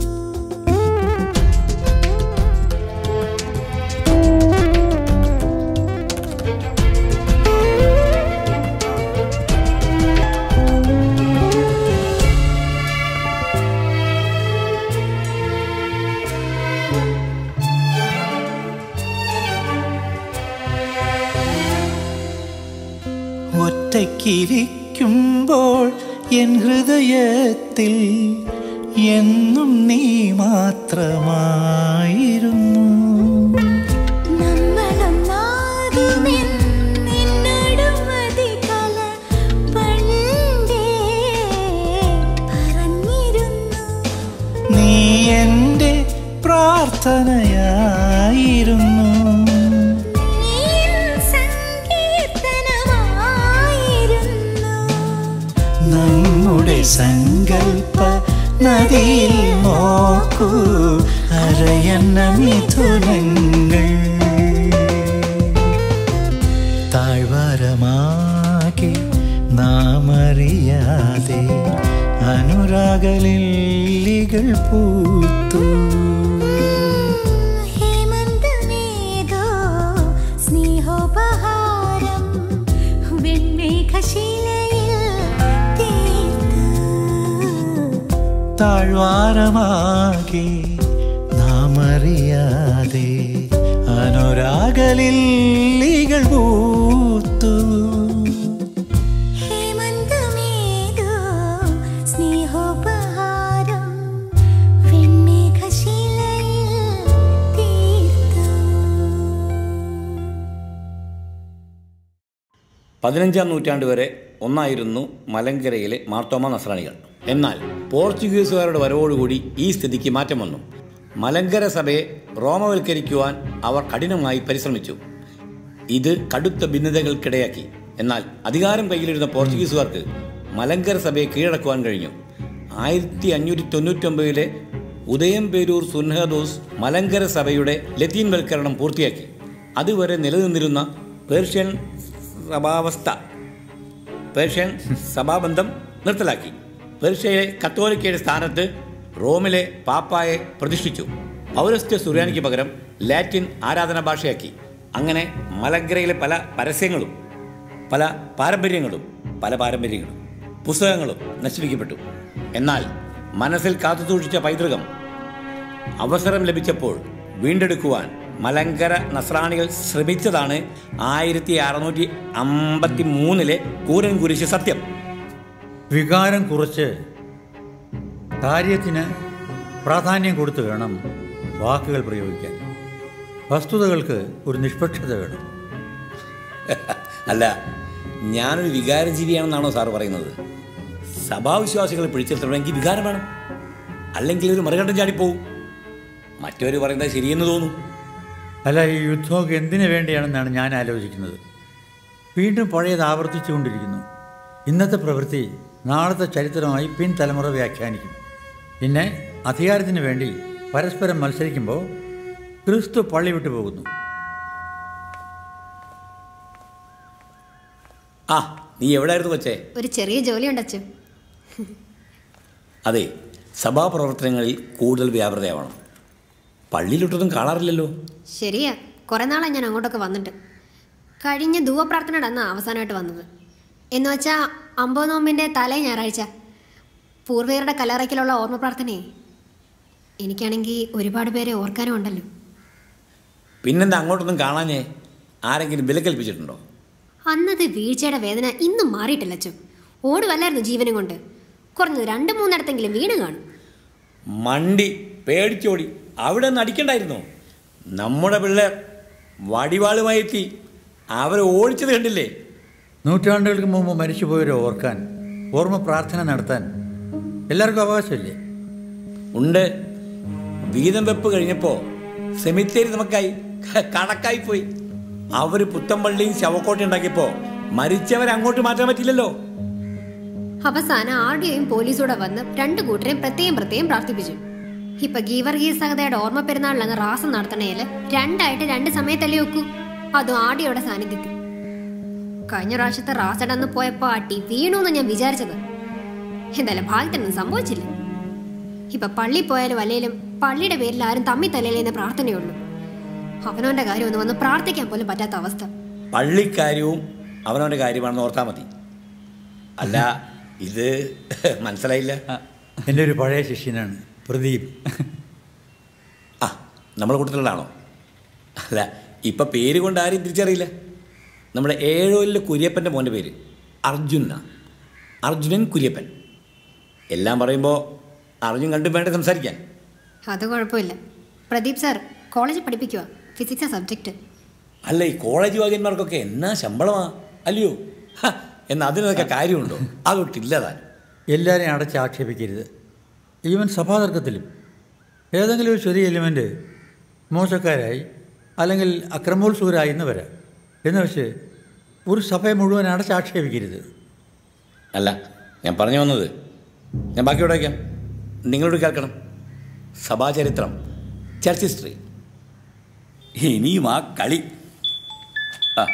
ഒറ്റയ്ക്കിരിക്കുമ്പോൾ എൻ ഹൃദയത്തിൽ എന്നും നീ മാത്രമായിരുന്നു നമ്മളൊന്നാകുമെന്നിന്നടുമതി കല പണ്ടേ പറഞ്ഞിരുന്നു നീ എൻ്റെ പ്രാർത്ഥനയായിരുന്നു നീൻ സങ്കീർത്തനമായിരുന്നു നമ്മുടെ സങ്കൽപ്പ നദിയിൽ നോക്കൂ അരയന്ന മിഥുനങ്ങൾ താഴ്വാരമാകെ നാമറിയാതെ അനുരാഗലില്ലികൾ പൂത്തു ഹേമന്തമേതോ സ്നേഹോപഹാരം വെണ്മേഘശിലയിൽ തീർത്തു താഴ്വാരമാകെ നാമറിയാതെ അനുരാഗലില്ലികൾ പൂത്തു ഹേമന്തമേതോ സ്നേഹോപഹാരം വെണ്മേഘശിലയിൽ തീർത്തു പതിനഞ്ചാം നൂറ്റാണ്ട് വരെ ഒന്നായിരുന്നു മലങ്കരയിലെ മാർത്തോമ നസ്രാണികൾ എന്നാൽ പോർച്ചുഗീസുകാരുടെ വരവോടുകൂടി ഈ സ്ഥിതിക്ക് മാറ്റം വന്നു മലങ്കര സഭയെ റോമവൽക്കരിക്കുവാൻ അവർ കഠിനമായി പരിശ്രമിച്ചു ഇത് കടുത്ത ഭിന്നതകൾക്കിടയാക്കി എന്നാൽ അധികാരം കയ്യിലിരുന്ന പോർച്ചുഗീസുകാർക്ക് മലങ്കര സഭയെ കീഴടക്കുവാൻ കഴിഞ്ഞു ആയിരത്തി അഞ്ഞൂറ്റി തൊണ്ണൂറ്റൊമ്പതിലെ ഉദയംപേരൂർ സുൻഹദോസ് മലങ്കര സഭയുടെ ലത്തീൻവൽക്കരണം പൂർത്തിയാക്കി അതുവരെ നിലനിന്നിരുന്ന പേർഷ്യൻ സഭാവസ്ഥ പേർഷ്യൻ സഭാബന്ധം നിർത്തലാക്കി പേർഷ്യയിലെ കത്തോലിക്കയുടെ സ്ഥാനത്ത് റോമിലെ പാപ്പായെ പ്രതിഷ്ഠിച്ചു പൗരസ്ത്യ സുറിയാനിക്ക് പകരം ലാറ്റിൻ ആരാധന ഭാഷയാക്കി അങ്ങനെ മലങ്കരയിലെ പല പരസ്യങ്ങളും പല പാരമ്പര്യങ്ങളും പല പാരമ്പര്യങ്ങളും പുസ്തകങ്ങളും നശിപ്പിക്കപ്പെട്ടു എന്നാൽ മനസ്സിൽ കാത്തുസൂക്ഷിച്ച പൈതൃകം അവസരം ലഭിച്ചപ്പോൾ വീണ്ടെടുക്കുവാൻ മലങ്കര നസ്രാണികൾ ശ്രമിച്ചതാണ് ആയിരത്തി അറുന്നൂറ്റി അമ്പത്തി മൂന്നിലെ കൂരൻ കുരിശ് സത്യം വികാരം കുറച്ച് കാര്യത്തിന് പ്രാധാന്യം കൊടുത്ത് വേണം വാക്കുകൾ പ്രയോഗിക്കാൻ വസ്തുതകൾക്ക് ഒരു നിഷ്പക്ഷത വേണം അല്ല ഞാനൊരു വികാരജീവിയാണെന്നാണോ സാറ് പറയുന്നത് സഭാവിശ്വാസികളെ പിടിച്ചെടുത്തണമെങ്കിൽ വികാരം വേണം അല്ലെങ്കിൽ ഒരു മറുകണ്ടം ചാടിപ്പോവും മറ്റവർ പറയുന്നത് ശരിയെന്ന് തോന്നും അല്ല ഈ യുദ്ധമൊക്കെ എന്തിനു വേണ്ടിയാണെന്നാണ് ഞാൻ ആലോചിക്കുന്നത് വീണ്ടും പഴയത് ആവർത്തിച്ചുകൊണ്ടിരിക്കുന്നു ഇന്നത്തെ പ്രവൃത്തി നാളത്തെ ചരിത്രമായി പിൻതലമുറ വ്യാഖ്യാനിക്കും പിന്നെ അധികാരത്തിന് വേണ്ടി പരസ്പരം മത്സരിക്കുമ്പോൾ ക്രിസ്തു പള്ളി വിട്ടു പോകുന്നു ആ നീ എവിടെയായിരുന്നു കൊച്ചേ ഒരു ചെറിയ ജോലിയുണ്ട് അച്ഛൻ അതെ സഭാപ്രവർത്തനങ്ങളിൽ കൂടുതൽ വ്യാപൃതയാവണം പള്ളിയിലൊട്ടൊന്നും കാണാറില്ലല്ലോ ശരിയാ കുറേ നാളായി ഞാൻ അങ്ങോട്ടൊക്കെ വന്നിട്ട് കഴിഞ്ഞ ധൂവപ്രാർത്ഥനയുടെ അന്ന് അവസാനമായിട്ട് വന്നത് എന്ന് വെച്ചാൽ അമ്പത് നോമ്പിൻ്റെ തലേ ഞായറാഴ്ച പൂർവികരുടെ കല്ലറയ്ക്കലുള്ള ഓർമ്മ പ്രാർത്ഥനയെ എനിക്കാണെങ്കിൽ ഒരുപാട് പേരെ ഓർക്കാനും ഉണ്ടല്ലോ പിന്നെന്താ അങ്ങോട്ടൊന്നും കാണാഞ്ഞേ ആരെങ്കിലും വിലക്കൽപ്പിച്ചിട്ടുണ്ടോ അന്നത്തെ വീഴ്ചയുടെ വേദന ഇന്നും മാറിയിട്ടില്ല അച്ഛൻ ഓടുവല്ലായിരുന്നു ജീവനും കൊണ്ട് കുറഞ്ഞത് രണ്ട് മൂന്നിടത്തെങ്കിലും വീണ് കാണും മണ്ടി പേടിച്ചോടി അവിടെ നിന്ന് അടിക്കണ്ടായിരുന്നോ നമ്മുടെ പിള്ളേർ വടിവാളുമായി എത്തി അവരെ ഓടിച്ചത് കണ്ടില്ലേ നൂറ്റാണ്ടുകൾക്ക് മുമ്പ് മരിച്ചുപോയവരെ ഓർക്കാൻ ഓർമ്മ പ്രാർത്ഥന നടത്താൻ എല്ലാവർക്കും അവകാശമില്ലേ ഉണ്ട് വീതം വെപ്പ് കഴിഞ്ഞപ്പോൾ സെമിത്തേരി നമുക്കായി കണക്കായി പോയി അവർ പുത്തമ്പള്ളിയും ശവക്കോട്ടയും ഉണ്ടാക്കിയപ്പോൾ മരിച്ചവരെ അങ്ങോട്ട് മാറ്റാൻ പറ്റില്ലല്ലോ അവസാനം ആർ ഡി ഐയും പോലീസൂടെ വന്ന് രണ്ട് കൂട്ടരെയും പ്രത്യേകം പ്രത്യേകം പ്രാർത്ഥിപ്പിച്ചു ഇപ്പൊ ഗീവർഗീസ് സഹതയുടെ ഓർമ്മ പെരുന്നാളിലങ്ങ് റാസം നടത്തണേല് രണ്ടായിട്ട് രണ്ട് സമയത്തല്ലേ വെക്കൂ അതും ആടിയുടെ സാന്നിധ്യത്തിൽ കഴിഞ്ഞ പ്രാവശ്യത്തെ റാസടന്ന് പോയപ്പോ ആട്ടി വീണു ഞാൻ വിചാരിച്ചത് എന്തായാലും ഭാഗ്യത്തിനൊന്നും സംഭവിച്ചില്ല ഇപ്പൊ പള്ളി പോയാലും അല്ലേലും പള്ളിയുടെ പേരിൽ ആരും തമ്മി തലയിലെന്ന് പ്രാർത്ഥനയുള്ളൂ അവനവന്റെ കാര്യം ഒന്ന് വന്ന് പ്രാർത്ഥിക്കാൻ പോലും പറ്റാത്ത അവസ്ഥ പള്ളിക്കാര്യവും അവനവൻ്റെ കാര്യമാണെന്ന് ഓർത്താൽ മതി അല്ല ഇത് മനസ്സിലായില്ല എൻ്റെ ഒരു പഴയ ശിഷ്യനാണ് പ്രദീപ് ആ നമ്മളെ കൂട്ടത്തിലുള്ളതാണോ അല്ല ഇപ്പം പേര് കൊണ്ട് ആരും തിരിച്ചറിയില്ല നമ്മുടെ ഏഴോലിലെ കുര്യപ്പൻ്റെ മോൻ്റെ പേര് അർജുന അർജുനൻ കുര്യപ്പൻ എല്ലാം പറയുമ്പോൾ അർജുൻ കണ്ടും വേണ്ട സംസാരിക്കാൻ അത് കുഴപ്പമില്ല പ്രദീപ് സാർ കോളേജിൽ പഠിപ്പിക്കുക ഫിസിക്സാ സബ്ജക്റ്റ് അല്ല ഈ കോളേജ് വാഗ്യന്മാർക്കൊക്കെ എന്നാ ശമ്പളമാ അല്ലയോ ഹ, എന്നാ അതിനൊക്കെ കാര്യമുണ്ടോ അതൊട്ടില്ല താൻ എല്ലാവരെയും അടച്ച് ആക്ഷേപിക്കരുത് ഈവൻ സഭാതർക്കത്തിലും ഏതെങ്കിലും ഒരു ചെറിയ എലിമെൻ്റ് മോശക്കാരായി അല്ലെങ്കിൽ അക്രമോത്സുകരായി എന്ന് വരാം എന്ന് വെച്ച് ഒരു സഭയെ മുഴുവൻ അടച്ച് ആക്ഷേപിക്കരുത് അല്ല ഞാൻ പറഞ്ഞു വന്നത് ഞാൻ ബാക്കി ഇവിടെ വയ്ക്കാം നിങ്ങളോട് കേൾക്കണം സഭാചരിത്രം ചർച്ച് ഹിസ്റ്ററി ഇനിയും ആ കളി ആ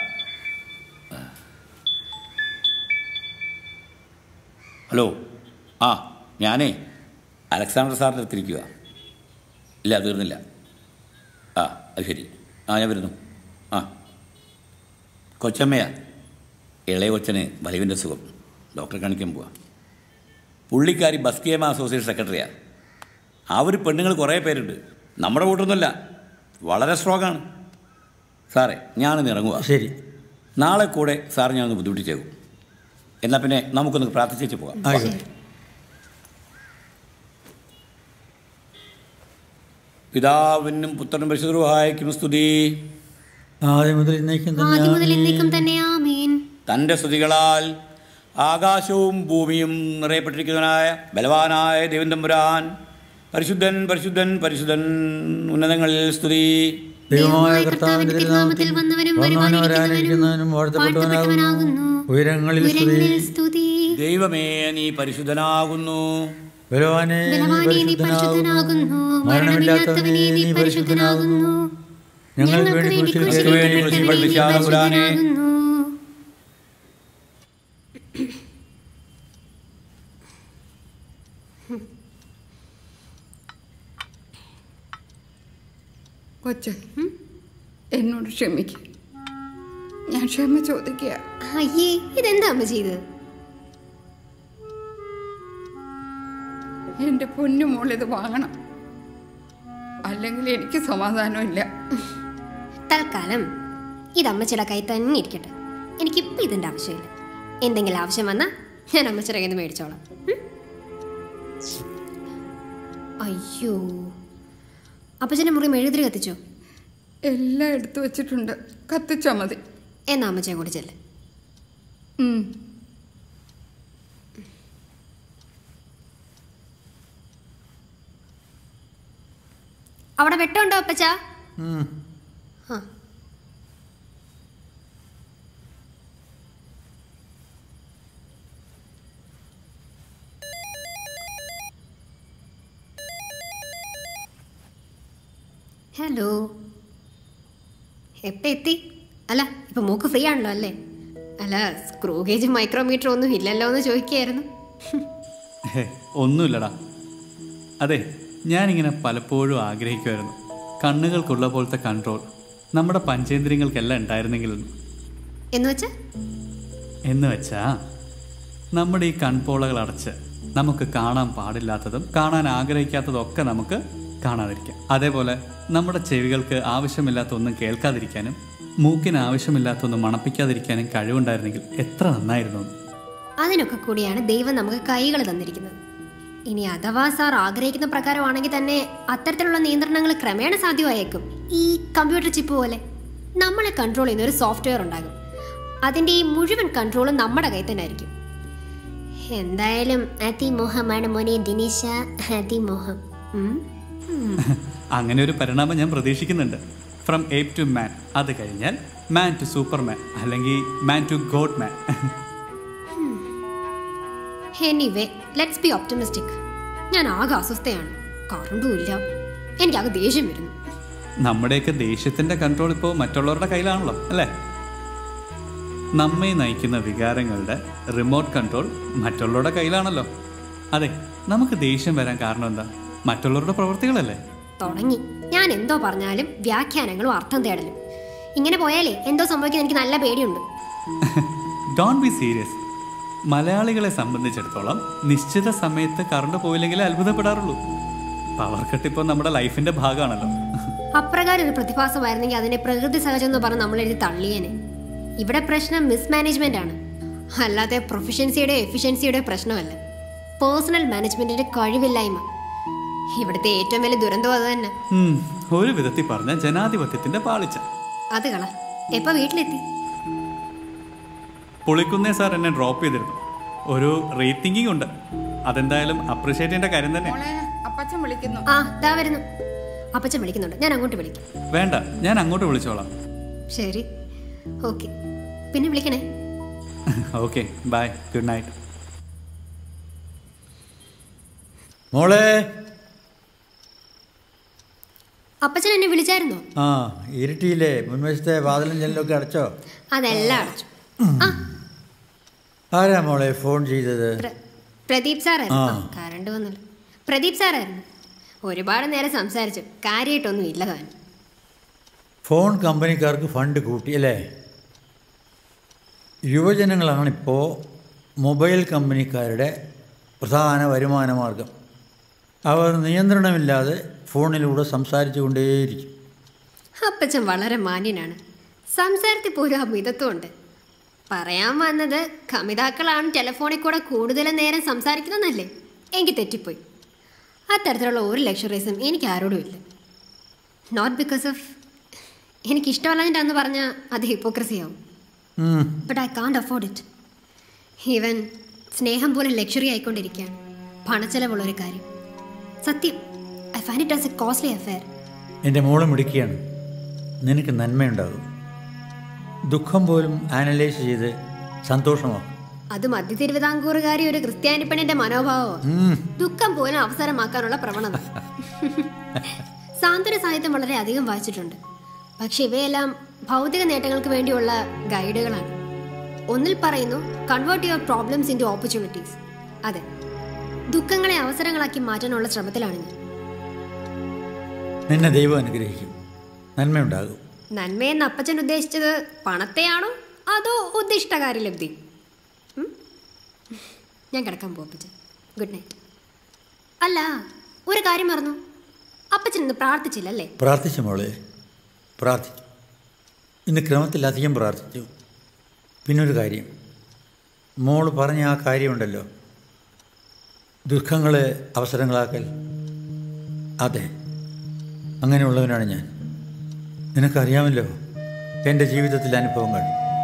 ഹലോ ആ ഞാനേ അലക്സാണ്ടർ സാറിൻ്റെ അടുത്തിരിക്കുക ഇല്ല തീർന്നില്ല ആ അത് ശരി ആ ഞാൻ വരുന്നു ആ കൊച്ചമ്മയാ ഇളയ കൊച്ചന് വലിവിൻ്റെ സുഖം ഡോക്ടറെ കാണിക്കാൻ പോവാ പുള്ളിക്കാരി ബസ്കേമ അസോസിയേഷൻ സെക്രട്ടറിയാണ് അവർ പെണ്ണുങ്ങൾ കുറേ പേരുണ്ട് നമ്മുടെ കൂട്ടൊന്നുമല്ല വളരെ സ്ട്രോങ് ആണ് സാറേ ഞാനൊന്ന് ഇറങ്ങുക ശരി നാളെ കൂടെ സാർ ഞാനൊന്ന് ബുദ്ധിമുട്ടിച്ചേക്കും എന്നാൽ പിന്നെ നമുക്കൊന്ന് പ്രാർത്ഥിച്ചേച്ച് പോകാം ആയിക്കോട്ടെ പിതാവിനും പുത്രനും പരിശുദ്ധഹായിക്കും സ്തുതി ആദ്യം മുതൽ ഇന്നേക്കും തന്നെ ആദ്യം മുതൽ എന്നേക്കും തന്നെ ആമേൻ തൻ്റെ സ്തുതികളാൽ ആകാശവും ഭൂമിയും നിറയപ്പെട്ടിരിക്കുന്നവനായ ബലവാനായ ദൈവം തമ്പുരാൻ പരിശുദ്ധൻ പരിശുദ്ധൻ പരിശുദ്ധൻ ഉന്നതങ്ങളിൽ സ്തുതി ദൈവമായ കർത്താവിന്റെ തിരുനാമത്തിൽ വന്നവനും വന്നവനും വരാനിരിക്കുന്നവനും വാഴ്ത്തപ്പെട്ടവനാകുന്നു ഉയരങ്ങളിൽ സ്തുതി ഉയരങ്ങളിൽ സ്തുതി ദൈവമേ നീ പരിശുദ്ധനാകുന്നു ബലവാനെ നീ ബലവാനേ നീ പരിശുദ്ധനാകുന്നു പരിശുദ്ധനാകുന്നു മരണമില്ലാത്തവനെ നീ പരിശുദ്ധനാകുന്നു ഞങ്ങൾക്ക് വേണ്ടി കുരിശിൽ ഞങ്ങൾക്ക് വേണ്ടി കുരിശിൽ പഠിപ്പിച്ച തമ്പുരാനെ കൊച്ച് എന്നോട് ക്ഷമിക്ക ഞാൻ ക്ഷമ ചോദിക്കുക അയ്യേ ഇതെന്താ അമ്മ ചെയ്തത് എൻ്റെ പൊന്നു മോൾ ഇത് വാങ്ങണം അല്ലെങ്കിൽ എനിക്ക് സമാധാനമില്ല തൽക്കാലം ഇത് അമ്മച്ചിയുടെ കൈ തന്നെ ഇരിക്കട്ടെ എനിക്കിപ്പോൾ ഇതിൻ്റെ ആവശ്യമില്ല എന്തെങ്കിലും ആവശ്യം വന്നാൽ ഞാൻ അമ്മച്ചിയുടെ കയ്യിൽ നിന്ന് മേടിച്ചോളാം ഉം? അയ്യോ അപ്പച്ചൻ്റെ മുറി മെഴുതിരി കത്തിച്ചോ എല്ലാം എടുത്തു വെച്ചിട്ടുണ്ട് കത്തിച്ചാൽ മതി എന്നാ അമ്മച്ചയെ കൂടി ചെല്ല് ഉം. അവിടെ വെട്ടമുണ്ടോ അപ്പച്ച ഉം. ആ ഹലോ എപ്പോൾ എത്തി അല്ല ഇപ്പം മൂക്ക് ഫ്രീ ആണല്ലോ അല്ലേ അല്ല സ്ക്രൂ ഗേജും മൈക്രോമീറ്ററും ഒന്നും ഇല്ലല്ലോ എന്ന് ചോദിക്കുകയായിരുന്നു ഹേ, ഒന്നുമില്ലടാ അതെ ഞാനിങ്ങനെ പലപ്പോഴും ആഗ്രഹിക്കുമായിരുന്നു കണ്ണുകൾക്കുള്ള പോലത്തെ കൺട്രോൾ നമ്മുടെ പഞ്ചേന്ദ്രിയങ്ങൾക്കെല്ലാം ഉണ്ടായിരുന്നെങ്കിൽ എന്ന് വെച്ചാ എന്ന് വെച്ചാ നമ്മുടെ ഈ കൺപോളകൾ അടച്ച് നമുക്ക് കാണാൻ പാടില്ലാത്തതും കാണാൻ ആഗ്രഹിക്കാത്തതും ഒക്കെ നമുക്ക് കാണാതിരിക്കാം അതേപോലെ നമ്മുടെ ചെവികൾക്ക് ആവശ്യമില്ലാത്ത ഒന്നും കേൾക്കാതിരിക്കാനും മൂക്കിന് ആവശ്യമില്ലാത്ത ഒന്നും മണപ്പിക്കാതിരിക്കാനും കഴിവുണ്ടായിരുന്നെങ്കിൽ എത്ര നന്നായിരുന്നു എന്ന്. അതിനൊക്കെ കൂടിയാണ് ദൈവം നമുക്ക് കൈകൾ തന്നിരിക്കുന്നത് ഇനി അഥവാ സാർ ആഗ്രഹിക്കുന്ന പ്രകാരമാണെങ്കിൽ തന്നെ അത്തരത്തിലുള്ള നിയന്ത്രണങ്ങൾ ക്രമേണ സാധ്യമായേക്കും ഈ കമ്പ്യൂട്ടർ ചിപ്പ് പോലെ നമ്മളെ കൺട്രോൾ ചെയ്യുന്ന ഒരു സോഫ്റ്റ്വെയർ ഉണ്ടാകും അതിൻ്റെ ഈ മുഴുവൻ കൺട്രോളും നമ്മുടെ കയ്യിൽ തന്നെ ആയിരിക്കും എന്തായാലും അതിമോഹമാണ് മോനെ ദിനേശ അതിമോഹം ഉം? ഉം. അങ്ങനെ ഒരു പരിണാമം ഞാൻ പ്രതീക്ഷിക്കുന്നുണ്ട് ഫ്രം ഏപ്പ് ടു മാൻ അത് കഴിഞ്ഞാൽ മാൻ ടു സൂപ്പർമാൻ അല്ലെങ്കിൽ man to God man anyway let's be optimistic ഞാൻ ആകെ അസ്വസ്ഥയാണ് കറണ്ടും ഇല്ല എനിക്കത് ദേഷ്യം വരുന്നു നമ്മുടെയൊക്കെ ദേഷ്യത്തിന്റെ കൺട്രോൾ ഇപ്പോൾ മറ്റുള്ളവരുടെ കയ്യിലാണല്ലോ അല്ലേ നമ്മെ നയിക്കുന്ന വികാരങ്ങളുടെ റിമോട്ട് കൺട്രോൾ മറ്റുള്ളവരുടെ കയ്യിലാണല്ലോ അതെ നമുക്ക് ദേഷ്യം വരാൻ കാരണം എന്താ മറ്റുള്ളവരുടെ പ്രവൃത്തികളല്ലേ തുടങ്ങി ഞാൻ എന്തോ പറഞ്ഞാലും വ്യാഖ്യാനങ്ങളും അർത്ഥം തേടലും ഇങ്ങനെ പോയാലേ എന്തോ സംഭവിക്കാൻ എനിക്ക് നല്ല പേടിയുണ്ട് ഡോൺ ബി സീരിയസ് മലയാളികളെ സംബന്ധിച്ചിടത്തോളം നിശ്ചിത സമയത്ത് കറണ്ട് പോയില്ലെങ്കിലേ അത്ഭുതപ്പെടാറുള്ളൂ പവർ കട്ട് ഇപ്പോൾ നമ്മുടെ ലൈഫിന്റെ ഭാഗമാണല്ലോ അപ്രകാരം ഒരു പ്രതിഭാസമായിരുന്നെങ്കിൽ അതിനെ പ്രകൃതി സഹജം എന്ന് പറഞ്ഞ് നമ്മൾ എഴുതി തള്ളിയേനെ ഇവിടെ പ്രശ്നം മിസ്മാനേജ്മെന്റ് ആണ് അല്ലാതെ പ്രൊഫഷൻസിയുടെ എഫിഷ്യൻസിയുടെ പ്രശ്നമല്ല പേഴ്സണൽ മാനേജ്മെന്റിന്റെ കഴിവില്ലായ്മ ഇവിടുത്തെ ഏറ്റവും വലിയ ദുരന്തം അത് തന്നെ ഉം, ഒരു വിധത്തിൽ പറഞ്ഞ ജനാധിപത്യത്തിന്റെ പാളിച്ച അത് കള എപ്പോ വീട്ടിലെത്തി പുളിക്കുന്നേ സാർ എന്നെ ഡ്രോപ്പ് ചെയ്തിരുന്നു ഒരു റേറ്റിംഗിങ് ഉണ്ട് അതെന്തായാലും അപ്രിഷിയേറ്റ് ചെയ്യേണ്ട കാര്യം തന്നെ മോളെ അപ്പച്ചൻ വിളിക്കുന്നു ആ ദാ വരുന്നു അപ്പച്ചൻ വിളിക്കുന്നുണ്ട് ഞാൻ അങ്ങോട്ട് വിളിക്കാം വേണ്ട ഞാൻ അങ്ങോട്ട് വിളിച്ചോളാം ശരി ഓക്കെ പിന്നെ വിളിക്കണേ ഓക്കെ ബൈ ഗുഡ് നൈറ്റ് മോളെ അപ്പച്ചൻ എന്നെ വിളിച്ചായിരുന്നോ ആ ഇരുട്ടിയില്ലേ മുൻവശത്തെ വാതിലും ജനലൊക്കെ അടച്ചോ അതെല്ലാം അടച്ചു ആരാ മോളെ ഫോൺ ചെയ്തത് പ്രദീപ് സാറായിരുന്നു ആ. ആ, കറണ്ട് വന്നല്ലോ പ്രദീപ് സാറായിരുന്നു ഒരുപാട് നേരം സംസാരിച്ചു കാര്യമായിട്ടൊന്നും ഇല്ല താൻ ഫോൺ കമ്പനിക്കാർക്ക് ഫണ്ട് കൂട്ടി അല്ലേ യുവജനങ്ങളാണിപ്പോൾ മൊബൈൽ കമ്പനിക്കാരുടെ പ്രധാന വരുമാന മാർഗം അവർ നിയന്ത്രണമില്ലാതെ ഫോണിലൂടെ സംസാരിച്ചു കൊണ്ടേയിരിക്കും അപ്പച്ചൻ വളരെ മാന്യനാണ് സംസാരത്തിൽ പോലും ആ മിതത്വമുണ്ട് പറയാൻ വന്നത് കമിതാക്കളാണ് ടെലിഫോണിൽ കൂടെ കൂടുതൽ നേരം സംസാരിക്കുന്നതെന്നല്ലേ എനിക്ക് തെറ്റിപ്പോയി അത്തരത്തിലുള്ള ഒരു ലക്ഷറീസും എനിക്ക് ആരോടും ഇല്ല നോട്ട് ബിക്കോസ് ഓഫ് എനിക്ക് ഇഷ്ടമല്ലാഞ്ഞിട്ട് അന്ന് പറഞ്ഞാൽ അത് ഹിപ്പോക്രസിയാവും ഉം. But I can't afford it even സ്നേഹം പോലെ ലക്ഷറി ആയിക്കൊണ്ടിരിക്കുകയാണ് പണച്ചെലവുള്ളൊരു കാര്യം സത്യം I find it as a costly affair എൻ്റെ മോള് മിടുക്കിയാണ് നിനക്ക് നന്മയുണ്ടാകും ദുഃഖം പോലും ആനലൈസ് ചെയ്ത് സന്തോഷമാക്കും അത് മധ്യ തിരുവിതാംകൂറുകാരി ഒരു ക്രിസ്ത്യാനി പെണ്ണിന്റെ മനോഭാവമാണ് ഉം. ദുഃഖം പോലും അവസരമാക്കാനുള്ള പ്രവണത സാന്ത്വന സാഹിത്യം വളരെ അധികം വായിച്ചിട്ടുണ്ട് പക്ഷെ ഇവയെല്ലാം ഭൗതിക നേട്ടങ്ങൾക്ക് വേണ്ടിയുള്ള ഗൈഡുകളാണ് ഒന്നിൽ പറയുന്നു convert your problems into opportunities അതെ ദുഃഖങ്ങളെ അവസരങ്ങളാക്കി മാറ്റാനുള്ള ശ്രമത്തിലാണ് ഞാൻ നിന്നെ ദൈവം അനുഗ്രഹിക്കും നന്മയുണ്ടാകും നന്മയെന്ന് അപ്പച്ചൻ ഉദ്ദേശിച്ചത് പണത്തെയാണോ അതോ ഉദ്ദിഷ്ടകാര്യലബ്ധി ഉം? ഞാൻ കിടക്കാൻ പോകും അപ്പച്ചൻ ഗുഡ് നൈറ്റ് അല്ല ഒരു കാര്യം മറന്നു അപ്പച്ചൻ ഇന്ന് പ്രാർത്ഥിച്ചില്ലല്ലേ പ്രാർത്ഥിച്ചു മോളെ പ്രാർത്ഥിച്ചു ഇന്ന് ക്രമത്തിൽ അധികം പ്രാർത്ഥിച്ചു പിന്നൊരു കാര്യം മോള് പറഞ്ഞ ആ കാര്യമുണ്ടല്ലോ ദുഃഖങ്ങളെ അവസരങ്ങളാക്കൽ അതെ അങ്ങനെയുള്ളവനാണ് ഞാൻ നിനക്കറിയാമല്ലോ എൻ്റെ ജീവിതത്തിലെ അനുഭവങ്ങൾ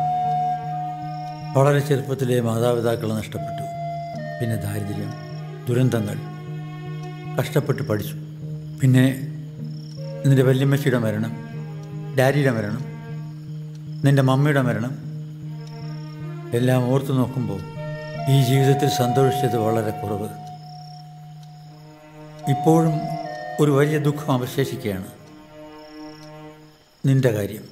വളരെ ചെറുപ്പത്തിലെ മാതാപിതാക്കളെ നഷ്ടപ്പെട്ടു പിന്നെ ദാരിദ്ര്യം ദുരന്തങ്ങൾ കഷ്ടപ്പെട്ട് പഠിച്ചു പിന്നെ നിൻ്റെ വല്യമ്മച്ചിയുടെ മരണം ഡാഡിയുടെ മരണം നിൻ്റെ മമ്മിയുടെ മരണം എല്ലാം ഓർത്തു നോക്കുമ്പോൾ ഈ ജീവിതത്തിൽ സന്തോഷിച്ചത് വളരെ കുറവ് ഇപ്പോഴും ഒരു വലിയ ദുഃഖം അവശേഷിക്കുകയാണ് നിന്റെ കാര്യം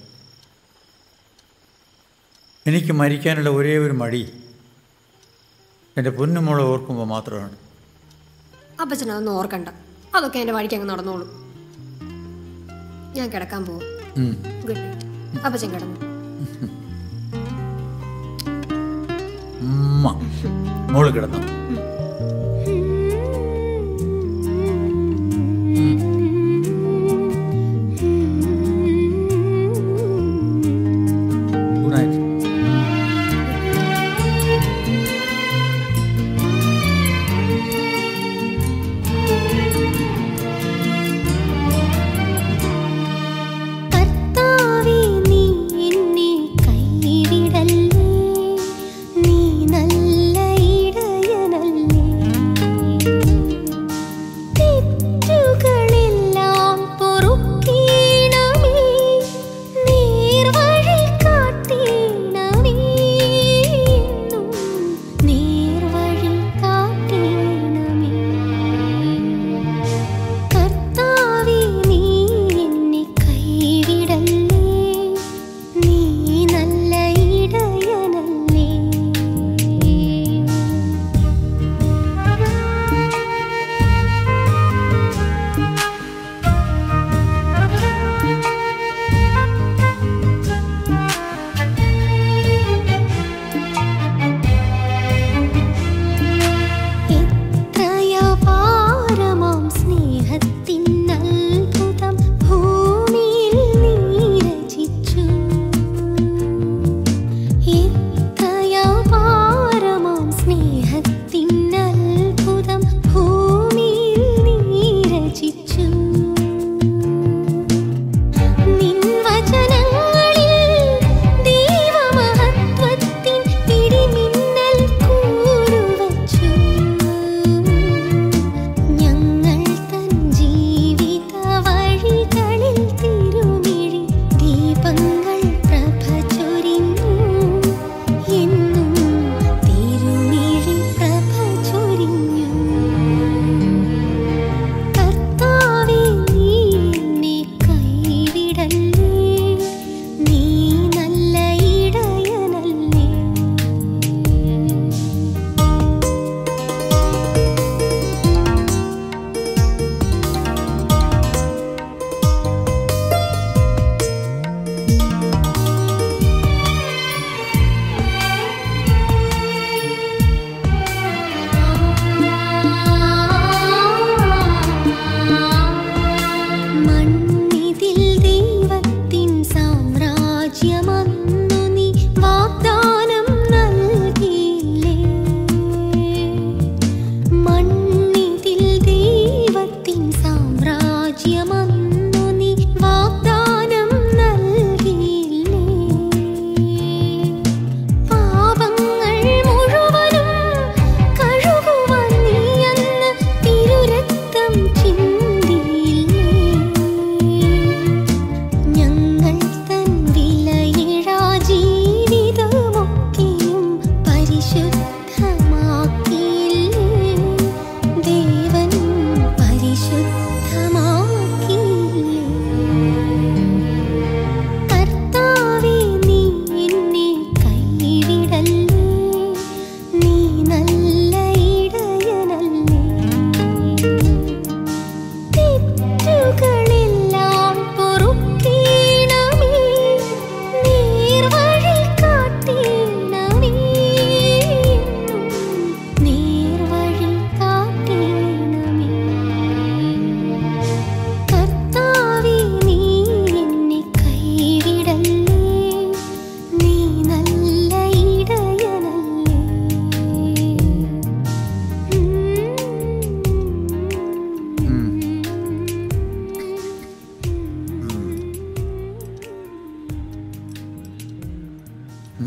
എനിക്ക് മരിക്കാനുള്ള ഒരേ ഒരു മടി എൻ്റെ പൊന്നുമോളെ ഓർക്കുമ്പോൾ മാത്രമാണ് അപ്പച്ചൻ അതൊന്നും ഓർക്കണ്ട അതൊക്കെ എൻ്റെ വഴിക്ക് അങ്ങ് നടന്നോളൂ ഞാൻ കിടക്കാൻ പോകും ഉം. ഗുഡ് നൈറ്റ് അപ്പച്ചൻ കിടന്നു ഉമ്മ. മോള് കിടന്നു ഗുഡ് നൈറ്റ് കർത്താവേ നീ എന്നെ കൈവിടല്ലേ നീ നല്ല ഇടയനാ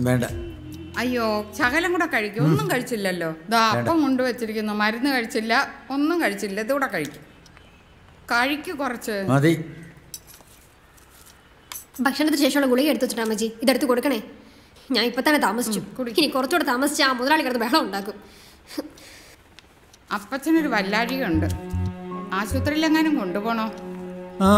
വേണ്ട അയ്യോ ശകലം കൂടെ കഴിക്കും ഒന്നും കഴിച്ചില്ലല്ലോ ദാ അപ്പം കൊണ്ടുവച്ചിരിക്കുന്നു മരുന്ന് കഴിച്ചില്ല ഒന്നും കഴിച്ചില്ല ഇതുകൂടെ കഴിക്കും കഴിക്കു കുറച്ച് മതി ഭക്ഷണത്തിന് ശേഷമുള്ള ഗുളിക എടുത്തു വെച്ചിട്ടാ അമ്മച്ചി ഇതെടുത്ത് കൊടുക്കണേ ഞാൻ ഇപ്പൊ തന്നെ താമസിച്ചു ഇനി കുറച്ചുകൂടെ താമസിച്ച് ആ മുതലാളി കിടന്ന് ബഹളം ഉണ്ടാക്കും അപ്പച്ചനൊരു വല്ലാഴികയുണ്ട് ആശുപത്രിയിലെങ്ങാനും കൊണ്ടുപോകണോ ആ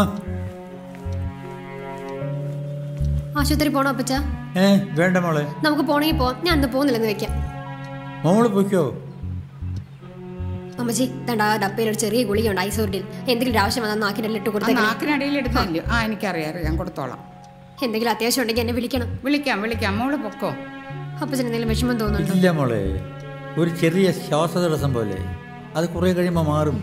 ആശുപത്രി പോണോ അപ്പച്ച ഏ വേണ്ട മോളെ നമുക്ക് പോണെങ്കിൽ പോവാം ഞാൻ അന്ന് പോകുന്നില്ലെന്ന് വെക്കാം മോള് പൊയ്ക്കോ അമ്മച്ചി തണ്ട ആ ഡപ്പയിൽ ഒരു ചെറിയ ഗുളികയുണ്ട് ഐസോറിഡിൽ എന്തെങ്കിലും ഒരു ആവശ്യം വന്നാൽ നാക്കിൻ്റെ ഇട്ട് ആ കൊടുത്തേക്കണം നാക്കിനടിയിൽ എടുത്തല്ലോ ആ എനിക്കറിയാം അറിയാം കൊടുത്തോളാം എന്തെങ്കിലും അത്യാവശ്യം ഉണ്ടെങ്കിൽ എന്നെ വിളിക്കണം വിളിക്കാം വിളിക്കാം മോള് പൊക്കോ അപ്പച്ചന് എന്തെങ്കിലും വിഷമം തോന്നുന്നുണ്ടോ ഇല്ല മോളെ ഒരു ചെറിയ ശ്വാസതടസ്സം പോലെ അത് കുറേ കഴിയുമ്പോൾ മാറും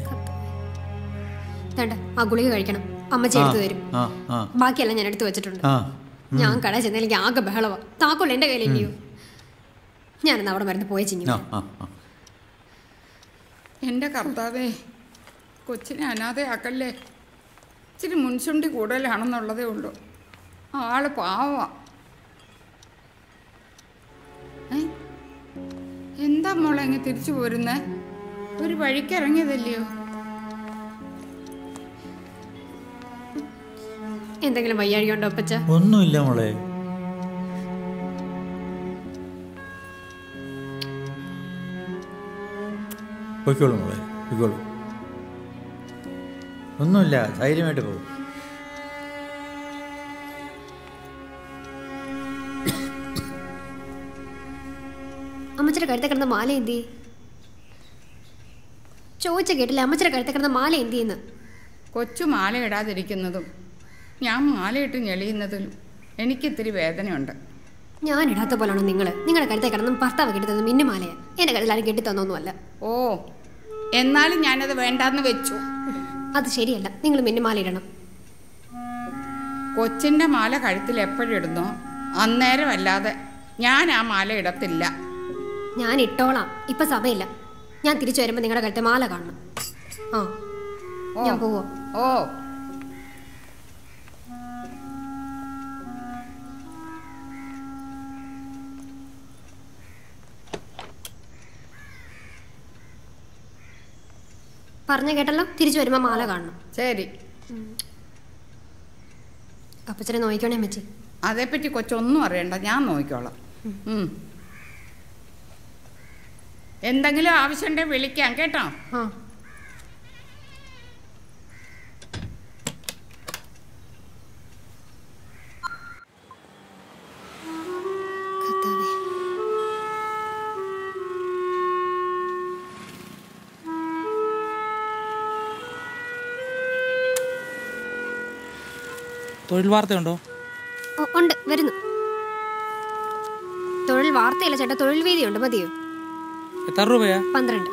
തണ്ട ആ ഗുളിക കഴിക്കണം അമ്മച്ചി ആ, എടുത്തു തരും ആ ആ ബാക്കിയെല്ലാം ഞാൻ എടുത്തു വെച്ചിട്ടുണ്ട് ആ ഞാൻ കട ചെന്ന എനിക്ക് ആകെ ബഹളവാ താക്കോൽ എൻ്റെ കയ്യിലില്ലയോ ഞാനെന്ന് അവിടെ മരുന്ന് പോയ ചിങ്ങി ആ ആ ആ എൻ്റെ കർത്താവേ കൊച്ചിനെ അനാഥയാക്കല്ലേ ഇച്ചിരി മുൻചുണ്ടി കൂടുതലാണെന്നുള്ളതേ ഉള്ളൂ ആള് പാവാ ഏ? എന്താ മോളെ അങ്ങ് തിരിച്ചു പോരുന്നേ ഒരു വഴിക്ക് ഇറങ്ങിയതല്ലയോ എന്തെങ്കിലും വയ്യാഴിയുണ്ടോ അപ്പച്ച ഒന്നുമില്ല മോളെ പൊയ്ക്കോളൂ മോളെ പൊയ്ക്കോളൂ ഒന്നുമില്ല ധൈര്യമായിട്ട് പോകും അമ്മച്ചിയുടെ കഴുത്തെ കിടന്ന മാല എന്തി ചോദിച്ച കേട്ടില്ല അമ്മച്ചിയുടെ കഴുത്തെ കിടന്ന മാല എന്തിയെന്ന് കൊച്ചു മാല ഇടാതിരിക്കുന്നതും ഞാൻ മാലയിട്ട് ഞെളിയുന്നതിലും എനിക്കിത്തിരി വേദനയുണ്ട് ഞാൻ ഇടാത്ത പോലാണോ നിങ്ങൾ നിങ്ങളുടെ കഴുത്തെ കിടന്ന് ഭർത്താവ് കെട്ടിത്തന്ന മിന്നുമാലയാ എന്റെ കഴുത്തിൽ ആരും കെട്ടിത്തന്നൊന്നുമല്ല ഓ എന്നാലും ഞാനത് വേണ്ടാന്ന് വെച്ചു അത് ശരിയല്ല നിങ്ങൾ മിന്നുമാല ഇടണം കൊച്ചിൻ്റെ മാല കഴുത്തിൽ എപ്പോഴിടുന്നോ അന്നേരമല്ലാതെ ഞാൻ ആ മാല ഇടത്തില്ല ഞാൻ ഇട്ടോളാം ഇപ്പൊ സമയമില്ല ഞാൻ തിരിച്ചു വരുമ്പോൾ നിങ്ങളുടെ കഴുത്തെ മാല കാണണം ആ ഞാൻ പോവോ ഓ പറഞ്ഞ കേട്ടല്ലോ തിരിച്ചു വരുമ്പോൾ മാല കാണണം ശരി അപ്പച്ചനെ നോക്കിക്കോണേ അമ്മച്ചി അതേപ്പറ്റി കൊച്ചൊന്നും അറിയണ്ട ഞാൻ നോക്കിക്കോളാം ഉം. എന്തെങ്കിലും ആവശ്യമുണ്ടെങ്കിൽ വിളിക്കാം കേട്ടോ ആ തൊഴിൽ വാർത്തയുണ്ടോ ഓ, ഉണ്ട് വരുന്നു തൊഴിൽ വാർത്തയില്ല ചേട്ടാ തൊഴിൽ വീതിയുണ്ട് മതിയോ എത്ര രൂപയാ പന്ത്രണ്ട്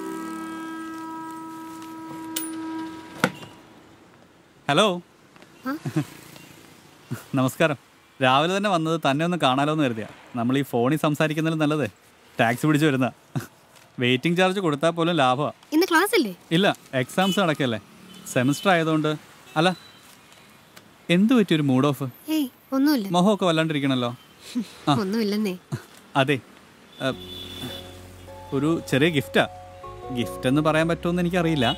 ഹലോ ആ? നമസ്കാരം രാവിലെ തന്നെ വന്നത് തന്നെ ഒന്ന് കാണാലോ എന്ന് കരുതിയാ നമ്മൾ ഈ ഫോണിൽ സംസാരിക്കുന്നതിലും നല്ലത് ടാക്സി പിടിച്ച് വരുന്ന വെയിറ്റിംഗ് ചാർജ് കൊടുത്താൽ പോലും ലാഭമാണ് ഇന്ന് ക്ലാസ് അല്ലേ ഇല്ല എക്സാംസ് നടക്കല്ലേ സെമിസ്റ്റർ ആയതുകൊണ്ട് അല്ല എന്ത് പറ്റിയൊരു മൂഡ് ഓഫ് ഏയ് ഒന്നുമില്ല മുഖമൊക്കെ വല്ലാണ്ടിരിക്കണല്ലോ ആ. ഒന്നുമില്ലെന്നേ അതെ ഏ, ഒരു ചെറിയ ഗിഫ്റ്റാ ഗിഫ്റ്റ് എന്ന് പറയാൻ പറ്റുമെന്ന് എനിക്കറിയില്ല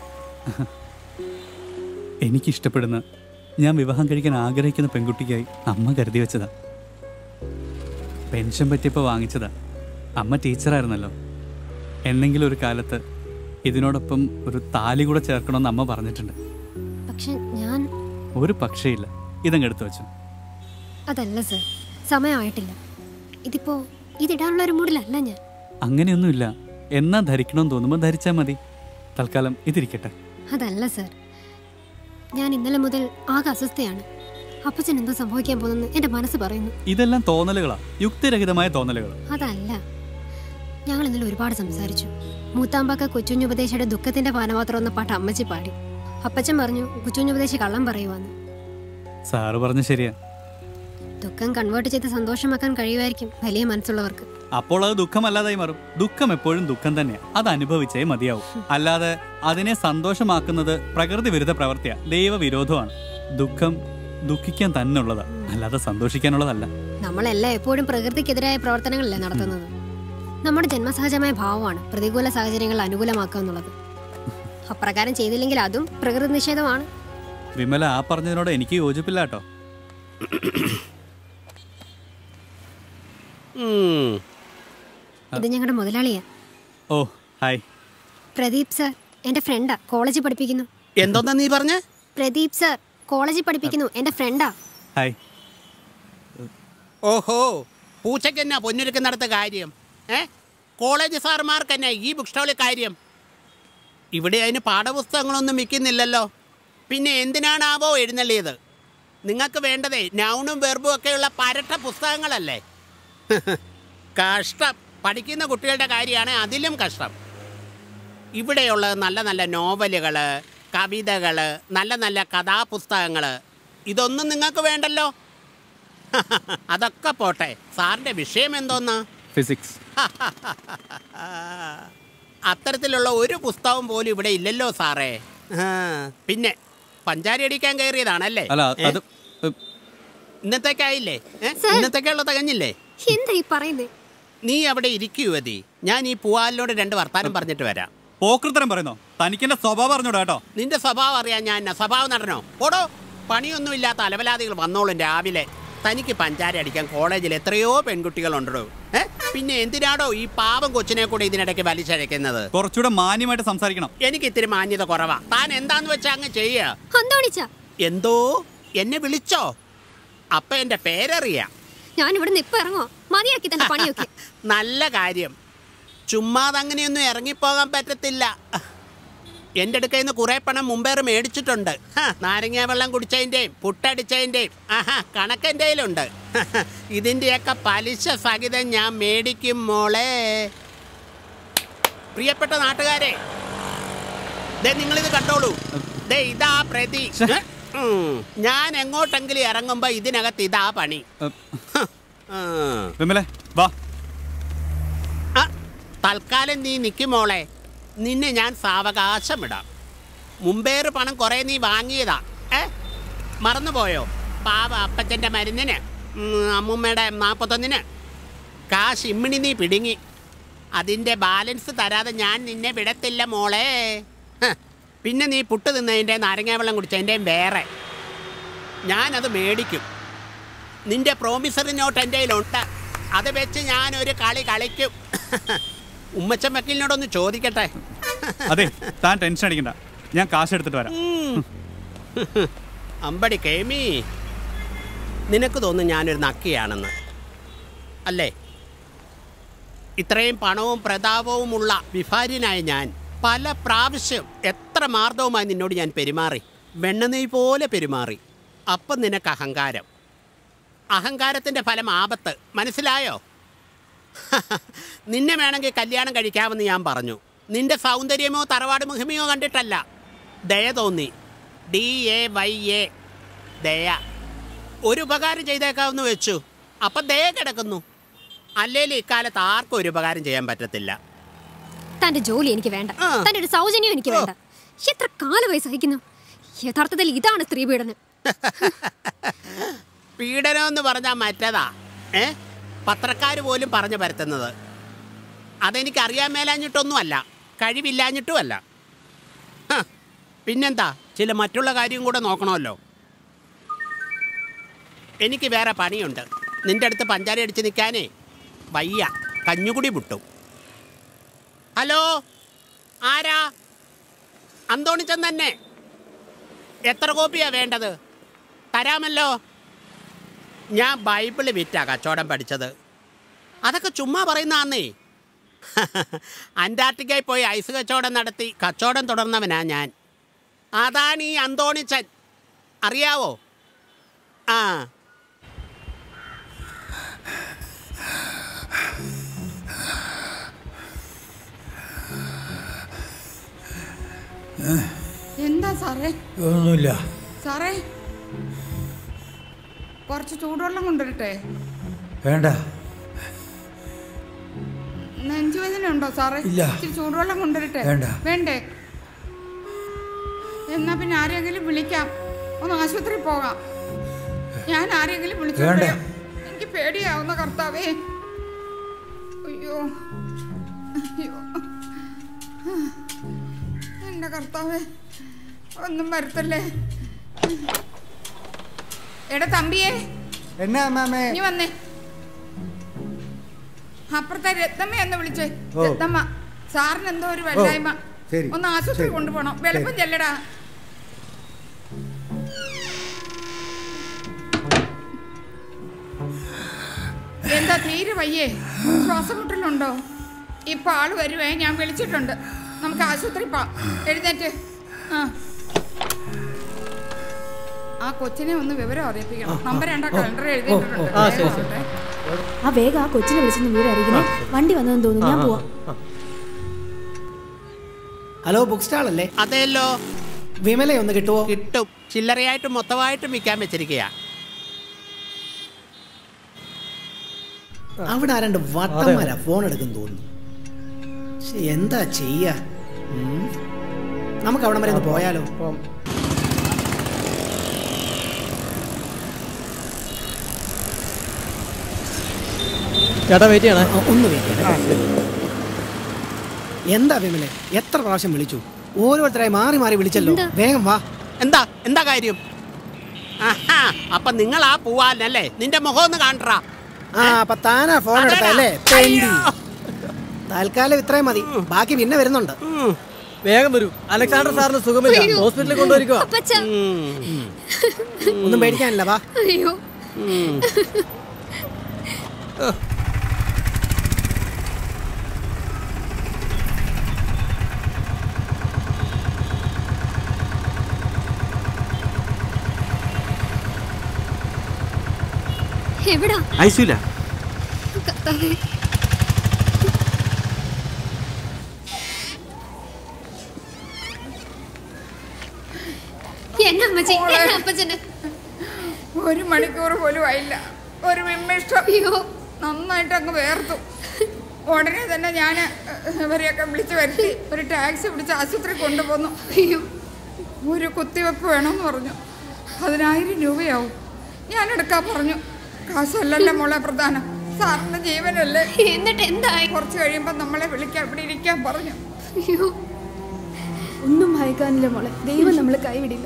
എനിക്കിഷ്ടപ്പെടുന്ന ഞാൻ വിവാഹം കഴിക്കാൻ ആഗ്രഹിക്കുന്ന പെൺകുട്ടിക്കായി അമ്മ കരുതി വെച്ചതാ പെൻഷൻ പറ്റിയപ്പോൾ വാങ്ങിച്ചതാ അമ്മ ടീച്ചറായിരുന്നല്ലോ എന്നെങ്കിലും ഒരു കാലത്ത് ഇതിനോടൊപ്പം ഒരു താലി കൂടെ ചേർക്കണമെന്ന് അമ്മ പറഞ്ഞിട്ടുണ്ട് പക്ഷെ ഞാൻ ഒരു പക്ഷേയില്ല ഇതങ്ങ് എടുത്തു വെച്ചു അതല്ല സർ സമയമായിട്ടില്ല ഇതിപ്പോ ഇതിടാനുള്ള ഒരു മൂഡിലല്ല ഞാൻ അങ്ങനെയൊന്നുമില്ല എന്നാ ധരിക്കണമെന്ന് തോന്നുമ്പോൾ ധരിച്ചാൽ മതി തൽക്കാലം ഇതിരിക്കട്ടെ അതല്ല സർ ഞാൻ ഇന്നലെ മുതൽ ആകെ അസ്വസ്ഥയാണ് അപ്പച്ചൻ എന്തോ സംഭവിക്കാൻ പോകുന്നെന്ന് എന്റെ മനസ്സ് പറയുന്നു ഇതെല്ലാം തോന്നലുകളാ യുക്തിരഹിതമായ തോന്നലുകൾ അതല്ല ഞങ്ങൾ ഇന്നലെ ഒരുപാട് സംസാരിച്ചു മൂത്താമ്പാക്ക കൊച്ചുഞ്ഞുപദേശിയുടെ ദുഃഖത്തിന്റെ പാനപാത്രം എന്ന പാട്ട് അമ്മച്ചി പാടി അപ്പച്ചൻ പറഞ്ഞു കൊച്ചുഞ്ഞുപദേശി കള്ളം പറയുവാന്ന് സാറ് പറഞ്ഞ ശരിയാ ദുഃഖം കൺവേർട്ട് ചെയ്ത് സന്തോഷമാക്കാൻ കഴിയുമായിരിക്കും വലിയ മനസ്സുള്ളവർക്ക് അപ്പോൾ അത് ദുഃഖമല്ലാതായി മാറും ദുഃഖം എപ്പോഴും ദുഃഖം തന്നെയാണ് അത് അനുഭവിച്ചേ മതിയാവും അല്ലാതെ അതിനെ സന്തോഷമാക്കുന്നത് പ്രകൃതി വിരുദ്ധ പ്രവൃത്തിയാ ദൈവവിരോധമാണ് ദുഃഖം ദുഃഖിക്കാൻ തന്നെ ഉള്ളതാ അല്ലാതെ സന്തോഷിക്കാനുള്ളതല്ല നമ്മളെല്ലാം എപ്പോഴും പ്രകൃതിക്കെതിരായ പ്രവർത്തനങ്ങളല്ലേ നടത്തുന്നത് നമ്മുടെ ജന്മസഹജമായ ഭാവമാണ് പ്രതികൂല സാഹചര്യങ്ങൾ അനുകൂലമാക്കുക എന്നുള്ളത് അപ്രകാരം ചെയ്തില്ലെങ്കിൽ അതും പ്രകൃതി നിഷേധമാണ് വിമല ആ പറഞ്ഞതിനോട് എനിക്ക് യോജിപ്പില്ല കേട്ടോ ഉം. ഇത് ഞങ്ങളുടെ മുതലാളിയാ ഓ ഹായ് പ്രദീപ് സർ എന്റെ ഫ്രണ്ടാ കോളേജിൽ പഠിപ്പിക്കുന്നു എന്തോന്നാ നീ പറഞ്ഞ പ്രദീപ് സർ കോളേജിൽ പഠിപ്പിക്കുന്നു എന്റെ ഫ്രണ്ടാ ഹായ് ഓഹോ പൂച്ചയ്ക്ക് എന്നാ പൊന്നൊരുക്കുന്നിടത്ത് കാര്യം ഏ കോളേജ് സാറുമാർക്ക് എന്നാ ഈ ബുക്ക് സ്റ്റാളിൽ കാര്യം ഇവിടെ അതിന് പാഠപുസ്തകങ്ങളൊന്നും വിൽക്കുന്നില്ലല്ലോ പിന്നെ എന്തിനാണാവോ എഴുന്നള്ളിയത് നിങ്ങൾക്ക് വേണ്ടതേ നൗണും വെർബും ഒക്കെയുള്ള പരട്ട പുസ്തകങ്ങളല്ലേ കഷ്ടം പഠിക്കുന്ന കുട്ടികളുടെ കാര്യമാണ് അതിലും കഷ്ടം ഇവിടെയുള്ള നല്ല നല്ല നോവലുകൾ കവിതകൾ നല്ല നല്ല കഥാപുസ്തകങ്ങൾ ഇതൊന്നും നിങ്ങൾക്ക് വേണ്ടല്ലോ അതൊക്കെ പോട്ടെ സാറിന്റെ വിഷയം എന്തോന്നാ ഫിസിക്സ് അത്തരത്തിലുള്ള ഒരു പുസ്തകം പോലും ഇവിടെ ഇല്ലല്ലോ സാറേ ആ, പിന്നെ പഞ്ചാരി അടിക്കാൻ കയറിയതാണല്ലേ അല്ല ഏ? അത് ഇന്നത്തേക്കായില്ലേ ഏ? ഇന്നത്തേക്കുള്ള തികഞ്ഞില്ലേ എന്താ ഈ പറയുന്നേ നീ അവിടെ ഇരിക്കുവതി ഞാൻ ഈ പൂവാലിനോട് രണ്ട് വർത്താനം പറഞ്ഞിട്ട് വരാം പോക്കൃത്തരം പറയുന്നോ തനിക്ക് എന്റെ സ്വഭാവം അറിഞ്ഞൂടാ കേട്ടോ നിന്റെ സ്വഭാവം അറിയാൻ ഞാൻ എന്നാ സ്വഭാവം നടനോ ഓടോ പണിയൊന്നുമില്ലാത്ത അലവലാദികൾ വന്നോളും രാവിലെ തനിക്ക് പഞ്ചാര അടിക്കാൻ കോളേജിൽ എത്രയോ പെൺകുട്ടികളുണ്ടോ ഏ പിന്നെ എന്തിനാടോ ഈ പാവം കൊച്ചിനെ കൂടെ ഇതിനിടയ്ക്ക് വലിച്ചഴക്കുന്നത് കുറച്ചുകൂടെ മാന്യമായിട്ട് സംസാരിക്കണം എനിക്ക് ഇത്തിരി മാന്യത കുറവാ താൻ എന്താന്ന് വെച്ചാ അങ്ങ് ചെയ്യ അന്തോണിച്ച എന്തോ എന്നെ വിളിച്ചോ അപ്പൊ എന്റെ പേരറിയാം ഞാൻ ഇവിടെ ഇപ്പൊ ഇറങ്ങോ മതിയാക്കി തന്റെ പണിയൊക്കെ നല്ല കാര്യം ചുമ്മാതെ അങ്ങനെയൊന്നും ഇറങ്ങിപ്പോകാൻ പറ്റത്തില്ല എൻ്റെ അടുക്കൽ നിന്ന് കുറേ പണം മുമ്പേറ് മേടിച്ചിട്ടുണ്ട് ഹ, നാരങ്ങാ വെള്ളം കുടിച്ചതിൻ്റെയും പുട്ടടിച്ചതിൻ്റെയും ആഹാ കണക്ക് എൻ്റെ കയ്യിലുണ്ട് ഇതിൻ്റെയൊക്കെ പലിശ സഹിതം ഞാൻ മേടിക്കും മോളെ പ്രിയപ്പെട്ട നാട്ടുകാരെ ദേ നിങ്ങളിത് കണ്ടോളൂ ദേ ഇതാ പ്രതി ഉം. ഞാൻ എങ്ങോട്ടെങ്കിലും ഇറങ്ങുമ്പോ ഇതിനകത്ത് ഇതാ പണി ഉം. വിമലെ വാ ആ, തൽക്കാലം നീ നിൽക്കും മോളെ നിന്നെ ഞാൻ സാവകാശം ഇടാം മുമ്പേറ് പണം കുറേ നീ വാങ്ങിയതാ ഏ മറന്നുപോയോ പാവ അപ്പച്ചൻ്റെ മരുന്നിന് ഉം, അമ്മൂമ്മയുടെ നാൽപ്പത്തൊന്നിന് കാശ് ഇമ്മിണി നീ പിടുങ്ങി അതിൻ്റെ ബാലൻസ് തരാതെ ഞാൻ നിന്നെ വിടത്തില്ല മോളെ ഹ്, പിന്നെ നീ പുട്ട് തിന്നതിൻ്റെ നാരങ്ങാ വെള്ളം കുടിച്ചതിൻ്റെയും വേറെ ഞാനത് മേടിക്കും നിന്റെ പ്രോമിസറി നോട്ട് എൻ്റെ കയ്യിലുണ്ട് അത് വെച്ച് ഞാനൊരു കളി കളിക്കും ഉമ്മച്ചൻ വക്കീലിനോടൊന്ന് ചോദിക്കട്ടെ അതെ താൻ ടെൻഷൻ അടിക്കണ്ട ഞാൻ കാശ് എടുത്തിട്ട് വരാം ഉം. അമ്പടി കേമി നിനക്ക് തോന്നും ഞാനൊരു നക്കിയാണെന്ന് അല്ലേ ഇത്രയും പണവും പ്രതാപവുമുള്ള വിഭാര്യനായ ഞാൻ പല പ്രാവശ്യം എത്ര മാർദ്ദവുമായി നിന്നോട് ഞാൻ പെരുമാറി വെണ്ണനെയ് പോലെ പെരുമാറി അപ്പം നിനക്ക് അഹങ്കാരം അഹങ്കാരത്തിൻ്റെ ഫലം ആപത്ത് മനസ്സിലായോ നിന്നെ വേണമെങ്കിൽ കല്യാണം കഴിക്കാമെന്ന് ഞാൻ പറഞ്ഞു നിന്റെ സൗന്ദര്യമോ തറവാട് മുഹിമയോ കണ്ടിട്ടല്ല ദയ തോന്നി ഡി എ വൈ എ ദയ ഒരു ഉപകാരം ചെയ്തേക്കാമെന്ന് വെച്ചു അപ്പം ദയ കിടക്കുന്നു അല്ലേലും ഇക്കാലത്ത് ആർക്കും ഒരു ഉപകാരം ചെയ്യാൻ പറ്റത്തില്ല തന്റെ ജോലി എനിക്ക് വേണ്ട തന്റെ ഒരു സൗജന്യം എനിക്ക് വേണ്ട എത്ര കാലമായി സഹിക്കുന്നു യഥാർത്ഥത്തിൽ ഇതാണ് സ്ത്രീ പീഡനം പീഡനം എന്ന് പറഞ്ഞാൽ മറ്റതാ ഏ പത്രക്കാർ പോലും പറഞ്ഞു പരത്തുന്നത് അതെനിക്ക് അറിയാൻ മേലാഞ്ഞിട്ടൊന്നുമല്ല കഴിവില്ലാഞ്ഞിട്ടുമല്ല ഹ, പിന്നെന്താ ചില മറ്റുള്ള കാര്യം കൂടെ നോക്കണമല്ലോ എനിക്ക് വേറെ പണിയുണ്ട് നിന്റെ അടുത്ത് പഞ്ചാര അടിച്ച് നിൽക്കാനേ വയ്യ കഞ്ഞുകുടി വിട്ടു ഹലോ ആരാ അന്തോണിച്ചൻ തന്നെ എത്ര കോപ്പിയാ വേണ്ടത് തരാമല്ലോ ഞാൻ ബൈബിള് വിറ്റാ കച്ചവടം പഠിച്ചത് അതൊക്കെ ചുമ്മാ പറയുന്നതാന്നേ അന്റാർട്ടിക്കയിൽ പോയി ഐസ് കച്ചവടം നടത്തി കച്ചവടം തുടർന്നവനാ ഞാൻ അതാണ് ഈ അന്തോണിച്ചൻ അറിയാവോ ആ എന്താ സാറേ ഒന്നുമില്ല സാറേ കുറച്ച് ചൂടുവെള്ളം കൊണ്ടുവരട്ടെ വേണ്ട നെഞ്ചുവേദന ഉണ്ടോ സാറേ ഇല്ല. ഇച്ചിരി ചൂടുവെള്ളം കൊണ്ടുവരട്ടെ വേണ്ട. വേണ്ടേ എന്നാ പിന്നെ ആരെങ്കിലും വിളിക്കാം ഒന്ന് ആശുപത്രിയിൽ പോകാം ഞാൻ ആരെങ്കിലും വിളിച്ചു വേണ്ട. എനിക്ക് പേടിയാവുന്ന കർത്താവേ അയ്യോ അയ്യോ എന്റെ കർത്താവേ ഒന്നും വരുത്തല്ലേ എടാ തമ്പിയേ എന്നാ മാമേ നീ വന്നേ അപ്പുറത്തെ രത്നമ്മ എന്ന് വിളിച്ചേ ഓ. രത്നമ്മ സാറിന് എന്തോ ഒരു വല്ലായ്മ ശരി, ഒന്ന് ആശുപത്രി ശരി. കൊണ്ടുപോകണം വെളുപ്പം ചെല്ലടാ എന്താ തീരെ വയ്യേ ശ്വാസം മുട്ടലുണ്ടോ ഇപ്പൊ ആള് വരുവേ ഞാൻ വിളിച്ചിട്ടുണ്ട് നമുക്ക് ആശുപത്രി പോവാം എഴുന്നേറ്റ് ആ ആ കൊച്ചിനെ ഒന്ന് വിവരം അറിയിപ്പിക്കണം നമ്പർ രണ്ടാ കലണ്ടർ എഴുതിയിട്ടുണ്ട് ആ, ശരി, ശരി. വേഗം ആ വേഗം ആ കൊച്ചിനെ വിളിച്ചൊന്ന് വീട് അറിയിക്കണേ വണ്ടി വന്നതെന്ന് തോന്നുന്നു ഞാൻ പോവാം ഹലോ ബുക്ക് സ്റ്റാൾ അല്ലേ അതെല്ലോ വിമല ഒന്ന് കിട്ടുവോ കിട്ടും ചില്ലറയായിട്ടും മൊത്തമായിട്ടും വിൽക്കാൻ വെച്ചിരിക്കുക അവിടെ ആരണ്ട് വട്ടന്മാരാ ഫോൺ എടുക്കും തോന്നുന്നു ശ്ശെ, എന്താ ചെയ്യാ ഉം. നമുക്ക് അവിടെ വരെ ഒന്ന് പോയാലോ ചേട്ടാ വെയിറ്റ് ചെയ്യണേ ആ, ഒന്ന് വെയിറ്റ് ചെയ്യണേ. എന്താ വിമലെ എത്ര പ്രാവശ്യം വിളിച്ചു ഓരോരുത്തരായി മാറി മാറി വിളിച്ചല്ലോ വേഗം വാ എന്താ എന്താ കാര്യം ആഹാ അപ്പൊ നിങ്ങൾ ആ പോവാനല്ലേ നിന്റെ മുഖം ഒന്ന് കാണണ്ടാ ആ അപ്പൊ താനാ ഫോൺ എടുത്തല്ലേ തെണ്ടി തൽക്കാലം ഇത്രയും മതി ബാക്കി പിന്നെ വരുന്നുണ്ട് വേഗം വരൂ അലക്സാണ്ടർ സാറിന് സുഖമില്ല അയ്യോ. ഹോസ്പിറ്റലിൽ കൊണ്ടുപോയിരിക്കുക അപ്പച്ച ഒന്നും പേടിക്കാനില്ല വാ അയ്യോ എവിടാ ഐശ്വര്യ കർത്താവേ എന്നാ അമ്മച്ചി എന്നാ അപ്പച്ചന് ഒരു മണിക്കൂർ പോലും ആയില്ല ഒരു നിമിഷം അയ്യോ നന്നായിട്ട് അങ്ങ് വേർത്തു ഉടനെ തന്നെ ഞാൻ ഇവരെയൊക്കെ വിളിച്ചു വരുത്തി ഒരു ടാക്സി പിടിച്ച് ആശുപത്രി കൊണ്ടുപോന്നു അയ്യോ ഒരു കുത്തിവെപ്പ് വേണമെന്ന് പറഞ്ഞു പതിനായിരം രൂപയാവും ഞാൻ എടുക്കാൻ പറഞ്ഞു കാശല്ലല്ലോ മോളെ പ്രധാനം സാറിന്റെ ജീവനല്ലേ എന്നിട്ട് എന്തായി കുറച്ച് കഴിയുമ്പോൾ നമ്മളെ വിളിക്കാൻ ഇവിടെ ഇരിക്കാൻ പറഞ്ഞു അയ്യോ ഒന്നും ഭയക്കാനില്ല മോളെ ദൈവം നമ്മളെ കൈവിടില്ല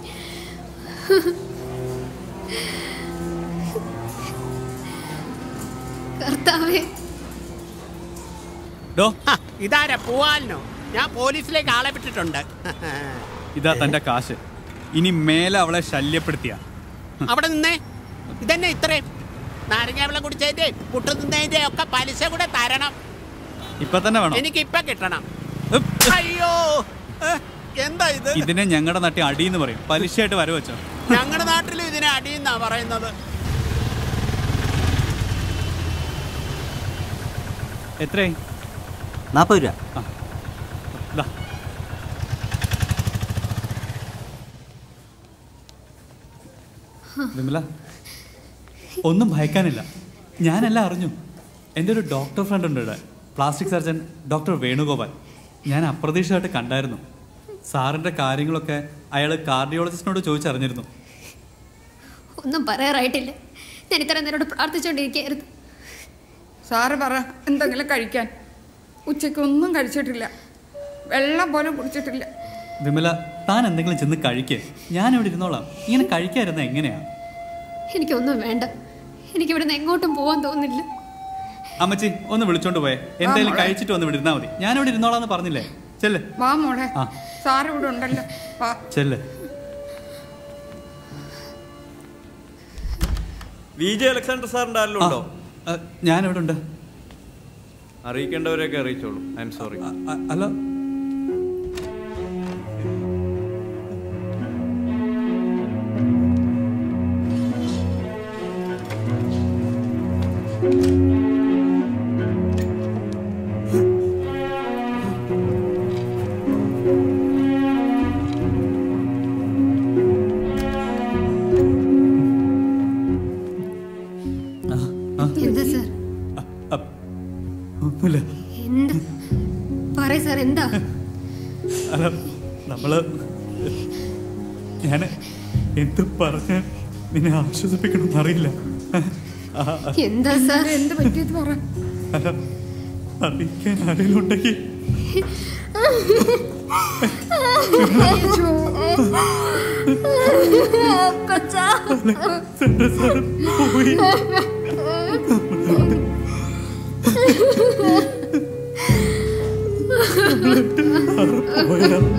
കർത്താവേ ഡോ ഹ, ഇതാരാ പോവാലിനോ ഞാൻ പോലീസിലേക്ക് ആളെ വിട്ടിട്ടുണ്ട് ഇതാ തന്റെ കാശ് ഇനി മേലെ അവളെ ശല്യപ്പെടുത്തിയ അവിടെ നിന്നേ ഇതന്നെ ഇത്രയും നാരങ്ങ വെള്ളം കുടിച്ചതിന്റെ പുട്ടു തിന്നതിന്റെ ഒക്കെ പലിശ കൂടെ തരണം ഇപ്പൊ തന്നെ വേണം എനിക്ക് ഇപ്പൊ കിട്ടണം അയ്യോ ഏ, എന്താ ഇത് ഇതിനെ ഞങ്ങളുടെ നട്ടി അടിയെന്ന് പറയും പലിശയായിട്ട് വരവച്ചോ ഞങ്ങളുടെ നാട്ടിലും ഇതിനെ അടിയെന്നാ പറയുന്നത് എത്രയായി നാൽപ്പത് രൂപ ആ ദാ. വിമല ഒന്നും ഭയക്കാനില്ല ഞാനെല്ലാം അറിഞ്ഞു എൻ്റെ ഒരു ഡോക്ടർ ഫ്രണ്ട് ഉണ്ട് ഇവിടെ പ്ലാസ്റ്റിക് സർജൻ ഡോക്ടർ വേണുഗോപാൽ ഞാൻ അപ്രതീക്ഷിതമായിട്ട് കണ്ടായിരുന്നു സാറിൻ്റെ കാര്യങ്ങളൊക്കെ അയാൾ കാർഡിയോളജിസ്റ്റിനോട് ചോദിച്ചറിഞ്ഞിരുന്നു ഒന്നും പറയാറായിട്ടില്ല ഞാൻ ഇത്ര നേരോട് പ്രാർത്ഥിച്ചുകൊണ്ടിരിക്കുകയായിരുന്നു സാറ് പറ എന്തെങ്കിലും കഴിക്കാൻ ഉച്ചയ്ക്ക് ഒന്നും കഴിച്ചിട്ടില്ല വെള്ളം പോലും കുടിച്ചിട്ടില്ല വിമല താൻ എന്തെങ്കിലും ചെന്ന് കഴിക്കേ ഞാൻ ഇവിടെ ഇരുന്നോളാം ഇങ്ങനെ കഴിക്കാതിരുന്ന എങ്ങനെയാ എനിക്കൊന്നും വേണ്ട എനിക്ക് ഇവിടുന്ന് എങ്ങോട്ടും പോകാൻ തോന്നുന്നില്ല അമ്മച്ചി ഒന്ന് വിളിച്ചോണ്ട് പോയേ എന്തായാലും മോളെ. കഴിച്ചിട്ട് വന്ന് ഇവിടെ ഇരുന്നാ മതി ഞാൻ ഇവിടെ ഇരുന്നോളാന്ന് പറഞ്ഞില്ലേ ചെല്ല് വാ മോളെ ആ. സാറ് ഇവിടെ ഉണ്ടല്ലോ വാ ചെല്ല് വി ജെ അലക്സാണ്ടർ സാറിന്റെ ആരെങ്കിലും ഉണ്ടോ ഞാൻ ഇവിടെ ഉണ്ട് അറിയിക്കേണ്ടവരെയൊക്കെ അറിയിച്ചോളൂ ഐ എം സോറി അല്ല എന്താ സാർ ഒന്നുമില്ല എന്താ പറയ സാർ എന്താ അല്ല നമ്മള് ഞാൻ എന്ത് പറഞ്ഞ നിന്നെ ആശ്വസിപ്പിക്കണമെന്ന് അറിയില്ല ആ, ആ, എന്താ സാർ എന്ത് പറ്റിയത് പറ അല്ല, അറിയിക്കാൻ ആരെങ്കിലും ഉണ്ടെങ്കിൽ പോയി പോയാ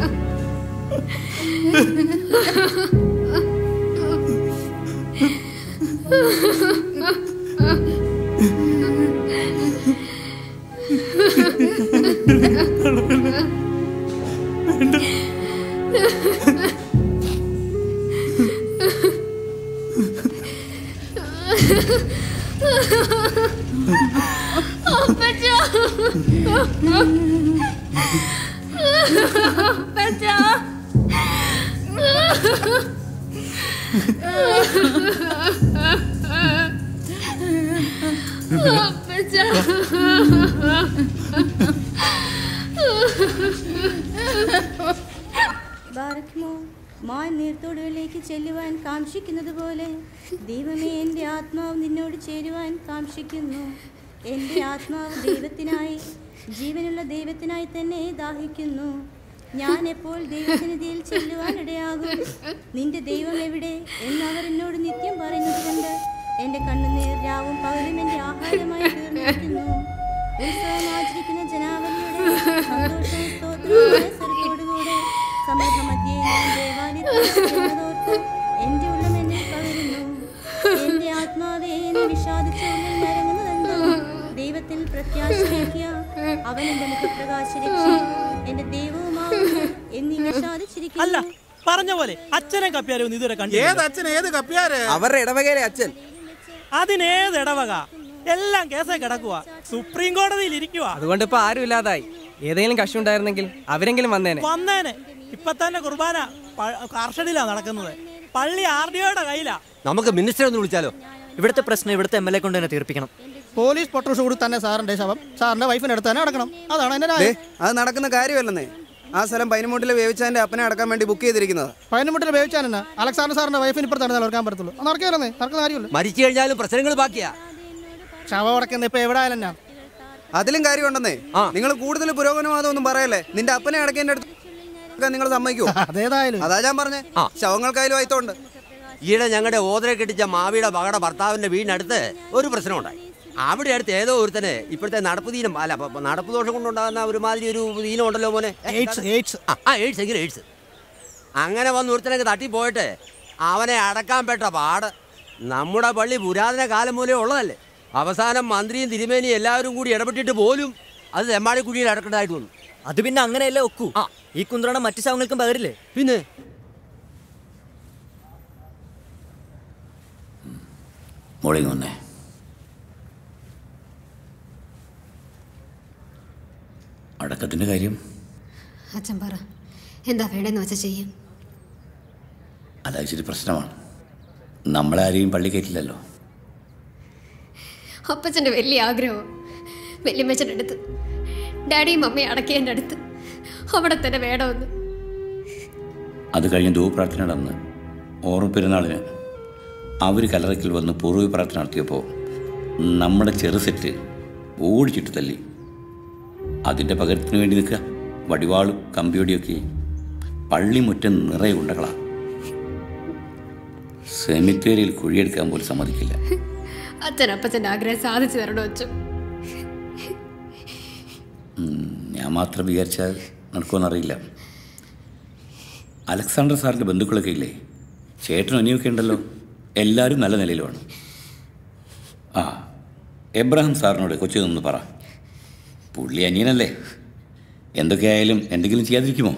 ബാറക്മോ മാൻ നീർത്തോടുകളിലേക്ക് ചെല്ലുവാൻ കാക്ഷിക്കുന്നത് പോലെ ദൈവമേ എൻ്റെ ആത്മാവ് നിന്നോട് ചേരുവാൻ കാക്ഷിക്കുന്നു എൻ്റെ ആത്മാവ് ദൈവത്തിനായി ജീവനുള്ള ദൈവത്തിനായി തന്നെ ദാഹിക്കുന്നു ഞാൻ എപ്പോൾ ദൈവസന്നിധിയിൽ ചെല്ലുവാൻ ഇടയാകും നിന്റെ ദൈവം എവിടെ എന്നവർ എന്നോട് നിത്യം പറയുന്നത് കൊണ്ട് എൻ്റെ കണ്ണുനീർ രാവും പകലും എൻ്റെ ആഹാരമായി തീർന്നിരിക്കുന്നു ഉത്സവം ആചരിക്കുന്ന ജനാവലിയുടെ സന്തോഷവും സ്തോത്രവുമായ സ്വരത്തോടുകൂടെ സമൂഹമധ്യേ ഞാൻ ദേവാലയത്തിൽ ചെല്ലുന്നതോർത്ത് എൻ്റെ ഉള്ളം എന്നെ പകരുന്നു എൻ്റെ ആത്മാവേ നീ വിഷാദിച്ച ഉള്ളിൽ നരങ്ങുന്നതെന്തോ ദൈവത്തിൽ പ്രത്യാശ വയ്ക്കുക അവൻ എൻ്റെ മുഖപ്രകാശ രക്ഷയും എൻ്റെ ദൈവവുമാവുന്നു എന്നീ വിഷാദിച്ചിരിക്കുന്നു അല്ല പറഞ്ഞ പോലെ അച്ഛനെ കപ്പ്യാരും ഇതുവരെ കണ്ടു ഏത് അച്ഛൻ ഏത് കപ്പ്യാര് അവരുടെ ഇടവകയിലെ അച്ഛൻ അതിനേത് ഇടവക എല്ലാം കേസേ കിടക്കുക സുപ്രീം കോടതിയിൽ ഇരിക്കുക അതുകൊണ്ട് ഇപ്പൊ ആരും ഇല്ലാതായി ഏതെങ്കിലും കക്ഷി ഉണ്ടായിരുന്നെങ്കിൽ അവരെങ്കിലും വന്നേനെ വന്നേനെ ഇപ്പൊ തന്നെ കുർബാന കാർഷടിയിലാ നടക്കുന്നത് പള്ളി ആർ ഡി ഒയുടെ കയ്യിലാ നമുക്ക് മിനിസ്റ്റർ ഒന്ന് വിളിച്ചാലോ ഇവിടുത്തെ പ്രശ്നം ഇവിടുത്തെ എം എൽ എ കൊണ്ട് തന്നെ തീർപ്പിക്കണം പോലീസ് പൊട്ടോഷ് കൂടി തന്നെ സാറിന്റെ ശവം സാറിന്റെ വൈഫിന് അടുത്ത് തന്നെ അടക്കണം അതാണ് എന്റെ ദേ, അത് നടക്കുന്ന കാര്യമല്ലെന്നേ ആ സ്ഥലം പൈനമൂട്ടിലെ വേവിച്ചാന്റെ അപ്പനെ അടക്കാൻ വേണ്ടി ബുക്ക് ചെയ്തിരിക്കുന്നത് പതിനെട്ടിൽ വേവിച്ചാനെന്നാ അലക്സാണ്ടർ സാറിന്റെ വൈഫിന് ഇപ്പുറത്താണ് നടക്കാൻ പറ്റത്തുള്ളൂ അത് നടക്കില്ലെന്നേ നടക്കുന്ന കാര്യമല്ല മരിച്ചു കഴിഞ്ഞാലും പ്രശ്നങ്ങൾ ബാക്കിയാ ശവം അടക്കുന്ന ഇപ്പൊ എവിടെ ആയാലും ഞാൻ അതിലും കാര്യമുണ്ടെന്നേ നിങ്ങൾ കൂടുതൽ പുരോഗമനവാദമൊന്നും പറയല്ലേ നിന്റെ അപ്പനെ അടക്കേണ്ട അടുത്ത് നിങ്ങൾ സമ്മതിക്കോ അതേതായാലും അതാ ഞാൻ പറഞ്ഞേ ശവങ്ങൾക്കായാലും വായിത്തോണ്ട് ഈയിടെ ഞങ്ങളുടെ ഓതരെ കെട്ടിച്ച മാവിയുടെ മകളുടെ ഭർത്താവിന്റെ വീടിനടുത്ത് ഒരു പ്രശ്നം ഉണ്ടായി അവിടെ അടുത്ത് ഏതോ ഒരുത്തന് ഇപ്പോഴത്തെ നടപ്പ് ദീനം അല്ല പ- പ- നടപ്പ് ദോഷം കൊണ്ടുണ്ടാകുന്ന ഒരുമാതിരി ഒരു ദീനം ഉണ്ടല്ലോ മോനെ ഏ, എയ്ഡ്സ് എയ്ഡ്സ് ആ, ആ എയ്ഡ്സ് എങ്കിലും എയ്ഡ്സ് അങ്ങനെ വന്ന് ഒരുത്തനൊക്കെ തട്ടിപ്പോയിട്ട് അവനെ അടക്കാൻ പെട്ട പാട് നമ്മുടെ പള്ളി പുരാതന കാലം മൂലേ ഉള്ളതല്ലേ അവസാനം മന്ത്രിയും തിരുമേനിയും എല്ലാവരും കൂടി ഇടപെട്ടിട്ട് പോലും അത് തെമ്മാടി കുഴിയിൽ അടക്കേണ്ടതായിട്ട് വന്നു അത് പിന്നെ അങ്ങനെയല്ലേ ഒക്കൂ ഈ കുന്ത്രണം മറ്റു ശവങ്ങൾക്കും പകരില്ലേ പിന്നെ മോളിങ് വന്നേ അടക്കത്തിൻ്റെ കാര്യം അച്ഛൻ പറ എന്താ വേണ്ടെന്ന് വെച്ചാൽ ചെയ്യും അത് ഇച്ചിരി പ്രശ്നമാണ് നമ്മളാരെയും പള്ളി കയറ്റില്ലല്ലോ അപ്പച്ചൻ്റെ വലിയ ആഗ്രഹം വല്യമ്മച്ചൻ്റെ അടുത്ത് ഡാഡിയും മമ്മയും അടക്കിയതിൻ്റെ അടുത്ത് അവിടെ തന്നെ വേണമെന്ന് അത് കഴിഞ്ഞ് ധൂപ്രാർത്ഥന നടന്ന് ഓർമ്മ പെരുന്നാളിന് അവർ കലറയ്ക്കൽ വന്ന് പൂർവ്വ പ്രാർത്ഥന നടത്തിയപ്പോൾ നമ്മുടെ ചെറുസെറ്റ് ഓടിച്ചിട്ട് തല്ലി അതിൻ്റെ പകരത്തിന് വേണ്ടി നിൽക്കുക വടിവാളും കമ്പിയൊടിയൊക്കെ പള്ളിമുറ്റം നിറയെ ഉണ്ടകളാ സെമിത്തേരിയിൽ കുഴിയെടുക്കാൻ പോലും സമ്മതിക്കില്ല അച്ഛൻ അപ്പച്ചൻ്റെ ആഗ്രഹം സാധിച്ചു തരണോ അച്ഛൻ ഉം, ഞാൻ മാത്രം വിചാരിച്ചാൽ നടക്കുമെന്നറിയില്ല അലക്സാണ്ടർ സാറിൻ്റെ ബന്ധുക്കളൊക്കെ ഇല്ലേ ചേട്ടനും അനിയൊക്കെ ഉണ്ടല്ലോ എല്ലാവരും നല്ല നിലയിലുമാണ് ആ എബ്രഹാം സാറിനോട് കൊച്ചു നിന്ന് പറ പുള്ളി അനിയനല്ലേ എന്തൊക്കെയായാലും എന്തെങ്കിലും ചെയ്യാതിരിക്കുമോ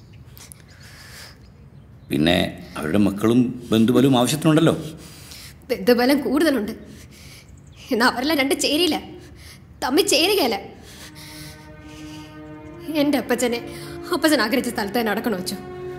പിന്നെ അവരുടെ മക്കളും ബന്ധുബലവും ആവശ്യത്തിനുണ്ടല്ലോ ബന്ധുബലം കൂടുതലുണ്ട് എന്നാൽ അവരെല്ലാം രണ്ട് ചേരിയില്ല തമ്മിൽ ചേരുകയല്ല എൻ്റെ അപ്പച്ചനെ അപ്പച്ചൻ ആഗ്രഹിച്ച സ്ഥലത്ത് തന്നെ അടക്കണോ വെച്ചു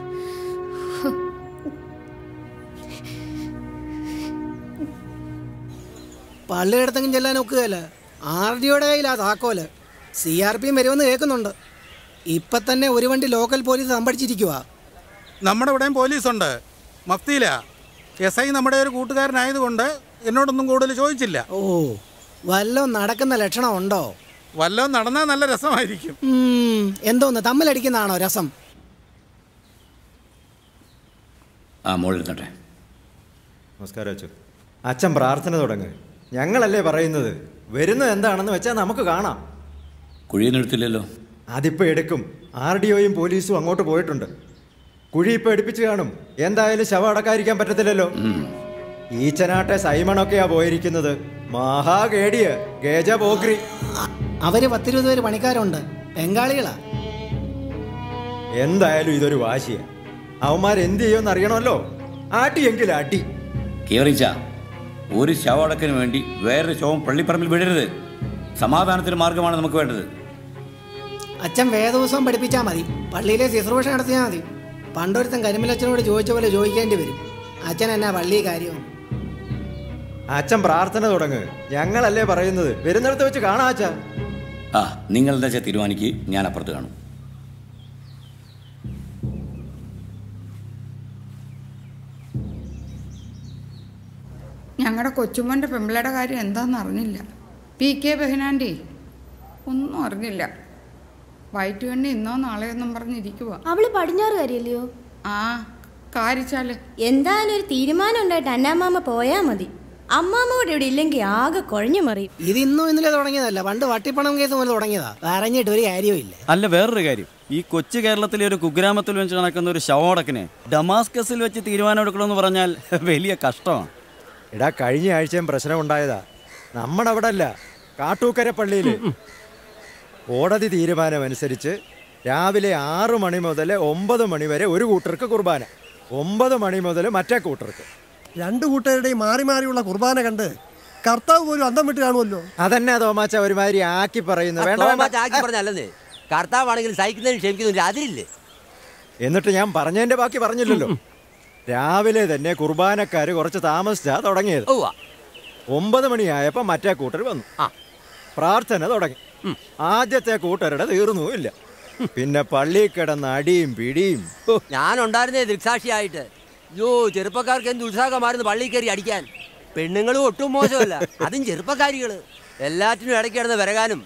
പള്ളിയിടത്തെങ്കിലും ചെല്ലാൻ ഒക്കുകയല്ല ആർ ഡിയുടെ കയ്യിലാ താക്കോല് സി ആർ പിയും വരുമെന്ന് കേൾക്കുന്നുണ്ട് ഇപ്പൊ തന്നെ ഒരു വണ്ടി ലോക്കൽ പോലീസ് സംഭടിച്ചിരിക്കുക നമ്മുടെ ഇവിടെയും പോലീസുണ്ട് മഫ്തിയിലാ എസ് ഐ നമ്മുടെ ഒരു കൂട്ടുകാരനായതുകൊണ്ട് എന്നോടൊന്നും കൂടുതൽ ചോദിച്ചില്ല ഓ വല്ലതും നടക്കുന്ന ലക്ഷണം ഉണ്ടോ വല്ലതും നടന്നാൽ നല്ല രസമായിരിക്കും ഉം, എന്തോന്ന് തമ്മിലടിക്കുന്നതാണോ രസം ആ മോളിരുന്നട്ടെ നമസ്കാരം അച്ചു അച്ഛൻ പ്രാർത്ഥന തുടങ്ങ് ഞങ്ങളല്ലേ പറയുന്നത് വരുന്നത് എന്താണെന്ന് വെച്ചാൽ നമുക്ക് കാണാം കുഴിയൊന്നും എടുത്തില്ലല്ലോ അതിപ്പോൾ എടുക്കും ആർ ഡി ഒയും പോലീസും അങ്ങോട്ട് പോയിട്ടുണ്ട് കുഴി ഇപ്പോൾ എടുപ്പിച്ച് കാണും എന്തായാലും ശവം അടക്കാതിരിക്കാൻ പറ്റത്തില്ലല്ലോ ഈച്ചനാട്ടെ സൈമണൊക്കെയാ പോയിരിക്കുന്നത് മഹാകേടിയ ഗേജ പോക്രി അവര് പത്തിരുപത് പേര് പണിക്കാരുണ്ട് ബംഗാളികളാ എന്തായാലും ഇതൊരു വാശിയാ അവന്മാർ എന്ത് ചെയ്യുമെന്ന് അറിയണമല്ലോ ആട്ടിയെങ്കിൽ അടി കേറിച്ച ഒരു ശവടക്കിന് വേണ്ടി വേറൊരു ശവം പള്ളിപ്പറമ്പിൽ വിടരുത് സമാധാനത്തിന് മാർഗമാണ് നമുക്ക് വേണ്ടത് അച്ഛൻ വേദോത്സവം പഠിപ്പിച്ചാൽ മതി പള്ളിയിലെ ശുശ്രൂഷ നടത്തിയാൽ മതി പണ്ടൊരുത്തൻ കരിമിലച്ഛനോട് ചോദിച്ച പോലെ ചോദിക്കേണ്ടി വരും അച്ഛൻ എന്നാ പള്ളി കാര്യം അച്ഛൻ പ്രാർത്ഥന തുടങ്ങ് ഞങ്ങളല്ലേ പറയുന്നത് വരുന്നിടത്ത് വെച്ച് കാണാ അച്ഛാ ആ നിങ്ങൾ എന്താ വെച്ചാൽ തീരുമാനിക്ക് ഞാൻ അപ്പുറത്ത് കാണും ഞങ്ങളുടെ കൊച്ചുമോൻ്റെ പെമ്പിളയുടെ കാര്യം എന്താണെന്ന് അറിഞ്ഞില്ല പി കെ ബെഹനാൻ്റെ ഒന്നും അറിഞ്ഞില്ല വയറ്റ് കണ്ണി ഇന്നോ നാളെയൊന്നും പറഞ്ഞിരിക്കുക അവള് പടിഞ്ഞാറ് കാര്യല്ലയോ ആ കാരിച്ചാല് എന്തായാലും ഒരു തീരുമാനം ഉണ്ടായിട്ട് അന്നാമാമ പോയാ മതി അമ്മാമ്മ കൂടെ ഇവിടെ ഇല്ലെങ്കിൽ ആകെ കുഴഞ്ഞു മറിയും ഇത് ഇന്നും ഇന്നലെ തുടങ്ങിയതല്ല പണ്ട് വട്ടിപ്പണം കേസ് മുതൽ തുടങ്ങിയതാ പറഞ്ഞിട്ട് ഒരു കാര്യമില്ല അല്ല വേറൊരു കാര്യം ഈ കൊച്ചു കേരളത്തിലെ ഒരു കുഗ്രാമത്തിൽ വെച്ച് നടക്കുന്ന ഒരു ശവോടക്കിന് ഡമാസ്കസിൽ വെച്ച് തീരുമാനം എടുക്കണമെന്ന് പറഞ്ഞാൽ വലിയ കഷ്ടമാണ് എടാ കഴിഞ്ഞ ആഴ്ചയും പ്രശ്നം ഉണ്ടായതാ നമ്മളവിടെ അല്ല കാട്ടൂക്കര പള്ളിയിൽ കോടതി തീരുമാനമനുസരിച്ച് രാവിലെ ആറു മണി മുതൽ ഒമ്പത് മണി വരെ ഒരു കൂട്ടർക്ക് കുർബാന ഒമ്പത് മണി മുതൽ മറ്റേ കൂട്ടർക്ക് രണ്ടു കൂട്ടരുടെയും മാറി മാറിയുള്ള കുർബാന കണ്ട് കർത്താവ് പോലും അന്തം വിട്ട് കാണുമല്ലോ അതന്നെ തോമാച്ച ഒരുമാതിരി ആക്കി പറയുന്നു വേണ്ട വേണ്ട. തോമാച്ച ആക്കി പറഞ്ഞല്ലേ കർത്താവാണെങ്കിൽ സഹിക്കുന്നതിന് ക്ഷമിക്കുന്നതിന് അതിരില്ലേ എന്നിട്ട് ഞാൻ പറഞ്ഞതിന്റെ ബാക്കി പറഞ്ഞില്ലല്ലോ രാവിലെ തന്നെ കുർബാനക്കാര് കുറച്ച് താമസിച്ചാ തുടങ്ങിയത് ഒമ്പത് മണിയായപ്പോ മറ്റേ കൂട്ടർ വന്നു പ്രാർത്ഥന തുടങ്ങി ആദ്യത്തെ കൂട്ടരുടെ തീർന്നുമില്ല പിന്നെ പള്ളി കിടന്ന് അടിയും പിടിയും ഹോ, ഞാൻ ഉണ്ടായിരുന്നേ ദൃക്സാക്ഷിയായിട്ട് യോ ചെറുപ്പക്കാർക്ക് എന്ത് ഉത്സാഹമായിരുന്നു പള്ളി കയറി അടിക്കാൻ പെണ്ണുങ്ങളും ഒട്ടും മോശമല്ല അതും ചെറുപ്പക്കാരികള് എല്ലാറ്റിനും ഇടയ്ക്ക് കിടന്ന് വിരകാനും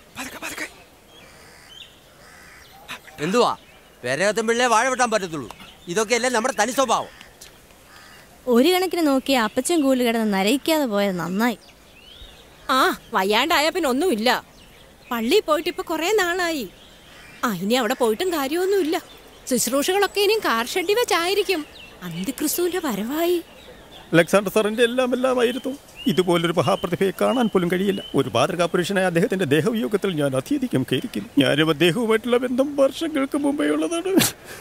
എന്തുവാ വിരകത്തുമ്പിള്ളേ വാഴ വെട്ടാൻ പറ്റത്തുള്ളൂ ഇതൊക്കെയല്ലേ നമ്മുടെ തനി സ്വഭാവം ഒരു കണക്കിന് നോക്കി അപ്പച്ചൻ കൂലി കിടന്ന് നരയിക്കാതെ പോയത് നന്നായി ആ വയ്യാണ്ടായ പിന്നെ ഒന്നുമില്ല പള്ളിയിൽ പോയിട്ട് ഇപ്പൊ കുറെ നാളായി ആ ഇനി അവിടെ പോയിട്ടും കാര്യമൊന്നുമില്ല ശുശ്രൂഷകളൊക്കെ ഇനിയും കാർ ഷെഡി വെച്ചായിരിക്കും അന്തിക്രിസ്തുവിന്റെ വരവായി അലക്സാണ്ടർ സാറിന്റെ എല്ലാം എല്ലാമായിരുന്നു ഇതുപോലൊരു മഹാപ്രതിഭയെ കാണാൻ പോലും കഴിയില്ല ഒരു മാതൃകാ പുരുഷനായ അദ്ദേഹത്തിന്റെ ദേഹവിയോഗത്തിൽ ഞാൻ അത്യധികം ഖേദിക്കുന്നു ഞാനും അദ്ദേഹവുമായിട്ടുള്ള ബന്ധം വർഷങ്ങൾക്ക് മുമ്പേ ഉള്ളതാണ്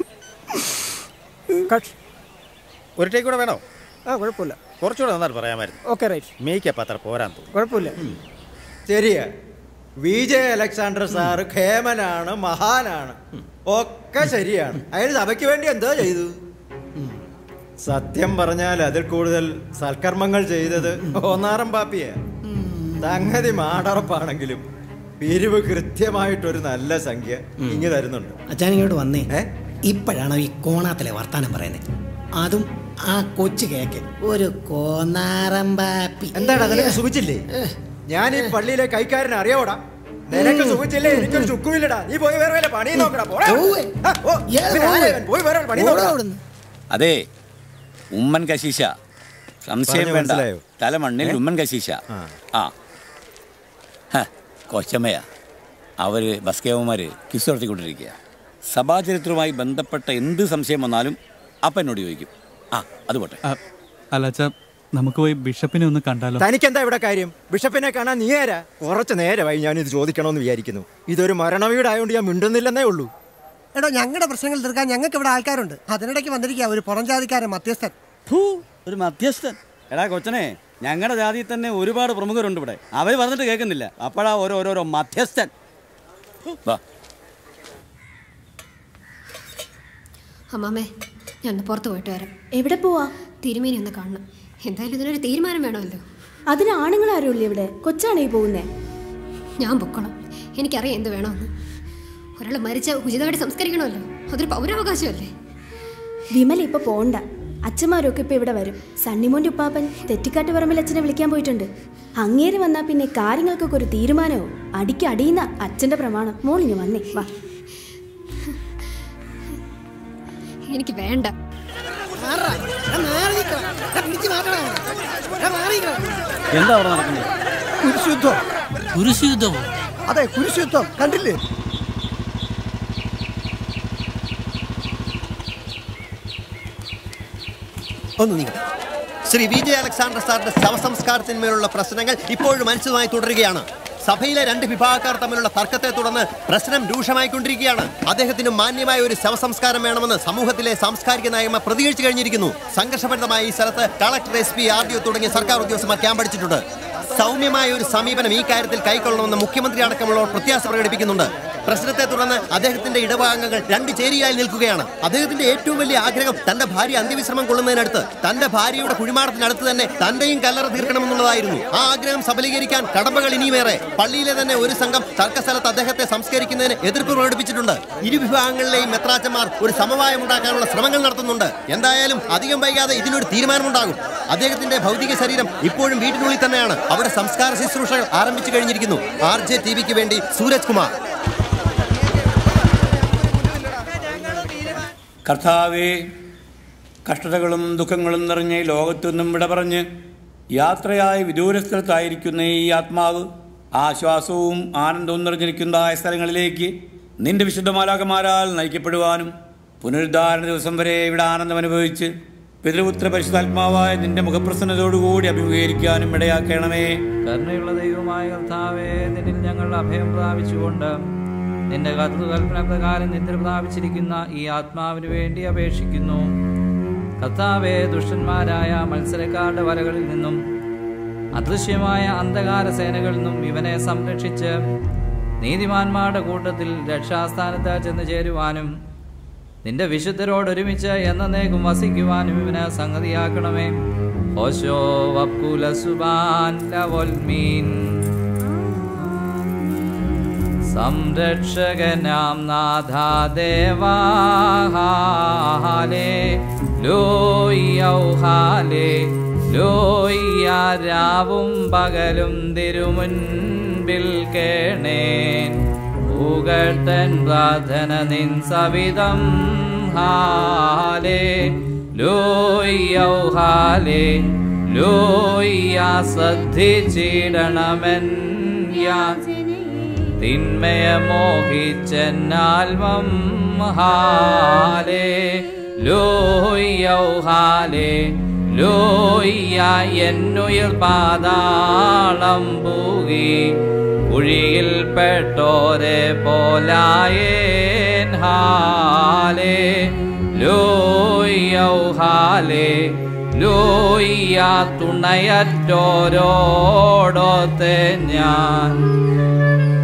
ഒരു ടേക്ക് കൂടെ വേണോ ആ കുഴപ്പമില്ല കുറച്ചുകൂടെ നന്നായിട്ട് പറയാമായിരുന്നു ഓക്കെ റൈറ്റ് മേക്കപ്പ് അത്ര പോരാൻ തോന്നുന്നു കുഴപ്പമില്ല ശരിയാ വി ജെ അലക്സാണ്ടർ സാറ് ഖേമനാണ് മഹാനാണ് ഒക്കെ ശരിയാണ് അയാൾ സഭയ്ക്ക് വേണ്ടി എന്തോ ചെയ്തു സത്യം പറഞ്ഞാൽ അതിൽ കൂടുതൽ സൽക്കർമ്മങ്ങൾ ചെയ്തത് ഒന്നാറം പാപ്പിയ സംഗതി മാടറപ്പാണെങ്കിലും പിരിവ് കൃത്യമായിട്ടൊരു നല്ല സംഖ്യ ഇങ്ങ് തരുന്നുണ്ട് അച്ഛൻ ഇങ്ങോട്ട് വന്നേ ഇപ്പോഴാണ് ഈ കോണാത്തിലെ വർത്താനം പറയുന്നത് അതും ആ കൊച്ചു കേക്ക് ഒരു കോന്നാറമ്പാപ്പി എന്താണ് അതിനൊക്കെ സുഖിച്ചില്ലേ ഞാൻ ഈ പള്ളിയിലെ കൈക്കാരനെ അറിയാവോടാ നിനക്ക് സുഖിച്ചില്ലേ എനിക്കൊരു ചുക്കുമില്ലടാ നീ പോയി വേറെ വല്ല പണി നോക്കടാ പോടാ. ആ, ഓ, ഇവൻ ആരാ ഇവൻ? പോയി വേറെ വല്ല പണി നോക്കടാ. അതെ ഉമ്മൻ കശീശ സംശയം പറഞ്ഞു വേണ്ട മനസ്സിലായോ? തലമണ്ണിൽ ഏ? ഉമ്മൻ കശീശ ആ ഹ, കൊച്ചമ്മയാ അവര് ബസ്കേവന്മാര് കിസ് നടത്തിക്കൊണ്ടിരിക്കുക സഭാചരിത്രവുമായി ബന്ധപ്പെട്ട എന്ത് സംശയം വന്നാലും അപ്പം എന്നോട് ചോദിക്കും ആ അത് പോട്ടെ അല്ല അച്ഛാ നമുക്ക് പോയി ബിഷപ്പിനെ ഒന്ന് കണ്ടാലോ തനിക്കെന്താ ഇവിടെ കാര്യം ബിഷപ്പിനെ കാണാൻ നീ ആരാ കുറച്ച് നേരമായി ഞാൻ ഇത് ചോദിക്കണമെന്ന് വിചാരിക്കുന്നു ഇതൊരു മരണവീടായോണ്ട് ഞാൻ മിണ്ടുന്നില്ലെന്നേ ഉള്ളൂ എടോ ഞങ്ങളുടെ പ്രശ്നങ്ങൾ തീർക്കാൻ ഞങ്ങൾക്ക് ഇവിടെ ആൾക്കാരുണ്ട് അതിനിടയ്ക്ക് വന്നിരിക്കുക ഒരു പുറംജാതിക്കാരൻ മധ്യസ്ഥൻ ഒരു മധ്യസ്ഥൻ എടാ കൊച്ചനെ ഞങ്ങളുടെ ജാതിയിൽ തന്നെ ഒരുപാട് പ്രമുഖരുണ്ട് ഇവിടെ അവർ പറഞ്ഞിട്ട് കേൾക്കുന്നില്ല അപ്പോഴാ ഓരോരോരോ മധ്യസ്ഥൻ വാ അമ്മാമ്മേ ഞാൻ ഒന്ന് പുറത്ത് പോയിട്ട് വരാം എവിടെ പോവാ തിരുമേനി ഒന്ന് കാണണം എന്തായാലും ഇതിനൊരു തീരുമാനം വേണമല്ലോ അതിന് ആണുങ്ങൾ ഇല്ലേ ഇവിടെ കൊച്ചാണ് ഈ പോകുന്നേ ഞാൻ പൊക്കണം എനിക്കറിയാം എന്ത് വേണമെന്ന് ഒരാൾ മരിച്ച ഉചിതമായിട്ട് സംസ്കരിക്കണമല്ലോ അതൊരു പൗരാവകാശമല്ലേ വിമല ഇപ്പൊ പോണ്ട അച്ഛന്മാരൊക്കെ ഇപ്പൊ ഇവിടെ വരും സണ്ണിമോന്റെ ഉപ്പാപ്പൻ തെറ്റിക്കാട്ട് പറമ്പിൽ അച്ഛനെ വിളിക്കാൻ പോയിട്ടുണ്ട് അങ്ങേര് വന്നാ പിന്നെ കാര്യങ്ങൾക്കൊക്കെ ഒരു തീരുമാനവും അടിക്ക് അടിയുന്ന അച്ഛന്റെ പ്രമാണം മോളിങ്ങ് വന്നേ വാ എനിക്ക് വേണ്ട എന്താ അവിടെ നടക്കുന്നത് കുരിശുദ്ധം കുരിശുദ്ധമോ അതെ കുരിശുദ്ധം കണ്ടില്ലേ ഒന്ന് നീ ശ്രീ വി ജെ അലക്സാണ്ടർ സാറിന്റെ ശവസംസ്കാരത്തിന്മേലുള്ള പ്രശ്നങ്ങൾ ഇപ്പോഴും അനിശ്ചിതമായി തുടരുകയാണ് സഭയിലെ രണ്ട് വിഭാഗക്കാർ തമ്മിലുള്ള തർക്കത്തെ തുടർന്ന് പ്രശ്നം രൂക്ഷമായിക്കൊണ്ടിരിക്കുകയാണ് അദ്ദേഹത്തിന് മാന്യമായ ഒരു ശവസംസ്കാരം വേണമെന്ന് സമൂഹത്തിലെ സാംസ്കാരിക നയമ പ്രതികരിച്ചു കഴിഞ്ഞിരിക്കുന്നു സംഘർഷഭരിതമായ ഈ സ്ഥലത്ത് collector S P R D O തുടങ്ങിയ സർക്കാർ ഉദ്യോഗസ്ഥന്മാർ ക്യാമ്പ് അടിച്ചിട്ടുണ്ട് സൗമ്യമായ ഒരു സമീപനം ഈ കാര്യത്തിൽ കൈക്കൊള്ളണമെന്ന് മുഖ്യമന്ത്രി അടക്കമുള്ളവർ പ്രത്യാശ പ്രകടിപ്പിക്കുന്നുണ്ട് പ്രശ്നത്തെ തുടർന്ന് അദ്ദേഹത്തിന്റെ ഇടഭാഗങ്ങൾ രണ്ട് ചേരിയായി നിൽക്കുകയാണ് അദ്ദേഹത്തിന്റെ ഏറ്റവും വലിയ ആഗ്രഹം തന്റെ ഭാര്യ അന്ത്യവിശ്രമം കൊള്ളുന്നതിനടുത്ത് തന്റെ ഭാര്യയുടെ കുഴിമാടത്തിനടുത്ത് തന്നെ തന്റെയും കല്ലറ തീർക്കണമെന്നുള്ളതായിരുന്നു ആ ആഗ്രഹം സഫലീകരിക്കാൻ കടമ്പകൾ ഇനിയുമേറെ പള്ളിയിലെ തന്നെ ഒരു സംഘം തർക്കസ്ഥലത്ത് അദ്ദേഹത്തെ സംസ്കരിക്കുന്നതിന് എതിർപ്പ് പ്രകടിപ്പിച്ചിട്ടുണ്ട് ഇരു വിഭാഗങ്ങളിലെയും മെത്രാച്ചന്മാർ ഒരു സമവായം ഉണ്ടാക്കാനുള്ള ശ്രമങ്ങൾ നടത്തുന്നുണ്ട് എന്തായാലും അധികം വൈകാതെ ഇതിനൊരു തീരുമാനമുണ്ടാകും അദ്ദേഹത്തിന്റെ ഭൗതിക ശരീരം ഇപ്പോഴും വീട്ടിനുള്ളിൽ തന്നെയാണ് അവിടെ സംസ്കാര ശുശ്രൂഷകൾ ആരംഭിച്ചു കഴിഞ്ഞിരിക്കുന്നു ആർ ജെ ടി വിക്ക് വേണ്ടി സൂരജ് കുമാർ കർത്താവേ കഷ്ടതകളും ദുഃഖങ്ങളും നിറഞ്ഞ ഈ ലോകത്തു നിന്നും വിട പറഞ്ഞ് യാത്രയായി വിദൂരസ്ഥലത്തായിരിക്കുന്ന ഈ ആത്മാവ് ആശ്വാസവും ആനന്ദവും നിറഞ്ഞിരിക്കുന്നതായ സ്ഥലങ്ങളിലേക്ക് നിന്റെ വിശുദ്ധമാലാകമാരാൽ നയിക്കപ്പെടുവാനും പുനരുദ്ധാരണ ദിവസം വരെ ഇവിടെ ആനന്ദം അനുഭവിച്ച് പിതൃപുത്ര പരിശുദ്ധാത്മാവായ നിന്റെ മുഖപ്രസന്നതയോടുകൂടി അഭിമുഖീകരിക്കാനും ഇടയാക്കണമേ കരുണയുള്ള ദൈവമായ കർത്താവേ നിന്നിൽ ഞങ്ങൾ അഭയം പ്രാപിച്ചുകൊണ്ട് നിന്റെ കൽപ്പന പ്രകാരം നിദ്ര പ്രാപിച്ചിരിക്കുന്ന ഈ ആത്മാവിന് വേണ്ടി അപേക്ഷിക്കുന്നു കർത്താവെ ദുഷ്ടന്മാരായ മത്സരക്കാരുടെ വലകളിൽ നിന്നും അദൃശ്യമായ അന്ധകാര സേനകളിൽ നിന്നും ഇവനെ സംരക്ഷിച്ച് നീതിമാന്മാരുടെ കൂട്ടത്തിൽ രക്ഷാസ്ഥാനത്ത് ചെന്ന് ചേരുവാനും നിന്റെ വിശുദ്ധരോടൊരുമിച്ച് എന്നേക്കും വസിക്കുവാനും ഇവന് സംഗതിയാക്കണമേ ഓശോ വക്കുല സുബാൻ ലവൽമീൻ സംരക്ഷകനാം നാഥാദേവാഹാലേ ലോയ്യൗഹാലേ ലോയ്യാരാവും പകലും തിരുമുൻപിൽ കേണേൻ പൂകട്ടൻ പ്രാർത്ഥന നിൻ സവിധം ഹാലേ ലോയ്യൗഹാലേ ലോയ്യ ശ്രദ്ധിച്ചിടണമെൻ യാ തിന്മയ മോഹിച്ചെന്നാൽവം ഹാലേ ലോയ്യൗഹാലേ ലോയ്യ എന്നുയിർ പാതാളം പൂകി കുഴിയിൽ പെട്ടോരെ പോലായേൻ ഹാലേ ലോയ്യൗഹാലേ ലോയ്യ തുണയറ്റോരോടൊത്തെ ഞാൻ